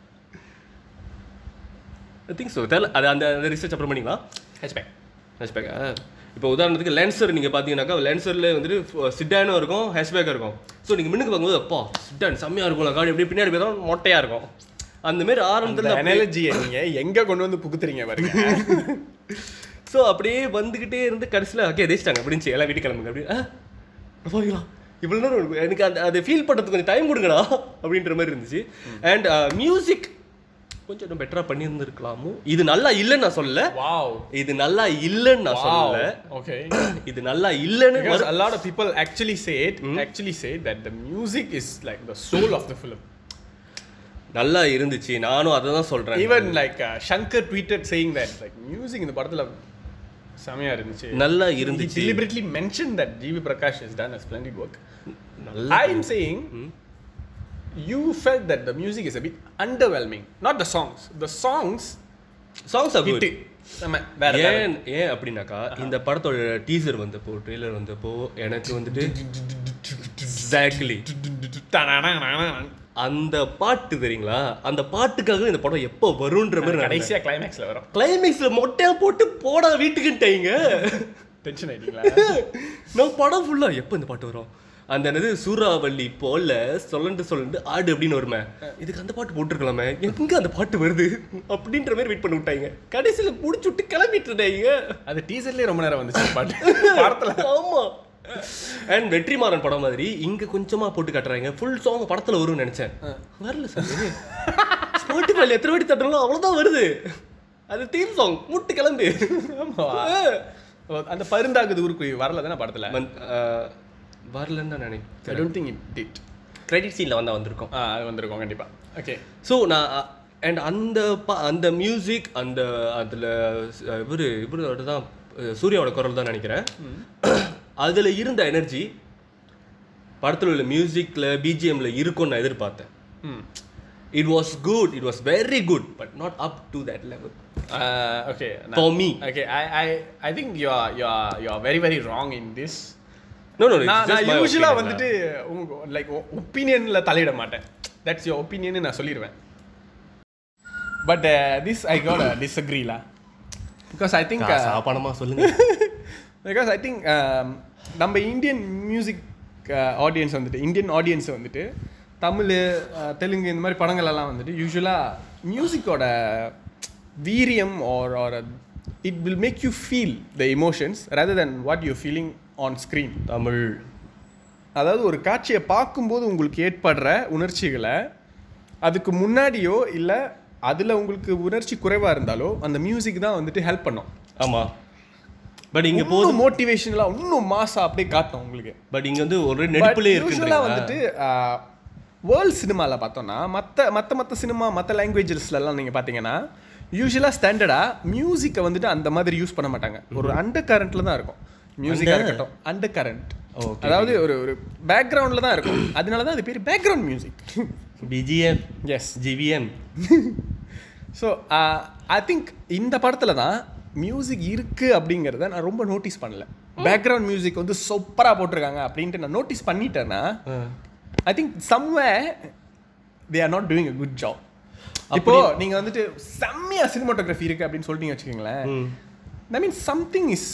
ஐ திங்க் ஸோ தெரியல அது அந்த அந்த ரிசர்ச் அப்புறம் பண்ணிங்களா ஹேஷ்பேக் ஹேஷ்பேக்கா இப்போ உதாரணத்துக்கு லென்சர் நீங்கள் பார்த்தீங்கன்னாக்கா லென்சரில் வந்துட்டு சிட்டானும் இருக்கும் ஹேஷ்பேக் இருக்கும் ஸோ நீங்கள் முன்னுக்கு பார்க்கும்போது அப்பா சிட்டான் செம்மையாக இருக்கும்ல காடி அப்படியே பின்னாடி போய் தான் மொட்டையாக இருக்கும் அந்த மாதிரி அந்த ஆரம்பத்தில் அனாலஜியை நீங்க எங்க கொண்டு வந்து புகுத்துறீங்க பாருங்க ஸோ அப்படியே வந்துக்கிட்டே இருந்து கடைசியில் ஓகே தேச்சிட்டாங்க அப்படின்னு எல்லாம் வீட்டுக்கு கிளம்புங்க அப்படி ஆ போய்ங்களா இவ்வளோ நேரம் இருக்கும். எனக்கு அந்த அதை ஃபீல் பண்ணுறதுக்கு கொஞ்சம் டைம் கொடுங்கடா அப்படின்ற மாதிரி இருந்துச்சு அண்ட் மியூசிக் கொஞ்சம் இன்னும் பெட்டராக பண்ணியிருந்துருக்கலாமோ இது நல்லா இல்லைன்னு நான் சொல்லல வாவ் இது நல்லா இல்லைன்னு நான் சொல்லல ஓகே இது நல்லா இல்லைன்னு Because a lot of people actually say it, actually say that the music is like the soul of the film. நல்லா இருந்துச்சு நானும் அதை தான் சொல்றேன் Even like uh, Shankar tweeted saying that like music in the படத்துல செமையா இருந்துச்சு நல்லா He இருந்துச்சு deliberately mentioned that GV Prakash has done a splendid work. நல்லா I am saying you felt that the music is a bit underwhelming. Not the songs. The songs songs are hit good it. செம வேற level. ஏன் ஏன் அப்படின்னாக்கா இந்த படத்தோட டீசர் வந்தப்போ ட்ரெய்லர் வந்தப்போ எனக்கு வந்துட்டு எக்ஸாக்ட்லி அந்த பாட்டு தெரியுங்களா அந்த பாட்டுக்காக இந்த படம் எப்போ வரும்ன்ற மாதிரி நான் கடைசியா கிளைமேக்ஸ்ல வரும் கிளைமேக்ஸ்ல மொட்டையா போட்டு போடா வீட்டுக்குன்ட்டாங்க டென்ஷன் ஆயிட்டீங்களா நான் படம் ஃபுல்லா எப்போ இந்த பாட்டு வரும் அந்த என்னது சூறாவளி போல சொல்லண்டு சொல்லண்டு ஆடு அப்படின்னு வருமே இதுக்கு அந்த பாட்டு போட்டிருக்கலாமே எங்க அந்த பாட்டு வருது அப்படின்ற மாதிரி வெயிட் பண்ணி விட்டாங்க கடைசியில புடிச்சு விட்டு கிளம்பிட்டு இருந்தாங்க அது டீசர்லயே ரொம்ப நேரம் வந்துச்சு அந்த பாட்டு படத்துல ஆமா அண்ட் வெற்றிமாறன் படம் மாதிரி இங்க கொஞ்சமா போட்டு காட்டுறாங்க ஃபுல் சாங் படத்துல வரும்னு நினைச்சேன் வரல சார் ஸ்பாட்டிஃபைல எத்தனை வாட்டி தட்டணும் அவ்வளவுதான் வருது அது தீம் சாங் முட்டு கிளம்பு ஆமாவா? ஓ, அந்த பருந்தாகுது ஊருக்கு வரல தானே படத்துல வந்து, அஹ், வரலன்னு தான் ஐ நினைக்கிறேன் don't think it did credit சீன்ல வந்தா வந்திருக்கோம் ஆ அது வந்திருக்கோம் கண்டிப்பா ஓகே ஸோ நான் அண்ட் அந்த ப அந்த மியூசிக் அந்த அதில் இவர் இவரோட தான் அஹ், சூர்யாவோட குரல் தான் நினைக்கிறேன் அதில் இருந்த எனர்ஜி படத்தில் உள்ள மியூசிக்கில் பிஜிஎம்ல இருக்கும்னு நான் எதிர்பார்த்தேன் hmm it was good it was very good but not up to that level okay For me. Okay I I I think you are you are you are very very wrong in this no no நான் நான் யூஸ்வலா வந்துட்டு உங்க லைக் ஒப்பீனியன்ல தலையிட மாட்டேன் தட்ஸ் யோர் ஒப்பீனியன் நான் சொல்லிடுவேன் பட் திஸ் ஐ காட் டிஸ்அக்ரிலா பிகாஸ் ஐ திங்க் பணமாக சொல்லுங்க பிகாஸ் ஐ திங்க் நம்ம இந்தியன் மியூசிக் ஆடியன்ஸ் வந்துட்டு இந்தியன் ஆடியன்ஸ் வந்துட்டு தமிழ் அஹ், தெலுங்கு இந்த மாதிரி படங்கள் எல்லாம் வந்துட்டு யூஸ்வலாக மியூசிக்கோட வீரியம் are are it will make you feel the emotions rather then what you feeling on screen Tamil அதாவது ஒரு காட்சியை பார்க்கும்போது உங்களுக்கு ஏற்படுற உணர்ச்சிகளை அதுக்கு முன்னாடியோ இல்லை அதில் உங்களுக்கு உணர்ச்சி குறைவாக இருந்தாலோ அந்த மியூசிக் தான் வந்துட்டு ஹெல்ப் பண்ணும் ஆமா பட் இங்க போ இன்னும் மோட்டிவேஷனலாக இன்னும் மாசா அப்படியே காட்டும் உங்களுக்கு பட் இங்க வந்து ஒரு நெடுப்புலே யூஸ்வலாக இருக்கு வந்துட்டு வேர்ல்ட் சினிமாவில் பார்த்தோம்னா மற்ற மற்ற மற்ற சினிமா மற்ற லாங்குவேஜஸ்லலாம் நீங்கள் பார்த்தீங்கன்னா யூஸ்வலாக ஸ்டாண்டர்டாக மியூசிக்கை வந்துட்டு அந்த மாதிரி யூஸ் பண்ண மாட்டாங்க ஒரு அண்டர் கரண்ட்டில் தான் இருக்கும் மியூசிக்காக இருக்கட்டும் அண்டர் கரண்ட் Okay, அதாவது ஒரு ஒரு பேக்ரவுண்டில் தான் இருக்கும் அதனால தான் அது பேர் பேக்ரவுண்ட் மியூசிக் பிஜிஎம் எஸ் ஜிவிஎம் ஸோ ஐ திங்க் இந்த படத்தில் தான் மியூசிக் இருக்கு அப்படிங்கிறத நான் ரொம்ப நோட்டீஸ் பண்ணல பேக்ரவுண்ட் மியூசிக் வந்து சூப்பராக போட்டிருக்காங்க அப்படின்ட்டு நான் நோட்டீஸ் பண்ணிட்டேன்னா I think someway they are not doing a good job இப்போ நீங்க வந்துட்டு செம்மையா சினிமாட்டோகிராஃபி இருக்கு அப்படின்னு சொல்லிட்டீங்க வச்சுக்கோங்களேன் ஐ மீன் சம்திங் இஸ்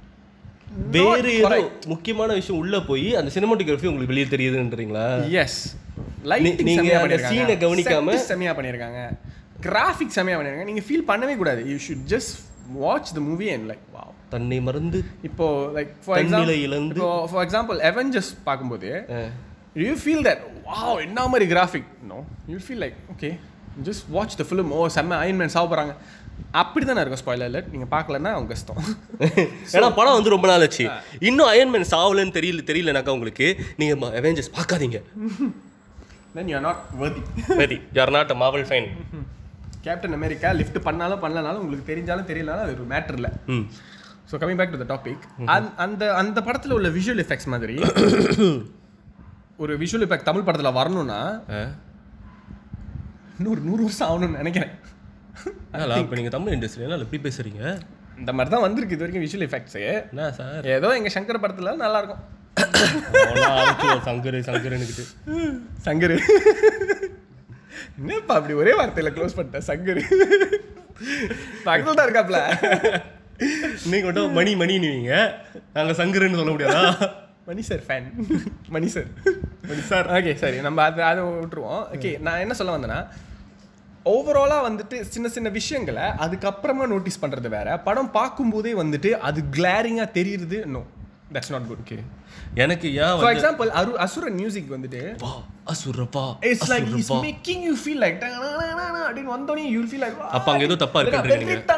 வேறு ஏதோ முக்கியமான விஷயம் உள்ள போய் அந்த சினிமாட்டோகிராஃபி உங்களுக்கு வெளியே தெரியுதுன்றீங்களா எஸ் லைட்டிங் நீங்க செம்மையா அந்த பண்ணிருக்காங்க scene-அ கவனிக்காம- Set செம்மையா பண்ணிருக்காங்க கிராஃபிக் செம்மையா பண்ணிருக்காங்க நீங்க ஃபீல் பண்ணவே கூடாது you should just watch the movie and like wow தன்னை மறந்து இப்போ லைக் ஃபார் தன்னிலை எக்ஸாம்பிள் இழந்து. இப்போ ஃபார் எக்ஸாம்பிள் எவெஞ்சர்ஸ் பார்க்கும்போது ah, you feel that wow என்ன மாதிரி graphic no you feel like okay just watch the film oh செம்ம அயன்மேன் சாவ போகிறாங்க அப்படி தானே இருக்கும் ஸ்பாயிலர் அலர்ட் நீங்கள் பார்க்கலன்னா அவங்க கஷ்டம் ஏன்னா படம் வந்து ரொம்ப நாள் ஆச்சு இன்னும் அயன்மேன் சாவலன்னு தெரியல தெரியலனாக்கா உங்களுக்கு நீங்க அவெஞ்சர்ஸ் பார்க்காதீங்க then you not worthy very you are not a Marvel fan Captain America lift பண்ணாலும் பண்ணலனாலும் உங்களுக்கு தெரிஞ்சாலும் தெரியலனாலும் அது ஒரு மேட்டர் இல்லை hmm so coming back to the topic அந்த அந்த படத்தில் உள்ள விஷுவல் எஃபெக்ட்ஸ் மாதிரி ஒரு விஷுவல் எஃபெக்ட் தமிழ் படத்தில் வரணும்னா அஹ். இன்னொரு நூறு வருஷம் ஆகணும்னு நினைக்கிறேன் அதெல்லாம் இப்போ நீங்கள் தமிழ் இண்டஸ்ட்ரியில் எப்படி பேசுறீங்க இந்த மாதிரி தான் வந்திருக்கு இது வரைக்கும் விஷுவல் எஃபெக்ட்ஸு என்ன சார் ஏதோ எங்கள் சங்கர் படத்தில் நல்லா இருக்கும் சங்கரு சங்கருன்னுக்கிட்டு சங்கரு என்னப்பா அப்படி ஒரே வார்த்தையில க்ளோஸ் பண்ணிட்டேன் சங்கரு பக்கத்தில் தான் இருக்காப்ல நீங்க மட்டும் மணி மணின்னுவீங்க நாங்க சங்கருன்னு சொல்ல முடியாதா Mani sir fan Mani sir Mani sir okay சரி நம்ம அதை அதை விட்டுருவோம் ஓகே நான் என்ன சொல்ல வந்தேன்னா ஓவராலாக வந்துட்டு சின்ன சின்ன விஷயங்களை அதுக்கப்புறமா நோட்டீஸ் பண்ணுறது வேற படம் பார்க்கும்போதே வந்துட்டு அது கிளாரிங்காக தெரியுது no that's not good okay எனக்கு ஏன் ஃபார் வந்து எக்ஸாம்பிள் அரு அசுரன் மியூசிக் வந்துட்டு வா அசுரப்பா இட்ஸ் லைக் இஸ் அசுரப்பா மேக்கிங் யூ ஃபீல் லைக் அப்படின்னு வந்தோடனே யூ ஃபீல் லைக் அப்ப அங்க ஏதோ தப்பா இருக்குன்றீங்க நீங்க.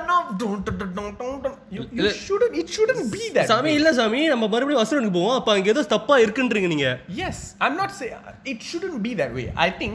you shouldn't it shouldn't be that சாமி இல்ல சாமி நம்ம மறுபடியும் அசுரனுக்கு போவோம் அப்ப அங்க ஏதோ தப்பா இருக்குன்றீங்க நீங்க yes i'm not saying it shouldn't be that way i think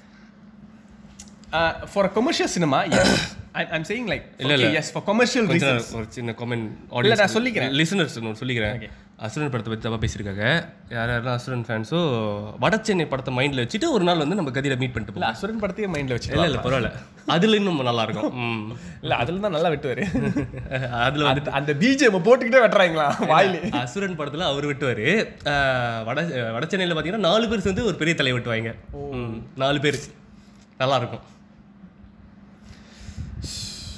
uh, for a commercial cinema yes I, i'm saying like இல்ல, okay, இல்ல. yes for commercial கொஞ்ச reasons நேரம் ஒரு சின்ன கமெண்ட் இல்ல, நான் சொல்லிக்கிறேன். லிசனர்ஸ் ஒன்று சொல்லிக்கிறேன் Okay. அசுரன் படத்தை பற்றி தப்பா பேசியிருக்காங்க யார் யாரெல்லாம் அசுரன் ஃபேன்ஸோ வட சென்னை படத்தை மைண்ட்ல வச்சுட்டு ஒரு நாள் வந்து நம்ம கதியில மீட் பண்ணிட்டு இல்ல போவோம் அசுரன் படத்தையே மைண்ட்ல வச்சு இல்ல இல்ல பரவாயில்ல அதுல இன்னும் நல்லா இருக்கும் ம். இல்ல அதுல தான் நல்லா வெட்டுவாரு அதுல வந்து அந்த- அந்த பிஜிஎம் போட்டுக்கிட்டே வெட்டுறாங்களா வாயிலே அசுரன் படத்துல அவர் வெட்டுவாரு அஹ் வட வட சென்னையில பாத்தீங்கன்னா நாலு பேர் சேர்ந்து ஒரு பெரிய தலை வெட்டுவாங்க ம், நாலு பேர் நல்லா இருக்கும்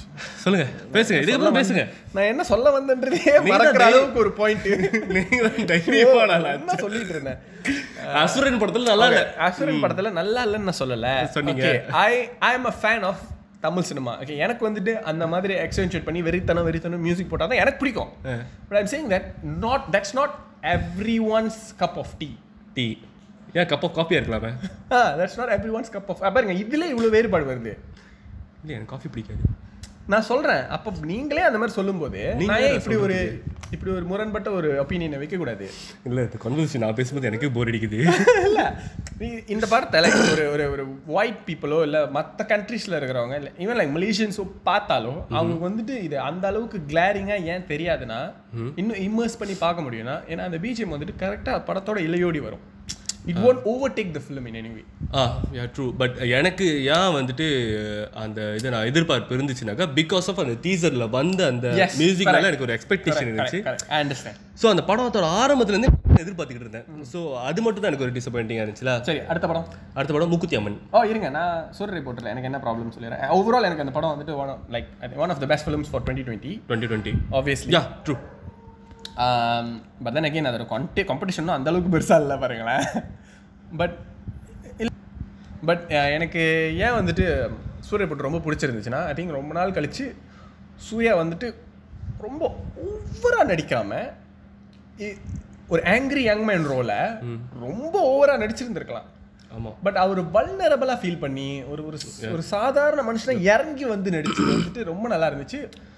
சொல்லுங்க பேசுங்க இதுக்கப்புறம் பேசுங்க நான் என்ன சொல்ல வந்தேன்றதே நீங்க மறக்கிற தான் அளவுக்கு ஒரு பாயிண்ட் நீங்க தான் தைரியமா நான் என்ன சொல்லிட்டு இருந்தேன் அசுரன் படத்துல நல்லா இல்ல அசுரன் படத்துல நல்லா இல்லைன்னு நான் சொல்லல சொன்னீங்க. I I am a fan of Tamil cinema okay எனக்கு வந்துட்டு அந்த மாதிரி எக்ஸ்டென்ஷன் பண்ணி வெறித்தனம் வெறித்தனம் மியூசிக் போட்டால் தான் எனக்கு பிடிக்கும் but I'm saying that not that's not everyone's cup of tea tea ஏன் கப் ஆஃப் காஃபியா இருக்கலாமே ah that's not everyone's cup of பாருங்க இதுல இவ்வளவு வேறுபாடு வருது இல்ல எனக்கு காஃபி பிடிக்காது நான் சொல்றேன் அப்போ நீங்களே அந்த மாதிரி சொல்லும்போது நீங்க நான் ஏன் தான் இப்படி ஒரு இப்படி ஒரு முரண்பட்ட ஒரு ஒப்பீனியனை வைக்க கூடாது இல்ல இந்த கன்வர்சேஷன் நான் பேசும்போது எனக்கு போர் அடிக்குது இல்ல நீ- இந்த படத்தை like ஒரு ஒரு ஒரு ஒயிட் பீப்புளோ இல்ல மத்த கண்ட்ரீஸ்ல இருக்கிறவங்க இல்ல ஈவன் லைக் மலேசியன்ஸோ பார்த்தாலும் அவங்களுக்கு வந்துட்டு இது அந்த அளவுக்கு கிளாரிங்கா ஏன் தெரியாதுன்னா இன்னும் இம்மர்ஸ் பண்ணி பார்க்க முடியும்னா ஏன்னா அந்த பிஜிஎம் வந்துட்டு கரெக்டா படத்தோட இலையோடி வரும் it won't overtake the film in anyway ah yeah true but எனக்கு ஏன் வந்துட்டு அந்த இதை நான் எதிர்பார்ப்பு இருந்துச்சுனாக்கா பிகாஸ் ஆஃப் அந்த டீசர்ல வந்த அந்த Yes, மியூசிக்னால correct. எனக்கு ஒரு எக்ஸ்பெக்டேஷன் இருந்துச்சு ஐ அண்டர்ஸ்டாண்ட் ஸோ அந்த படத்தோட ஆரம்பத்துல இருந்து எதிர்பார்த்துக்கிட்டு இருந்தேன் ஸோ அது மட்டும் தான் எனக்கு ஒரு டிசப்பாயிண்டிங்காக இருந்துச்சுல சரி அடுத்த படம் அடுத்த படம் மூக்குத்தி அம்மன் ஓ இருங்க நான் சூரிய ரிப்போர்ட்டில் எனக்கு என்ன ப்ராப்ளம் சொல்லிடுறேன் ஓவரால் எனக்கு அந்த படம் வந்துட்டு one like one of the best films for twenty twenty twenty twenty obviously yeah true but then again அதோட கான்டே காம்படிஷனும் அந்த அளவுக்கு பெருசாக இல்லை பாருங்களேன் பட் பட் எனக்கு ஏன் வந்துட்டு சூர்யா போட்டு ரொம்ப பிடிச்சிருந்துச்சுன்னா ஐ திங்க் ரொம்ப நாள் கழிச்சு சூர்யா வந்துட்டு ரொம்ப ஓவராக நடிக்காம இ- ஒரு ஆங்கிரி யங் மேன் ரோலை ரொம்ப ஓவராக நடிச்சிருந்துருக்கலாம் ஆமா பட் அவர் வல்னரபிளாக ஃபீல் பண்ணி ஒரு ஒரு ஒரு சாதாரண மனுஷனை இறங்கி வந்து நடிச்சது வந்துட்டு ரொம்ப நல்லா இருந்துச்சு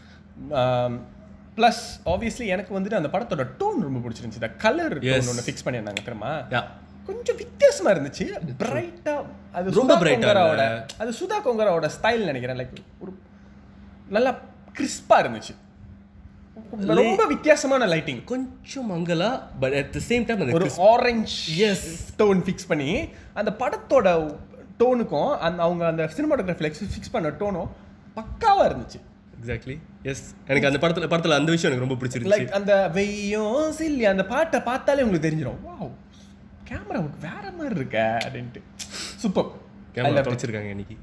ப்ளஸ் ஆப்வியஸ்லி எனக்கு வந்துட்டு அந்த படத்தோட டோன் ரொம்ப பிடிச்சிருந்துச்சு இந்த கலர் டோன் ஒன்று ஃபிக்ஸ் பண்ணியிருந்தாங்க தெரியுமா யா கொஞ்சம் வித்தியாசமா இருந்துச்சு பிரைட்டா அது ரொம்ப சுதா bright ஆ கொங்கராவோட அது சுதா கொங்கராவோட ஸ்டைல் நினைக்கிறேன் லைக் ஒரு நல்லா கிறிஸ்பா இருந்துச்சு ரொம்ப வித்தியாசமான லைட்டிங் கொஞ்சம் மங்களா but at the same time அந்த ஒரு ஆரஞ்ச் எஸ் டோன் ஃபிக்ஸ் பண்ணி அந்த படத்தோட டோனுக்கும் அந்த அவங்க அந்த சினிமாட்டோகிராஃபில் ஃபிக்ஸ் பண்ண டோனும் பக்காவா இருந்துச்சு எக்ஸாக்ட்லி எஸ் எனக்கு அந்த படத்துல படத்துல அந்த விஷயம் எனக்கு ரொம்ப பிடிச்சிருந்துச்சு லைக் அந்த வெய்யும் சில்லி அந்த பாட்டை பார்த்தாலே உங்களுக்கு தெரிஞ்சிடும் வாவ் கேமரா வேற மாதிரி இருக்க அப்படின்ட்டு சூப்பர் கேமரா தொலைச்சிருக்காங்க இன்னைக்கு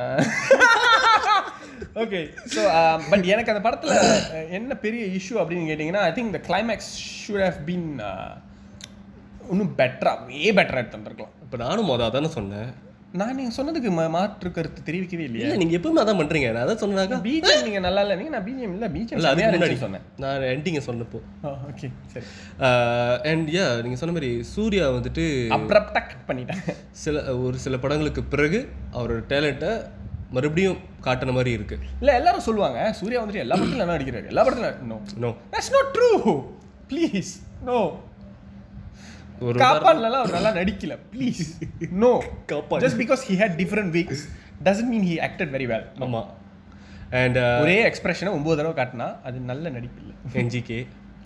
ஓகே ஸோ பட் எனக்கு அந்த படத்தில் என்ன பெரிய இஷ்யூ அப்படின்னு கேட்டிங்கன்னா I think the climax should have been இன்னும் பெட்டரா வே பெட்டராக எடுத்து வந்திருக்கலாம் இப்போ நானும் மொதல் அதானே சொன்னேன் நான் நீங்கள் சொன்னதுக்கு மா- மாற்று கருத்து தெரிவிக்கவே இல்லையா இல்ல நீங்க எப்பவுமே அதான் பண்றீங்க நான் அதான் சொன்னாக்கா பிஜிஎம் நீங்கள் நல்லா இல்லை நீங்கள் நான் பிஜிஎம் இல்லை பிஜிஎம் இல்ல அதுக்கு முன்னாடி சொன்னேன் நான் எண்டிங்க சொன்னப்போ ஓகே சரி அண்ட் யா நீங்க சொன்ன மாதிரி சூர்யா வந்துட்டு அப்ரப்டாக கட் பண்ணிட்டேன் சில ஒரு சில படங்களுக்கு பிறகு அவரோட டேலண்ட்டை மறுபடியும் காட்டுன மாதிரி இருக்கு இல்லை எல்லாரும் சொல்லுவாங்க சூர்யா வந்துட்டு எல்லா படத்துலையும் நல்லா நடிக்கிறாரு எல்லா படத்துலையும் no no that's not true please no ஒரு காப்பான்லாம் அவர் நல்லா நடிக்கல please no Kaappaan. Just because he had different looks doesn't mean he acted very well ஆமா அண்ட் ஒரே எக்ஸ்பிரஷனை ஒன்பது தடவை காட்டினா அது நல்ல நடிப்பு இல்லை NGK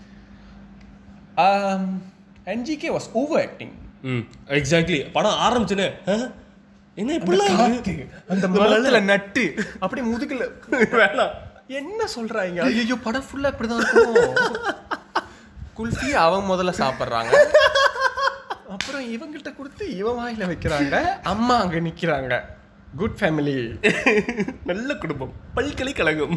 NGK was over acting hmm exactly படம் ஆரம்பிச்சுன்னு "ஆ? என்ன இப்படிலாம் இருக்கு?" அந்த மரத்துல நட்டு அப்படியே முதுகுல வேணாம் என்ன சொல்றாங்க ஐயோ படம் ஃபுல்லா இப்படிதான் இருக்கும் குல்ஃபி அவன் முதல்ல சாப்பிட்றாங்க அப்புறம் இவங்கிட்ட கொடுத்து இவன் வாயில வைக்கிறாங்க அம்மா அங்க நிக்கிறாங்க குட் ஃபேமிலி நல்ல குடும்பம் பல்கலைக்கழகம்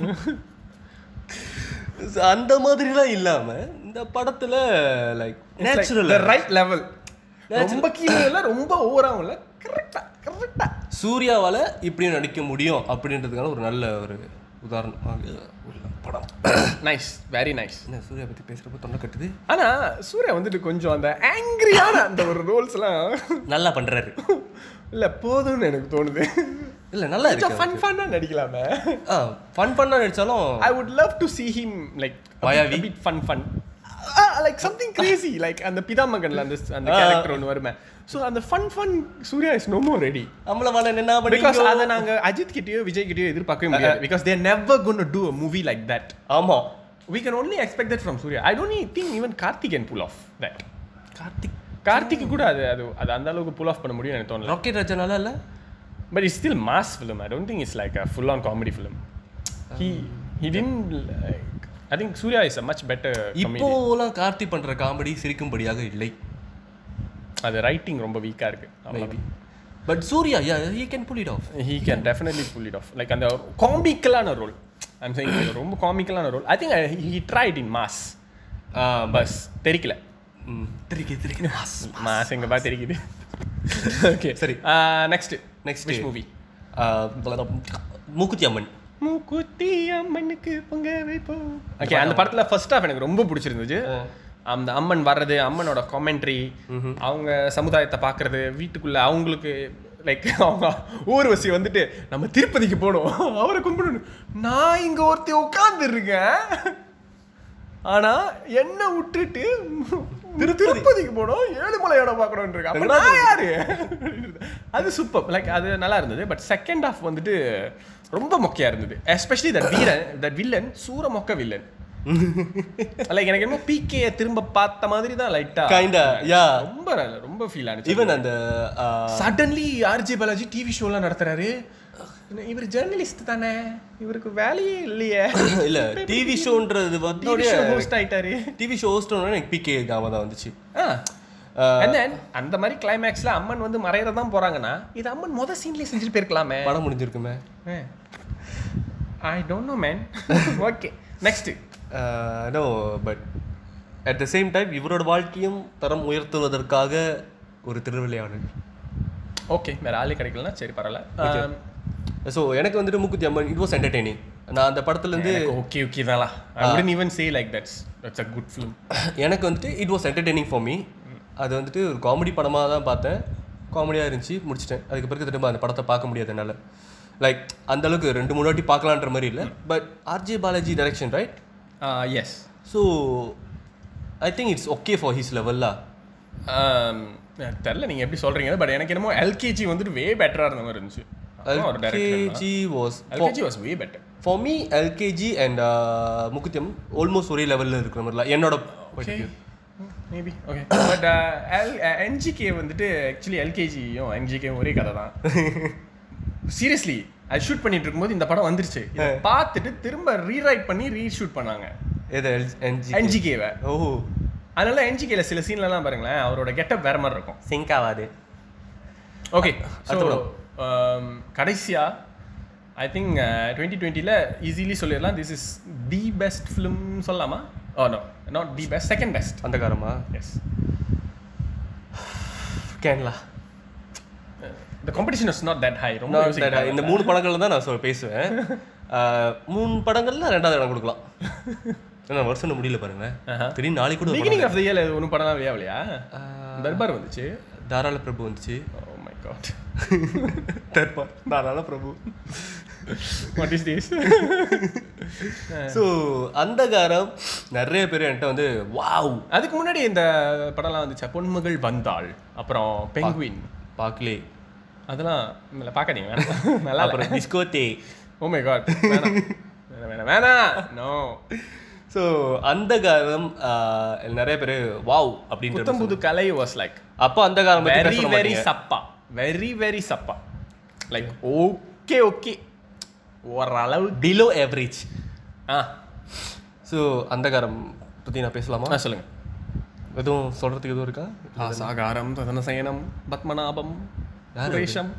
So, அந்த மாதிரிலாம் இல்லாம இந்த படத்துல லைக் நேச்சுரல் ரைட் லெவல் ரொம்ப கீழே இல்ல ரொம்ப ஓவராகவும் இல்ல கரெக்டா கரெக்டா சூர்யாவால இப்படியும் நடிக்க முடியும் அப்படின்றதுக்கான ஒரு நல்ல ஒரு உதாரணமாக உள்ள படம் நைஸ் வெரி நைஸ் என்ன சூர்யா பத்தி பேசுறப்ப தொண்டை கட்டுது ஆனா சூர்யா வந்துட்டு கொஞ்சம் அந்த ஆங்கிரியான அந்த ஒரு ரோல்ஸ்லாம் நல்லா பண்றாரு இல்ல போதும்னு எனக்கு தோணுது இல்ல நல்லா கொஞ்சம் இருக்கு ஃபன் ஃபன்னா நடிக்கலாமே ஃபன் பண்ணா நடிச்சாலும் I would love to see him like a Mayavi? bit, a bit fun fun. Ah, like something crazy like அந்த பிதாமகன்ல அந்த அந்த கேரக்டர் ஒன்று வருமே ஸோ அந்த fun fun Suriya is no more ready நம்மள வாழ என்ன பிகாஸ் பண்ணி அதை நாங்க அஜித் கிட்டயோ விஜய் கிட்டயோ எதிர்பார்க்கவே முடியாது because there never gone do a movie like that ஆமா we can only expect that from Suriya I don't think even Karthik can pull off that Karthik Karthik கூட அது அது அது அந்த அளவுக்கு புல் ஆஃப் பண்ண முடியும் எனக்கு தோணல ராக்கெட் ராஜா நல்லா இல்ல but it's still mass film I don't think it's like a full on comedy film he he டின் I think Suriya is a much better இப்போலாம் கார்த்தி பண்ற காமெடி சிரிக்கும்படியாக இல்லை அது ரைட்டிங் ரொம்ப வீக்காக இருக்கு maybe but Suriya yeah he can pull it off he can definitely pull it off like அந்த காமிக்கலான ரோல் ஐம் saying ரொம்ப காமிக்கலான role I think he tried in mass பஸ் தெரிக்கல தெரியுது தெரியுது மாஸ் மாஸ் எங்க பா தெரிக்குது ஓகே சரி. Next next which movie Mookuthi Amman மூக்குத்தி அம்மனுக்கு பொங்க வைப்போம் ஓகே அந்த படத்துல ஃபர்ஸ்ட் ஹாஃப் எனக்கு ரொம்ப பிடிச்சிருந்துச்சு அந்த அம்மன் வர்றது அம்மனோட காமெண்ட்ரி அவங்க சமுதாயத்தை பார்க்கறது வீட்டுக்குள்ள அவங்களுக்கு லைக் அவங்க ஊர்வசி வந்துட்டு நம்ம திருப்பதிக்கு போகணும் அவரை கும்பிடணும் நான் இங்க ஒருத்தி உட்கார்ந்து இருக்கேன் ஆனா என்ன விட்டுட்டு திருப்பதிக்கு போனோம் ஏழுமலையோட பார்க்கணும்னு இருக்கு அப்ப நான் யாரு அது சூப்பர் லைக் அது நல்லா இருந்தது பட் செகண்ட் ஹாஃப் வந்துட்டு ரொம்ப மொக்கையா இருந்தது எஸ்பெஷலி தட் வீரன் தட் வில்லன் சூர மொக்க வில்லன் லைக் எனக்கு என்ன பிகே திரும்ப பார்த்த மாதிரி தான் லைட்டா கைண்டா யா ரொம்ப நல்ல- ரொம்ப ஃபீல் ஆனிச்சு ஈவன் அந்த சடன்லி ஆர்ஜே பாலாஜி டிவி ஷோலாம் நடத்துறாரு இவர் ஜெர்னலிஸ்ட் தானே இவருக்கு வேலையே இல்லையே இல்ல டிவி ஷோன்றது வந்து டிவி ஷோ ஹோஸ்ட் ஆயிட்டாரு டிவி ஷோ ஹோஸ்டோட எனக்கு பிகே ஞாபகம் தான் வந்துச்சு And then, அந்த மாதிரி கிளைமேக்ஸ்ல அம்மன் வந்து மறையறதான் போறாங்கன்னா இது அம்மன் முத சீன்லயே செஞ்சுட்டு போயிருக்கலாமே படம் முடிஞ்சிருக்குமே I don't know man okay next no but at the same time இவரோட வாழ்க்கையும் தரம் உயர்த்துவதற்காக ஒரு திருவிளையாடல் ஓகே வேற ஆளே கிடைக்கலனா சரி பரவாயில்ல ஸோ எனக்கு வந்துட்டு மூக்குத்தி அம்மன் இட் வாஸ் என்டர்டெய்னிங் நான் அந்த படத்துலேருந்து ஓகே ஓகே தான்லா I wouldn't even say like that's that's a good film எனக்கு வந்துட்டு it was entertaining for me அது வந்துட்டு ஒரு காமெடி படமாக தான் பார்த்தேன் காமெடியாக இருந்துச்சு முடிச்சிட்டேன் அதுக்கு பிறகு திரும்ப அந்த படத்தை பார்க்க முடியாது என்னால் லைக் அந்த அளவுக்கு ரெண்டு மூணு வாட்டி பார்க்கலான்ற மாதிரி இல்லை but RJ Balaji direction right yes so I think it's okay for his லெவல்லா தெரில நீங்க எப்படி சொல்றீங்க பட் எனக்கு என்னமோ எல்கேஜி வந்துட்டு வே பெட்டரா இருந்த மாதிரி இருந்துச்சு அதான் ஒரு director LKG was LKG was way better for me LKG and முக்குத்தியம் ஆல்மோஸ்ட் ஒரே லெவலில் இருக்கிற மாதிரிலாம் என்னோட point of view. Maybe okay but L NGK வந்துட்டு ஆக்சுவலி எல்கேஜியும் என்ஜிகேயும் ஒரே கதை தான் சீரியஸ்லி அது ஷூட் பண்ணிட்டு இருக்கும்போது இந்த படம் வந்துருச்சு இதை பார்த்துட்டு திரும்ப ரீரைட் பண்ணி ரீஷூட் பண்ணாங்க எது என்ஜி என்ஜிகேவை ஓ அதனால என்ஜிகேல சில சீன்லலாம் பாருங்களேன் அவரோட கெட்டப் வேற மாதிரி இருக்கும் சிங்க் ஆகாது ஓகே ஸோ கடைசியா ஐ திங்க் டுவெண்ட்டி டுவெண்ட்டியில் ஈஸிலி சொல்லிடலாம் this is the best film சொல்லலாமா oh no not the best second best அந்த காரமா எஸ் கேன்லா the competition is not that high ரொம்ப Not யோசிக்க that- இந்த மூணு படங்கள்ல தான் நான் சொல் பேசுவேன் ஆஹ், மூணு படங்கள்ல ரெண்டாவது இடம் கொடுக்கலாம் ஏன்னா வருஷம் முடியல பாருங்க ஆஹா. திடீர்னு நாளைக்கு கூட ஒரு பிகினிங் ஆஃப் த இயர் ஒன்றும் படம்லாம் வெளியாகலையா தர்பார் வந்துச்சு படம். தாராள பிரபு வந்துச்சு ஓ my God Darbar Dharala Prabhu what is this so அந்த காரம் நிறைய பேர் என்கிட்ட வந்து வாவ் அதுக்கு முன்னாடி இந்த படம்லாம் வந்துச்சா பொன்மகள் வந்தாள் அப்புறம் பெங்குவின் பார்க்கலே அதெல்லாம் இல்லை பார்க்காதீங்க வேணாம் நல்லா அப்புறம் டிஸ்கோத்தே ஓ மை காட் வேணாம் வேணாம் வேணாம் வேணாம் நோ ஸோ அந்த காரம் ஆஹ், நிறைய பேர் வாவ் அப்படின்ற புத்தம் புது கலை வாஸ் லைக் அப்போ அந்த காரம் பத்தி வெரி பேச வெரி மாட்டீங்க. சப்பா வெரி வெரி சப்பா லைக் ஓகே ஓகே ஓரளவு பிலோ ஆவரேஜ் ஆ ஸோ அந்த காரம் பற்றி நான் பேசலாமா ஆ சொல்லுங்க எதுவும் சொல்கிறதுக்கு எதுவும் இருக்கா ஆசாகாரம் ததனசயனம் பத்மநாபம் யார் அது? சுரேஷம்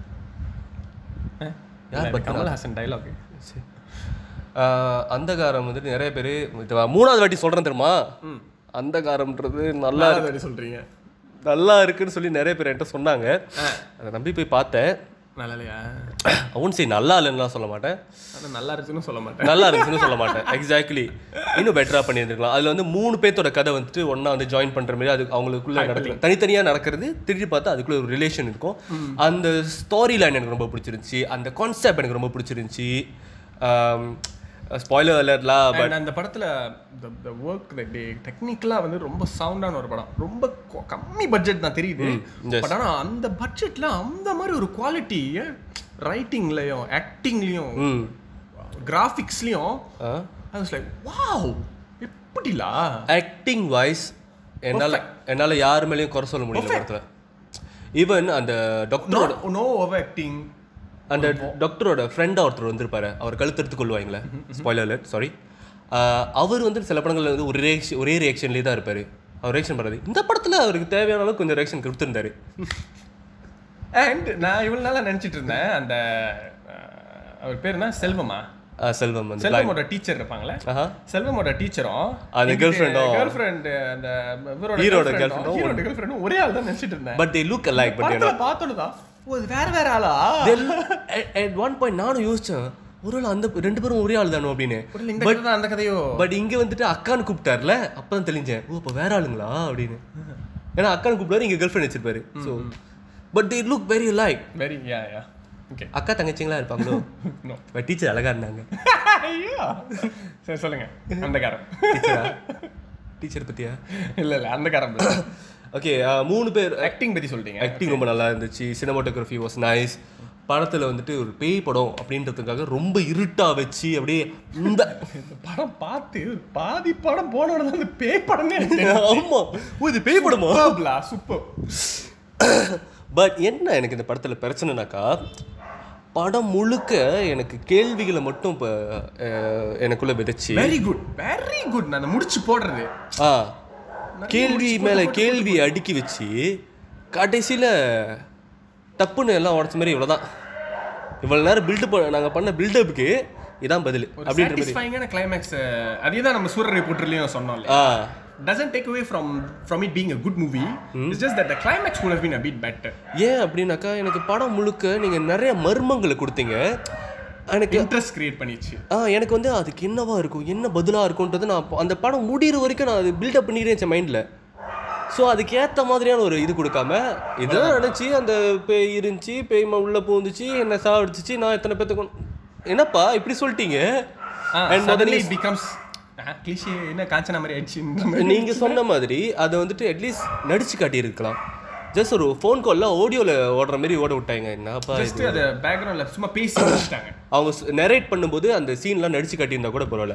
யார் பத்மநாபம்? கமல்ஹாசன் டைலாக் சரி. ஆஹ், அந்த காரம் வந்துட்டு நிறைய பேர் மூணாவது வாட்டி சொல்கிறேன் தெரியுமா அந்த காரம்ன்றது நல்லா இருக்கு சொல்றீங்க நல்லா இருக்குன்னு சொல்லி நிறைய பேர் என்கிட்ட சொன்னாங்க அதை நம்பி போய் பார்த்தேன் நல்லா இல்லையா அவன் சரி நல்லா இல்லைன்னுலாம் சொல்ல மாட்டேன் ஆனா நல்லா இருக்குன்னு சொல்ல மாட்டேன் நல்லா இருந்துச்சுன்னு சொல்ல மாட்டேன் எக்ஸாக்ட்லி இன்னும் பெட்டரா பண்ணியிருந்துருக்கலாம் அதுல வந்து மூணு பேர்த்தோட கதை வந்துட்டு ஒண்ணா வந்து ஜாயின் பண்ற மாதிரி அது அவங்களுக்குள்ள நடக்குது தனித்தனியா நடக்கிறது திருப்பி பார்த்தா அதுக்குள்ள ஒரு ரிலேஷன் இருக்கும் அந்த ஸ்டோரி லைன் எனக்கு ரொம்ப பிடிச்சிருந்துச்சு அந்த கான்செப்ட் எனக்கு ரொம்ப பிடிச்சிருந்துச்சு ஸ்பாய்லர் அலர்ட்லாம் பட் And அந்த படத்துல த ஒர்க் தட் டே டெக்னிக்கலாக வந்து ரொம்ப சவுண்டான ஒரு படம் ரொம்ப கொ- கம்மி பட்ஜெட் தான் தெரியுது yes. பட் ஆனா அந்த பட்ஜெட்ல அந்த மாதிரி ஒரு குவாலிட்டி ரைட்டிங்லயும் ஆக்டிங்லயும் ம் கிராஃபிக்ஸ்லயும் ah I was like wow எப்படிலா ஆக்டிங் வைஸ் என்னால் என்னால் யார் மேலேயும் குறை சொல்ல முடியல படத்தில் ஈவன் அந்த டாக்டரோட நோ ஓவர் ஆக்டிங் அந்த டாக்டரோட ஃப்ரெண்டாக ஒருத்தர் வந்திருப்பாரு அவர் கழுத்தெடுத்து கொள்வாங்களே ஸ்பாய்லர் சாரி அவர் வந்து சில படங்கள்ல வந்து ஒரு ரியாக்ஷன் ஒரே ரியாக்ஷன்லேயே தான் இருப்பார் அவர் ரியாக்ஷன் பண்ணுறது இந்த படத்தில் அவருக்கு தேவையான அளவுக்கு கொஞ்சம் ரியாக்ஷன் கொடுத்துருந்தாரு அண்ட் நான் இவ்வளவு நாளா நினைச்சிட்டு இருந்தேன் அந்த அஹ், அவர் பேர் என்ன செல்வமா ஆ, செல்வம் வந்து செல்வமோட டீச்சர் இருப்பாங்களே ஆஹா செல்வமோட டீச்சரும் அந்த girlfriend-உம் கேர்ள் ஃப்ரெண்ட் அந்த இவரோட Hero-ட girlfriend-உம், girlfriend-உம் hero-ட girlfriend-உம் ஒரே ஆள் தான் நினைச்சிட்டு இருந்தேன் but they look like but படத்துல பார்த்தோன்னதான் ஓ இது வேற வேற ஆளா அட் ஒன் பாயிண்ட் நானும் யோசிச்சேன் ஒருவேளை அந்த ரெண்டு பேரும் ஒரே ஆள் தானோ அப்படின்னு ஒரு இந்த கதை தான் அந்த கதையோ பட் இங்க வந்துட்டு அக்கான்னு கூப்பிட்டார்ல அப்பதான் தெளிஞ்சேன் ஓ அப்ப வேற ஆளுங்களா அப்படின்னு ஏன்னா அக்கான்னு கூப்பிட்டாரு இங்க கேர்ள் ஃப்ரெண்ட் வச்சிருப்பாரு so but they look very like very yeah yeah okay அக்கா தங்கச்சிங்களா இருப்பாங்களோ நோ டீச்சர் அழகா இருந்தாங்க ஐயோ சரி சொல்லுங்க அந்த காரம் டீச்சரா டீச்சர் பத்தியா இல்ல இல்ல அந்த காரம் ஓகே மூணு பேர் ஆக்டிங் பத்தி சொல்லிட்டீங்க ஆக்டிங் ரொம்ப நல்லா இருந்துச்சு சினிமாட்டோகிராஃபி வாஸ் நைஸ் படத்துல வந்துட்டு ஒரு பேய் படம் அப்படின்றதுக்காக ரொம்ப இருட்டா வச்சு அப்படியே இந்த இந்த படம் பார்த்து பாதி படம் போன உடனே அந்த பேய் படமே ஆமா ஓ இது பேய் படமா சூப்பர் பட் என்ன எனக்கு இந்த படத்துல பிரச்சனைனாக்கா படம் முழுக்க எனக்கு கேள்விகளை மட்டும் இப்போ எனக்குள்ள விதைச்சு வெரி குட் வெரி குட் நான் அதை முடிச்சு போடுறது ஆ கேள்வி மேல கேள்வி அடுக்கி வச்சு கடைசியில டப்புன்னு எல்லாம் உடச்ச மாதிரி இவ்வளவுதான் இவ்வளவு நேரம் பில்டப் நாங்க பண்ண பில்டப்புக்கு இதான் பதில் ஒரு அப்படின்ற மாதிரி சாட்டிஸ்ஃபைங்கான கிளைமேக்ஸ் அதே தான் நம்ம சூரர் ரிப்போர்ட்டர்லயும் சொன்னோம் ஆ doesn't take away from from it being a good movie it's just that the climax would have been a bit better ஏன் அப்படின்னாக்கா எனக்கு படம் முழுக்க நீங்க நிறைய மர்மங்களை கொடுத்தீங்க எனக்கு interest create பண்ணிச்சு ஆ எனக்கு வந்து அதுக்கு என்னவா இருக்கும் என்ன பதிலா இருக்கும்ன்றது நான் அப்ப- அந்த படம் முடியிற வரைக்கும் நான் அது பில்டப் பண்ணிட்டே இருந்துச்சேன் மைண்டில் ஸோ அதுக்கு ஏற்ற மாதிரியான ஒரு இது கொடுக்காம இதெல்லாம் நினச்சி அந்த பேய் இருந்துச்சு பேய் ம- உள்ள பூந்துச்சு என்ன சாவடிச்சிச்சு நான் எத்தனை பேர்த்த கொண்டு என்னப்பா இப்படி சொல்லிட்டீங்க And suddenly it becomes cliche என்ன காஞ்சனா மாதிரி ஆயிடுச்சுன்ற மாதிரி நீங்க சொன்ன மாதிரி அதை வந்துட்டு அட்லீஸ்ட் நடிச்சு காட்டியிருக்கலாம் ஜஸ்ட் ஒரு ஃபோன் காலில் ஆடியோவில் ஓடுற மாதிரி ஓட விட்டாங்க என்னப்பா இது ஜஸ்ட் அது பேக்ரவுண்ட்ல சும்மா பேசி முடிச்சிட்டாங்க அவங்க நரேட் பண்ணும்போது அந்த சீன்லாம் நடிச்சு காட்டியிருந்தா கூட பரவாயில்ல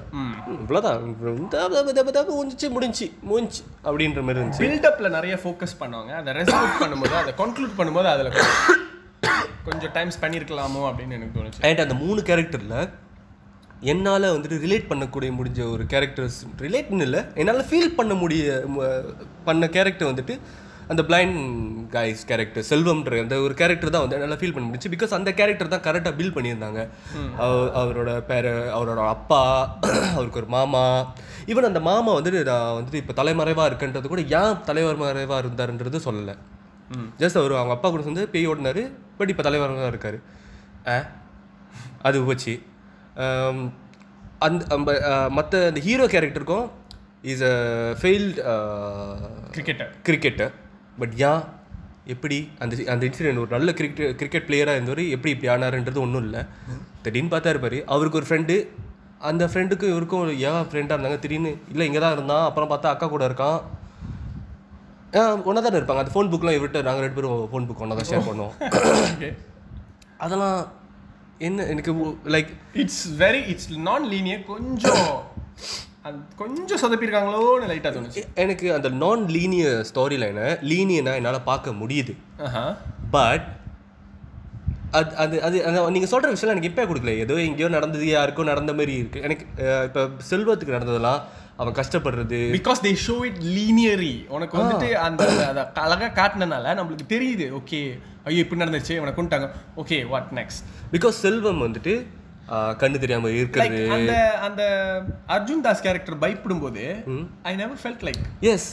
இவ்வளோதான் முடிஞ்சு முடிஞ்சு முடிஞ்சு அப்படின்ற மாதிரி இருந்துச்சு பில்டப்ல நிறைய ஃபோக்கஸ் பண்ணுவாங்க அதை ரெசல்ட் பண்ணும்போது அதை கன்க்ளூட் பண்ணும்போது அதுல கொஞ்சம் கொஞ்சம் டைம்ஸ் பண்ணியிருக்கலாமோ அப்படின்னு எனக்கு தோணுச்சு அண்ட் அந்த மூணு கேரக்டரில் என்னால் வந்துட்டு ரிலேட் பண்ணக்கூடிய முடிஞ்ச ஒரு கேரக்டர்ஸ் ரிலேட்னு இல்லை என்னால் ஃபீல் பண்ண முடிய ம- பண்ண கேரக்டர் வந்துட்டு அந்த பிளைண்ட் கைஸ் கேரக்டர் செல்வம்ன்ற அந்த ஒரு கேரக்டர் தான் வந்து என்னால் ஃபீல் பண்ண முடிஞ்சு பிகாஸ் அந்த கேரக்டர் தான் கரெக்டாக பில்ட் பண்ணியிருந்தாங்க அவ- அவரோட பேர அவரோட அப்பா அவருக்கு ஒரு மாமா ஈவன் அந்த மாமா வந்துட்டு நான் வந்துட்டு இப்போ தலைமறைவாக இருக்குன்றது கூட ஏன் தலைமறைவாக இருந்தாருன்றது சொல்லலை ஜஸ்ட் அவர் அவங்க அப்பா கூட வந்து பேய் ஓடினாரு பட் இப்போ தலைவராக இருக்காரு ஆ அது போச்சு ஆம், அந்த மற்ற அந்த ஹீரோ கேரக்டருக்கும் is a failed cricketer cricketer but ஏன் எப்படி அந்த அந்த இன்சிடென்ட் ஒரு நல்ல கிரிக்கெட் கிரிக்கெட் பிளேயராக இருந்தவர் எப்படி இப்படி ஆனாருன்றது ஒன்றும் இல்லை திடீர்னு பார்த்தா இருப்பாரு அவருக்கு ஒரு ஃப்ரெண்டு அந்த ஃப்ரெண்டுக்கும் இவருக்கும் ஒரு ஏன் ஃப்ரெண்டாக இருந்தாங்க திடீர்னு இல்லை இங்கே தான் இருந்தான் அப்புறம் பார்த்தா அக்கா கூட இருக்கான் ஒன்றா தானே இருப்பாங்க அந்த ஃபோன் புக்லாம் இவர்கிட்ட நாங்கள் ரெண்டு பேரும் ஃபோன் புக் ஒன்றா தான் ஷேர் பண்ணுவோம் ஓகே அதெல்லாம் என்ன எனக்கு like it's very it's nonlinear கொஞ்சம் அது கொஞ்சம் சொதப்பிருக்காங்களோன்னு லைட்டாக தோணுச்சு எனக்கு அந்த நான் லீனியர் ஸ்டோரி லைனை லீனியனாக என்னால் பார்க்க முடியுது ஆஹா பட் அது அது அது அந்த நீங்கள் சொல்கிற விஷயம் எனக்கு இப்போ கொடுக்கல ஏதோ எங்கேயோ நடந்தது யாருக்கோ நடந்த மாதிரி இருக்குது எனக்கு இப்போ செல்வத்துக்கு நடந்ததெல்லாம் அவன் கஷ்டப்படுறது because they show it linearly உனக்கு வந்துட்டு அந்த அதை அழகா காட்டினனால நம்மளுக்கு தெரியுது ஓகே ஐயோ இப்படி நடந்துச்சு உனக்கு கொண்டுட்டாங்க okay what next because Selvam வந்துட்டு ஆஹ், கண்ணு தெரியாமல் லைக் இருக்கிறது அந்த அந்த அர்ஜுன் தாஸ் கேரக்டர் பயப்படும் போது I never felt like yes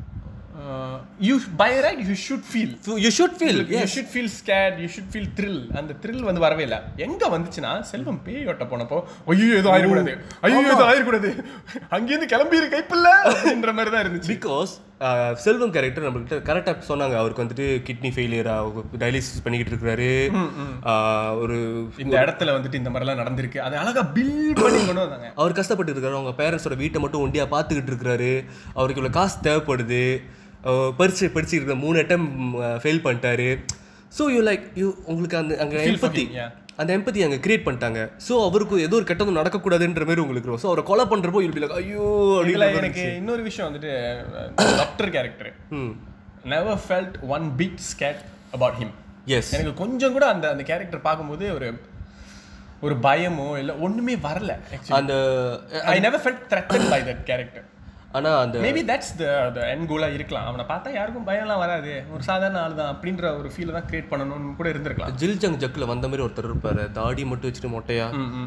you by right you should feel you should feel you should feel scared you should feel thrill அந்த த்ரில் வந்து வரவே இல்லை எங்க வந்துச்சுன்னா செல்வம் பேய் ஓட்ட போனப்போ ஐயோ ஏதோ ஆயிடக்கூடாது ஐயோ ஏதோ ஆயிடக்கூடாது அங்கேருந்து கிளம்பி இரு கைப்பில்ல அப்படின்ற மாதிரி தான் இருந்துச்சு பிகாஸ் செல்வம் கேரக்டர் நம்மள்கிட்ட கரெக்டாக சொன்னாங்க அவருக்கு வந்துட்டு கிட்னி ஃபெயிலியர் டயாலிசிஸ் பண்ணிக்கிட்டு இருக்கிறாரு ஆஹ், ஒரு இந்த இடத்துல வந்துட்டு இந்த மாதிரிலாம் நடந்திருக்கு அதை அழகா பில்ட் பண்ணி கொண்டு வந்தாங்க அவர் கஷ்டப்பட்டு இருக்காரு அவங்க பேரண்ட்ஸோட வீட்டை மட்டும் ஒண்டியாக பார்த்துக்கிட்டு இருக்காரு அவருக்கு இவ்வளோ காசு தேவைப்படுது அஹ் பரீட்சை படிச்சுட்டு இருக்க மூணு அட்டம் ஃபெயில் பண்ணிட்டாரு ஸோ யூ லைக் யூ உங்களுக்கு அந்த அங்கே Feel for empathy him, yeah. அந்த எம்பத்தி அங்கே கிரியேட் பண்ணிட்டாங்க ஸோ அவருக்கு ஏதோ ஒரு கெட்டதும் நடக்கக்கூடாதுன்ற மாதிரி உங்களுக்கு இருக்கும் ஸோ அவரை கொலை பண்ணுறப்போ யூ லைக் ஐயோ இதுல அப்படின்னு எனக்கு இன்னொரு விஷயம் வந்துட்டு doctor character hmm never felt one bit scared about him yes எனக்கு கொஞ்சம் கூட அந்த அந்த கேரக்டர் பார்க்கும்போது ஒரு ஒரு பயமோ இல்லை ஒண்ணுமே வரல அந்த I never felt threatened by that character ஆனால் அந்த மேபி தட்ஸ் த த என் கோலாக இருக்கலாம் அவனை பார்த்தா யாருக்கும் பயம்லாம் வராது ஒரு சாதாரண ஆள் தான் அப்படின்ற ஒரு ஃபீலை தான் கிரியேட் பண்ணணும்னு கூட இருந்திருக்கலாம் ஜில் ஜங் ஜக்கில் வந்த மாதிரி ஒருத்தர் இருப்பாரு தாடி மட்டும் வச்சுட்டு மொட்டையா ம் ம் ம்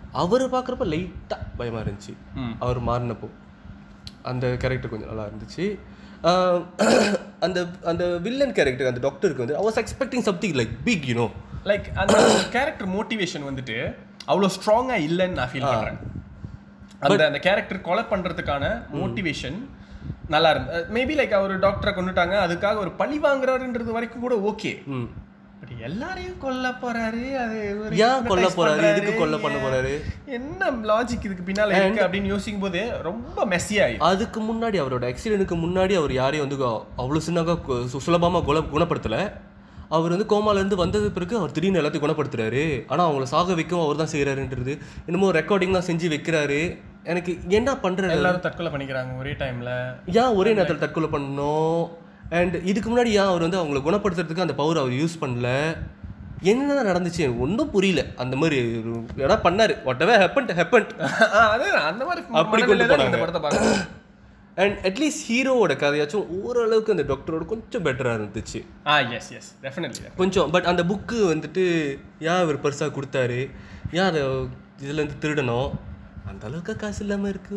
அவர் பார்க்குறப்ப லைட்டாக பயமாக இருந்துச்சு ம். அவர் மாறினப்போ அந்த கேரக்டர் கொஞ்சம் நல்லா இருந்துச்சு ஆஹ் அந்த அந்த வில்லன் கேரக்டர் அந்த டாக்டருக்கு வந்து I was expecting something like big you know like அந்த கேரக்டர் மோட்டிவேஷன் வந்துட்டு அவ்வளோ ஸ்ட்ராங்கா இல்லைன்னு நான் ஃபீல் பண்றேன் அந்த அந்த கேரக்டர் கொலை பண்றதுக்கான மோட்டிவேஷன் நல்லா இருந்து மேபி லைக் அவர் டாக்டரை கொண்டுட்டாங்க அதுக்காக ஒரு பழி வாங்குறாருன்றது வரைக்கும் கூட ஓகே ம் பட் எல்லாரையும் கொல்ல போறாரு அது ஒரு ஏன் கொல்ல hypnotize போறாரு பண்றாரு. எதுக்கு கொல்ல பண்ண போறாரு என்ன லாஜிக் இதுக்கு பின்னால இருக்கு அப்படின்னு யோசிக்கும் போது ரொம்ப மெஸ்ஸியா அதுக்கு முன்னாடி அவரோட ஆக்சிடென்ட்டுக்கு முன்னாடி அவர் யாரையும் வந்து அவ்வளோ சின்னதாக சுலபமாக குண குணப்படுத்தலை அவர் வந்து கோமாலேருந்து வந்தது பிறகு அவர் திடீர்னு எல்லாத்தையும் குணப்படுத்துறாரு ஆனால் அவங்கள சாக வைக்கவும் அவர் தான் செய்கிறாருன்றது என்னமோ ரெக்கார்டிங்லாம் செஞ்சு வைக்கிறாரு எனக்கு என்ன பண்ணுறது எல்லாரும் தற்கொலை பண்ணிக்கிறாங்க ஒரே டைம்ல ஏன் ஒரே நேரத்தில் தற்கொலை பண்ணணும் அண்ட் இதுக்கு முன்னாடி ஏன் அவர் வந்து அவங்கள குணப்படுத்துறதுக்கு அந்த பவர் அவர் யூஸ் பண்ணல என்ன நடந்துச்சு ஒன்றும் புரியல அந்த மாதிரி ஒரு ஏன்னா பண்ணாரு வாட் எவர் ஹெப்பன் ஹெப்பன் அது அந்த மாதிரி அப்படி கொண்டு மனநிலையில தான் இந்த போனாங்க. படத்தை பார்க்கணும் அண்ட் அட்லீஸ்ட் ஹீரோவோட கதையாச்சும் ஓரளவுக்கு அந்த டாக்டரோட கொஞ்சம் பெட்டராக இருந்துச்சு ஆ எஸ் எஸ் டெஃபினெட்லி கொஞ்சம் பட் அந்த புக்கு வந்துட்டு ஏன் இவர் பெருசாக கொடுத்தாரு ஏன் அதை இதுலேருந்து திருடணும் அந்த அளவுக்கு காசு இல்லாமல் இருக்கு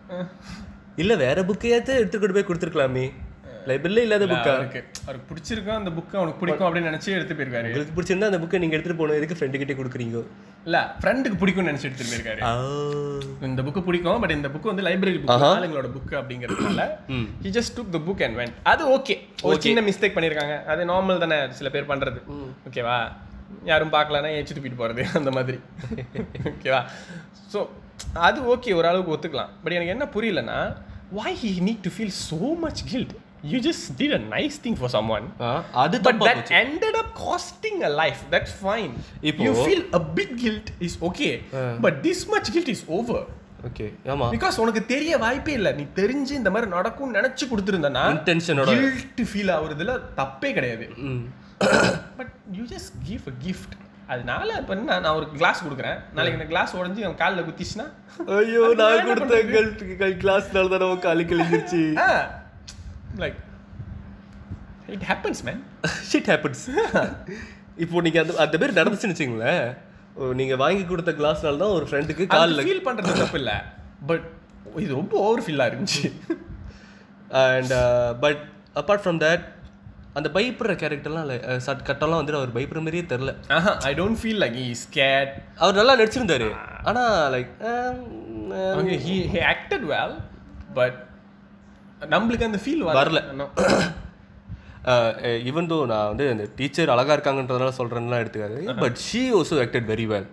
இல்லை வேற புக்கையாவது எடுத்துக்கிட்டு போய் கொடுத்துருக்கலாமே லைப்ரரியில் இல்லாத புக்கா அவருக்கு அவருக்கு பிடிச்சிருக்கும் அந்த புக்கு அவனுக்கு பிடிக்கும் அப்படின்னு நினைச்சு எடுத்து போயிருக்காரு உங்களுக்கு பிடிச்சிருந்தா அந்த புக்கை நீங்கள் எடுத்துகிட்டு போகணும் எதுக்கு ஃப்ரெண்டு கிட்டே கொடுக்குறீங்க இல்ல ஃப்ரெண்டுக்கு பிடிக்கும்னு நினைச்சு எடுத்துட்டு போயிருக்காரு ஆ. இந்த புக்கு பிடிக்கும் பட் இந்த புக் வந்து லைப்ரரி புக் ஆளுங்களோட புக் அப்படிங்கிறதுனால hmm. He just took the book and went அது ஓகே ஒரு சின்ன மிஸ்டேக் பண்ணியிருக்காங்க அது நார்மல் தானே சில பேர் பண்றது ஓகேவா யாரும் பார்க்கலன்னா ஏச்சு துப்பிட்டு போறது அந்த மாதிரி ஓகேவா ஸோ அது ஓகே ஓரளவுக்கு ஒத்துக்கலாம் பட் எனக்கு என்ன புரியலன்னா why he need to feel so much guilt you just did a nice thing for someone ஆ, அது but தப்பா that போச்சு ended up costing a life that's fine இப்போ- you feel a bit guilt is okay but this much guilt is over okay ஆமாம் பிகாஸ் உனக்கு தெரிய வாய்ப்பே இல்லை நீ தெரிஞ்சு இந்த மாதிரி நடக்கும்னு நினைச்சு கொடுத்துருந்தனா Intention-ஓட. கில்ட் ஃபீல் ஆகுறதுல தப்பே கிடையாது hmm but you just give a gift அதனால இப்போ என்ன நான் ஒரு கிளாஸ் கொடுக்குறேன் நாளைக்கு இந்த கிளாஸ் உடஞ்சி அவன் காலில் குத்திச்சுன்னா ஐயோ அதுக்கு நான் என்ன கொடுத்த கிளாஸ்னால தான் நம்ம காலி கழிஞ்சிருச்சு like it happens man shit happens இப்போ நீங்க அந்த அந்த பேர் நடந்துச்சுன்னு வச்சுங்களேன் ஓ, நீங்க வாங்கி கொடுத்த கிளாஸ்னால தான் ஒரு ஃப்ரெண்டுக்கு காலில் ஃபீல் பண்றது தப்பு இல்லை பட் இது ரொம்ப ஓவர் ஃபீலாக இருந்துச்சு and but apart from that அந்த பயப்படுற கேரக்டர்லாம் சட் கட்டெல்லாம் வந்துட்டு அவர் பயப்படுற மாதிரியே தெரில aha I don't feel like he scared அவர் நல்லா நடிச்சிருந்தாரு ஆனா like okay he he acted well but நம்மளுக்கு அந்த ஃபீல் வரல. ஈவன் தோ நான் வந்து அந்த டீச்சர் அழகா இருக்காங்கன்றதுனால சொல்றேன்லாம் எடுத்துக்காது but she also acted very well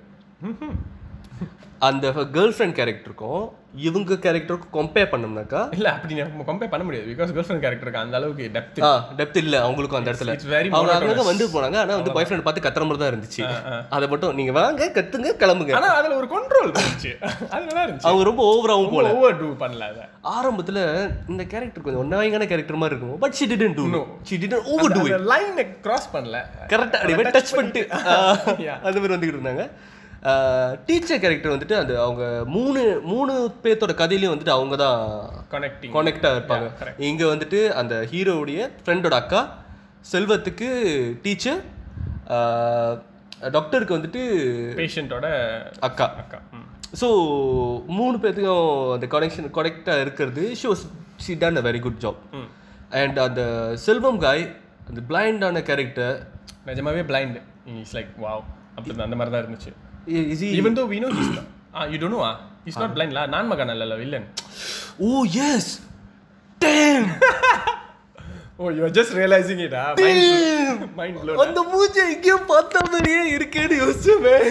அந்த கேர்ள் ஃப்ரெண்ட் கேரக்டருக்கும் இவங்க கேரக்டருக்கும் கம்பேர் பண்ணோம்னாக்கா இல்ல அப்படி நம்ம கம்பேர் பண்ண முடியாது பிகாஸ் கேர்ள் ஃப்ரெண்ட் கேரக்டருக்கு அந்த அளவுக்கு டெப்த் ஆ டெப்த் இல்ல அவங்களுக்கும் அந்த இடத்துல it's very அவங்க monotonous. அங்கங்க வந்து போனாங்க ஆனா வந்து பாய் ஃப்ரெண்ட் பார்த்து கத்துற மாதிரி தான் இருந்துச்சு அதை மட்டும் நீங்க வாங்க கத்துங்க கிளம்புங்க ஆனா அதுல ஒரு கண்ட்ரோல் இருந்துச்சு அது நல்லா இருந்துச்சு அவங்க ரொம்ப ஓவராகவும் போல ஓவர் டூ பண்ணல அத ஆரம்பத்துல இந்த கேரக்டர் கொஞ்சம் ஒன்னாயங்கான கேரக்டர் மாதிரி இருக்கும் but she didn't do No. She didn't overdo அந்த லைன் கிராஸ் பண்ணல கரெக்டா அப்படியே டச் பண்ணிட்டு ஆ, அந்த மாதிரி வந்துகிட்டு இருந்தாங்க டீச்சர் கேரக்டர் வந்துட்டு அந்த அவங்க மூணு மூணு பேர்த்தோட கதையிலயும் வந்துட்டு அவங்க தான் கனெக்டிங் கனெக்டாக இருப்பாங்க இங்க வந்துட்டு அந்த ஹீரோவுடைய ஃப்ரெண்டோட அக்கா செல்வத்துக்கு டீச்சர் டாக்டருக்கு வந்துட்டு பேஷண்டோட அக்கா அக்கா ம். ஸோ மூணு பேர்த்துக்கும் அந்த கனெக்ஷன் கனெக்டாக இருக்கிறது she was she done a very good job hmm. And அந்த செல்வம் காய் அந்த பிளைண்டான கேரக்டர் நிஜமாவே பிளைண்ட் இஸ் லைக் வாவ் அப்படி அந்த மாதிரி தான் இருந்துச்சு is even though we know his ah you don't know ah is not பிளைண்ட்ல நான் மகன் அல்ல villain oh yes damn oh you are just realising it ah mind mind blow அந்த மூஞ்சை எங்கேயோ பார்த்த மாதிரியே இருக்கேன்னு யோசிச்சுவேன்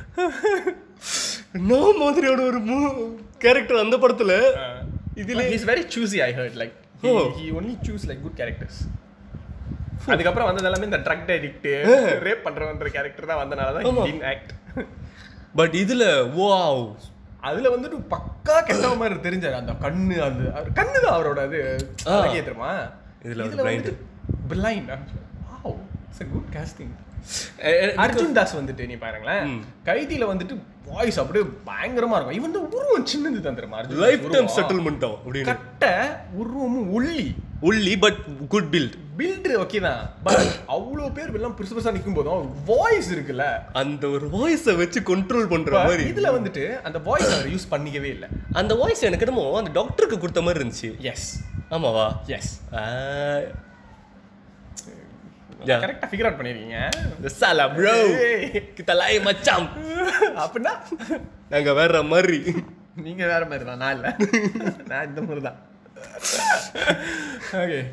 நான் மாதிரியான ஒரு மூ கேரக்டர் அந்த படத்துல இதுல is very choosy I heard like he only choose like good characters அதுக்கப்புறம் வந்தது எல்லாமே இந்த ட்ரக் அடிக்ட் ரேப் பண்றவன்ற கேரக்டர் தான் வந்தனால தான் இன் ஆக்ட் பட் இதுல வாவ் அதுல வந்துட்டு பக்கா கெட்டவ மாதிரி தெரிஞ்சாரு அந்த கண்ணு அந்த அவர் கண்ணு தான் அவரோட அது அழகே தெரியுமா இதுல ஒரு இதுல blind. வந்து blind wow it's a good casting Arjun Das வந்துட்டு நீ பாருங்களேன் கைதியில வந்துட்டு வாய்ஸ் அப்படியே பயங்கரமா இருக்கும் இவன் வந்து உருவம் சின்னது தான் தெரியுமா அர்ஜுன் தாஸ் லைஃப் டைம் உருவம். செட்டில்மெண்ட் அப்படின்னு கட்ட உருவமும் ஒல்லி உள்ளி but good build build okay தான் பட் அவ்வளோ பேர் எல்லாம் பெருசு பெருசா நிற்கும் போதும் வாய்ஸ் இருக்குல்ல அந்த ஒரு வாய்ஸை வச்சு கண்ட்ரோல் பண்ற மாதிரி இதுல வந்துட்டு அந்த வாய்ஸ் அவர் யூஸ் பண்ணிக்கவே இல்லை அந்த வாய்ஸ் எனக்கு என்னமோ அந்த டாக்டருக்கு கொடுத்த மாதிரி இருந்துச்சு எஸ் ஆமாவா எஸ் ஆ. Yeah. கரெக்டா ஃபிகர் அவுட் பண்ணிருக்கீங்க Salah bro Hey. Kita lain macam அப்படின்னா நாங்க வேற மாதிரி நீங்க வேற மாதிரி தான் நான் இல்ல நான் இந்த மாதிரி தான் okay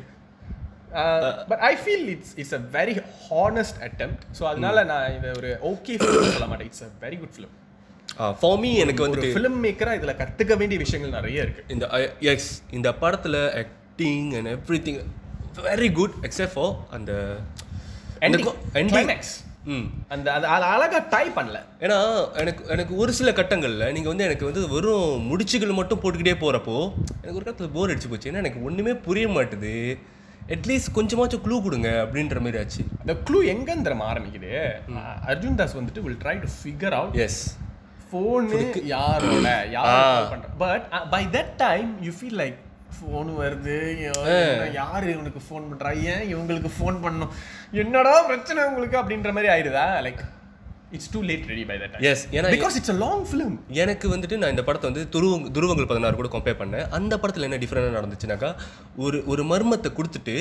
but I feel it's it's a very honest attempt so அதனால நான் இதை ஒரு ஓகே ஃபிலிம் சொல்ல மாட்டேன் it's a very good film for me எனக்கு ஒரு வந்துட்டு ஃபிலிம் மேக்கரா இதுல கத்துக்க வேண்டிய விஷயங்கள் நிறைய இருக்கு இந்த எஸ் இந்த படத்துல acting and everything very good except for அந்த Ending. ending. Climax. ம் அந்த அது அது அழகா டை பண்ணல ஏன்னா எனக்கு எனக்கு ஒரு சில கட்டங்களில் நீங்கள் வந்து எனக்கு வந்து வெறும் முடிச்சுகள் மட்டும் போட்டுக்கிட்டே போகிறப்போ எனக்கு ஒரு கட்டத்தில் போர் அடிச்சு போச்சு ஏன்னா எனக்கு ஒன்றுமே புரிய மாட்டுது அட்லீஸ்ட் கொஞ்சமாச்சும் க்ளூ கொடுங்க அப்படின்ற மாதிரி ஆச்சு அந்த க்ளூ எங்கன்னு தெரியுமா ஆரம்பிக்குது அர்ஜுன் தாஸ் வந்துட்டு will try to figure out yes phone யாரோட யார் பண்ற but by that time you feel like phone வருது யா- யாரு இவனுக்கு ஃபோன் பண்றா ஏன் இவங்களுக்கு ஃபோன் பண்ணணும் என்னடா பிரச்சனை உங்களுக்கு அப்படின்ற மாதிரி ஆயிடுதா like it's too late ready by that time yes ஏன்னா because it's a long film எனக்கு வந்துட்டு நான் இந்த படத்தை வந்து துருவங்க துருவங்கள் பதினாறு கூட கம்பேர் பண்ணேன் அந்த படத்தில் என்ன டிஃப்ரெண்டாக நடந்துச்சுனாக்கா ஒரு ஒரு மர்மத்தை கொடுத்துட்டு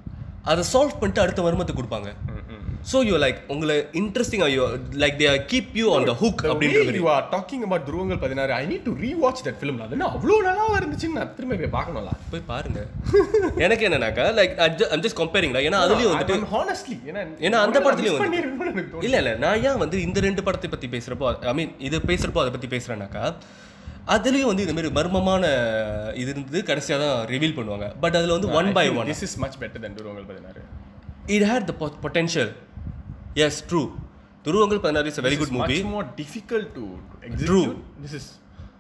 அதை சால்வ் பண்ணிட்டு அடுத்த மர்மத்தை கொடுப்பாங்க ஸோ யூ லைக் உங்களை இன்ட்ரெஸ்டிங் ஐயோ like they keep you on the hook அப்படின்ற மாதிரி you are talking about Dhuruvangal Pathinaaru I need to rewatch that film அது என்ன அவ்வளோ நல்லா இருந்துச்சுன்னு நான் திரும்ப போய் பார்க்கணும்ல போய் பாருங்க எனக்கு என்னன்னாக்கா லைக் ஐம் ஜஸ்ட் கம்பேரிங்ல ஏன்னா அதுலயும் வந்துட்டு ஹானஸ்ட்லி ஏன்னா ஏன்னா அந்த படத்துலயும் வந்து- பண்ணிருக்கணும்னு எனக்கு தோணுது. இல்ல இல்ல நான் ஏன் வந்து இந்த ரெண்டு படத்தை பத்தி பேசுறப்போ ஐ மீன் இது பேசுறப்போ அதை பத்தி பேசுறேன்னாக்கா அதுலயும் வந்து இந்த மாதிரி மர்மமான இது இருந்து கடைசியா தான் ரிவீல் பண்ணுவாங்க பட் அதுல வந்து one by one This is much better than Dhuruvangal Pathinaaru it had the potential yes true Dhuruvangal Pathinaaru is very good movie much more difficult to execute. This is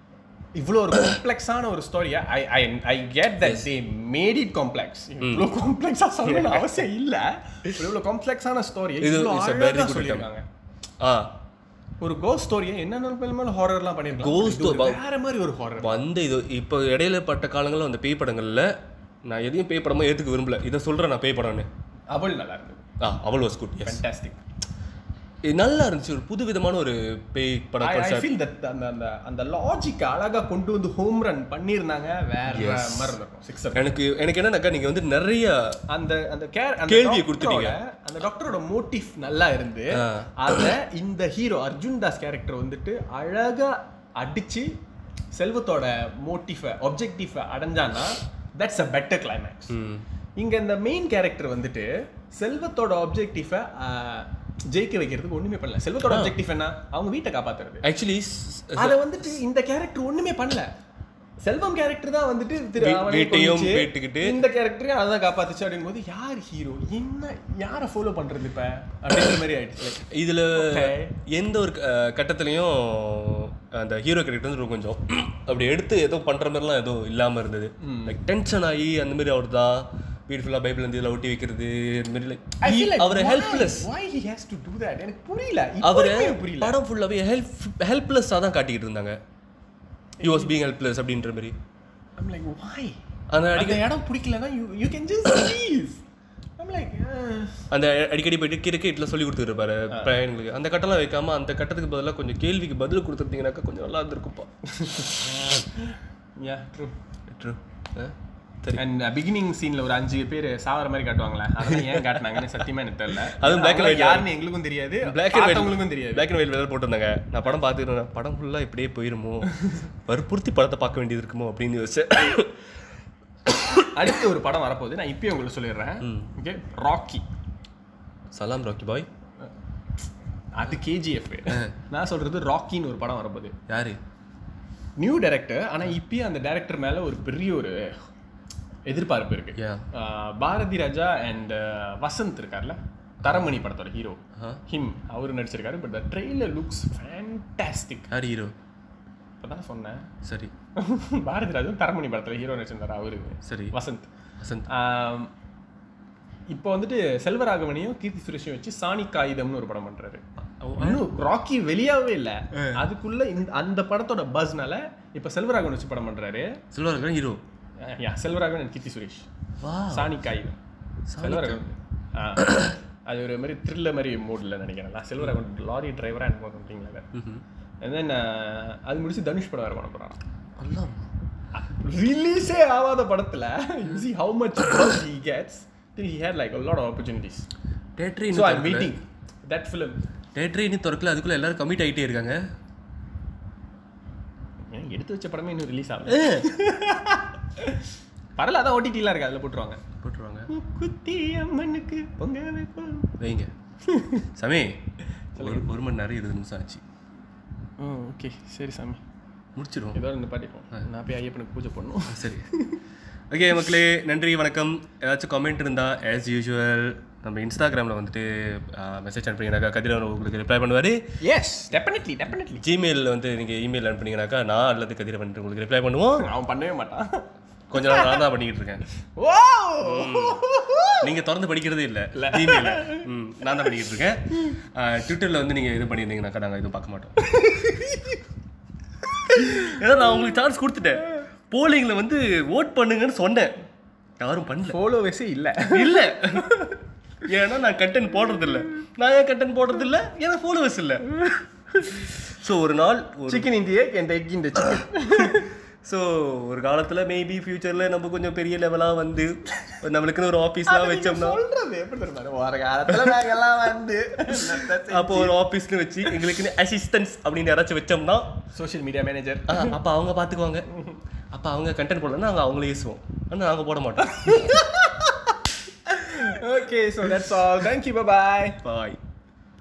இவ்வளோ ஒரு காம்ப்ளெக்ஸான ஒரு ஸ்டோரியா I I I get that they made it complex இவ்வளோ காம்ப்ளெக்ஸாக சொல்லணும்னு அவசியம் இல்லை இவ்வளோ காம்ப்ளெக்ஸான ஸ்டோரி இது இவ்வளோ is a very அழகாக good சொல்லியிருக்காங்க ஆ ஒரு கோஸ்ட் ஸ்டோரியை என்னென்ன மேலும் ஹாரர்லாம் பண்ணிருக்காங்க Ghost இது ஒரு வேற மாதிரி ஒரு ஹாரர் வந்து இது இப்போ இடையில பட்ட காலங்களில் அந்த பேய் படங்கள்ல நான் எதையும் பேய் படமா ஏத்துக்க விரும்பல இதை சொல்றேன் நான் பேய் படம்னு அவள் நல்லா இருந்தது ஆ அவள் வாஸ் குட் எஸ் ஃபேண்டாஸ்டிக் நல்லா இருந்துச்சு ஒரு புது விதமான ஒரு பேய் படம் ஐ concept. ஃபீல் தட் அந்த அந்த அந்த லாஜிக் அழகா கொண்டு வந்து ஹோம் ரன் பண்ணியிருந்தாங்க வேற மாதிரி இருந்திருக்கும் சிக்ஸர் எனக்கு எனக்கு என்னன்னாக்கா நீங்க வந்து நிறைய அந்த அந்த கேர் அந்த கேள்வியை டாக்டரோட- கொடுத்துட்டீங்க. அந்த டாக்டரோட மோட்டிவ் நல்லா இருந்து ஆ. அத இந்த ஹீரோ அர்ஜுன் தாஸ் கேரக்டர் வந்துட்டு அழகா அடிச்சு செல்வத்தோட மோட்டிஃப ஒப்ஜெக்டிவ அடைஞ்சானா that's a better climax hmm, இங்க இந்த மெயின் கேரக்டர் வந்துட்டு செல்வத்தோட ஒப்ஜெக்டிவ ஜெயிக்க வைக்கிறதுக்கு ஒண்ணுமே பண்ணல செல்வத்தோட ஒப்ஜெக்டிவ் என்ன அவங்க வீட்டை காப்பாத்துறது ஆக்சுவலி அத வந்துட்டு இந்த கேரக்டர் ஒண்ணுமே பண்ணல செல்வம் கேரக்டர் தான் வந்துட்டு திரு வீ- அவனை வீட்டையும் கொன்னுச்சு. கேட்டுக்கிட்டு. இந்த கேரக்டரையும் அதான் காப்பாத்துச்சு அப்படிங்கும் போது யார் ஹீரோ என்ன யாரை ஃபாலோ பண்றது இப்ப அப்படின்ற மாதிரி ஆயிடுச்சு இதுல Okay. எந்த ஒரு அஹ், கட்டத்துலயும் அந்த ஹீரோ கேரக்டர் வந்து ரொம்ப கொஞ்சம் அப்படி எடுத்து ஏதோ பண்ற மாதிரிலாம் எதுவும் இல்லாம இருந்தது லைக் டென்ஷன் ஆகி அந்த மாதிரி அவர் தான் வீடு ஃபுல்லாக பைபிள் வந்து இதில் ஒட்டி வைக்கிறது இந்த மாதிரி I feel லைக் like அவர் why- helpless why he has to do that எனக்கு புரியல அவர் இப்போவே எனக்கு புரியல படம் ஃபுல்லாகவே ஹெல்ப் ஹெல்ப்லெஸ்ஸாக தான் காட்டிக்கிட்டு இருந்தாங்க ஹி வாஸ் பீங் ஹெல்ப்லெஸ் அப்படின்ற மாதிரி I'm like why அந்த அந்த அடிக்கடி இடம் பிடிக்கலனா you you can just leave I'm like uh, அந்த அடிக்கடி போயிட்டு கிரிக்கெட்டில் சொல்லி கொடுத்துருப்பாரு பையன்களுக்கு அந்த கட்டெல்லாம் வைக்காம அந்த கட்டத்துக்கு பதிலாக கொஞ்சம் கேள்விக்கு பதில் கொடுத்துருந்தீங்கன்னாக்கா கொஞ்சம் நல்லா இருந்திருக்குப்பா yeah true True. ஆ? சரி அண்ட் பிகினிங் சீன்ல ஒரு அஞ்சு பேர் சாவற மாதிரி காட்டுவாங்களே அதெல்லாம் ஏன் காட்டுனாங்கன்னு சத்தியமா எனக்கு தெரியல அதுவும் black and white. யாருன்னு எங்களுக்கும் தெரியாது பிளாக் அண்ட் பார்த்தவங்களுக்கும் தெரியாது பிளாக் அண்ட் ஒயிட் வேலை போட்டிருந்தாங்க நான் படம் பார்த்துக்கிறேன் படம் ஃபுல்லாக இப்படியே போயிருமோ வற்புறுத்தி படத்தை பார்க்க வேண்டியது இருக்குமோ அப்படின்னு யோசிச்சேன் அடுத்து ஒரு படம் வரப்போகுது நான் இப்பயும் உங்களுக்கு சொல்லிடுறேன் ஓகே ராக்கி சலாம் ராக்கி பாய் அது கேஜிஎஃப் நான் சொல்றது ராக்கின்னு ஒரு படம் வரப்போகுது யாரு நியூ டைரக்டர் ஆனா இப்பயும் அந்த டைரக்டர் மேல ஒரு பெரிய ஒரு எதிர்பார்ப்பு இருக்கு yeah ah Bharathi Raja and Vasanth இருக்கார்ல தரமணி படத்தோட ஹீரோ ஆஹா. ஹிம் அவர் நடிச்சிருக்காரு but the trailer looks fantastic யார் ஹீரோ இப்பதான் சொன்னேன் சரி பாரதி ராஜா தரமணி படத்துல ஹீரோ நடிச்சிருந்தாரு அவரு சரி வசந்த் வசந்த் ஆம், இப்போ வந்துட்டு செல்வராகவனையும் கீர்த்தி சுரேஷையும் வச்சு சாணி காகிதம்னு ஒரு படம் பண்றாரு இன்னும் ராக்கி வெளியாகவே இல்ல அதுக்குள்ள இந்த அந்த படத்தோட பஸ்னால இப்போ செல்வராகவன் வச்சு படம் பண்றாரு silver hero yeah Selvaraghavan and Keerthy Suresh வா சாணி காய் செல்வராகவன் ஆ அது ஒரு மாதிரி த்ரில்லர் மாதிரி மூடில் நினைக்கிறேன் செல்வராகவன் லாரி டிரைவராக எனக்கு சம்திங் அண்ட் தென் அது முடிச்சு தனுஷ் படம் வேறு பண்ண போகிறான் அல்லாம் ரிலீஸே ஆகாத படத்தில் you see how much he gets he had like lot of opportunities தேட்டரே ஸோ ஐ இன்னும் மீட்டிங் தட் ஃபிலிம் தேட்டரே இன்னும் திறக்கல அதுக்குள்ள எல்லாரும் கமிட் ஆகிட்டே இருக்காங்க எடுத்து வச்ச படமே இன்னும் ரிலீஸ் ஆகல பரவாயில்ல அதான் ஓடிடிலாம் இருக்கு அதில் போட்டுருவாங்க போட்டுருவாங்க குத்தி அம்மனுக்கு பொங்க வைப்போம் வைங்க சமி ஒரு ஒரு மணி நேரம் இருபது நிமிஷம் ஆச்சு ஓகே சரி சாமி முடிச்சிருவோம் ஏதோ இந்த பாட்டிப்போம் நான் போய் ஐயப்பனுக்கு பூஜை பண்ணணும் ஆ, சரி ஓகே மக்களே நன்றி வணக்கம் ஏதாச்சும் கமெண்ட் இருந்தால் ஆஸ் யூஷுவல் நம்ம இன்ஸ்டாகிராமில் வந்துட்டு மெசேஜ் அனுப்புனீங்கனாக்கா கதிரவன் உங்களுக்கு ரிப்ளை பண்ணுவார் எஸ் டெஃபினெட்லி டெஃபினெட்லி ஜிமெயிலில் வந்து நீங்கள் இமெயில் அனுப்புனீங்கனாக்கா நான் அல்லது கதிரவன் உங்களுக்கு ரிப்ளை பண்ணுவோம் அவன் பண்ணவே மாட்டான் கொஞ்ச நாள் நான் தான் பண்ணிக்கிட்டு இருக்கேன் ஓ நீங்கள் திறந்து படிக்கிறதே இல்லை ஜிமெயில ம் நான் தான் பண்ணிக்கிட்டு இருக்கேன் ட்விட்டரில் வந்து நீங்கள் இது பண்ணியிருந்தீங்கனாக்கா நாங்கள் எதுவும் பார்க்க மாட்டோம் ஏன்னா நான் உங்களுக்கு சான்ஸ் கொடுத்துட்டேன் போலிங்கில் வந்து ஓட் பண்ணுங்கன்னு சொன்னேன் யாரும் பண்ணல ஃபாலோவர்ஸே இல்லை இல்ல ஏன்னா நான் கண்டென்ட் போடுறது இல்ல நான் ஏன் கண்டென்ட் போடுறது இல்ல ஏன்னா ஃபாலோவர்ஸ் இல்ல ஸோ ஒரு நாள் ஒரு chicken in the egg and egg in the chicken so ஒரு காலத்துல மேபி ஃபியூச்சர்ல நம்ம கொஞ்சம் பெரிய லெவலா வந்து நம்மளுக்குன்னு ஒரு ஆஃபீஸ்லாம் வச்சோம்னா சொல்றது எப்படி தெரியுமா ஒரு காலத்துல நாங்கெல்லாம் வந்து அப்போ ஒரு ஆஃபீஸ்னு வச்சு எங்களுக்குன்னு அசிஸ்டன்ஸ் அப்படின்னு யாராச்சும் வச்சோம்னா சோஷியல் மீடியா மேனேஜர் ஆ, அப்ப அவங்க பாத்துக்குவாங்க அப்ப அவங்க கண்டென்ட் போடலன்னா நாங்கள் அவங்கள ஏசுவோம் ஆனால் நாங்கள் போட மாட்டோம் okay so that's all thank you bye bye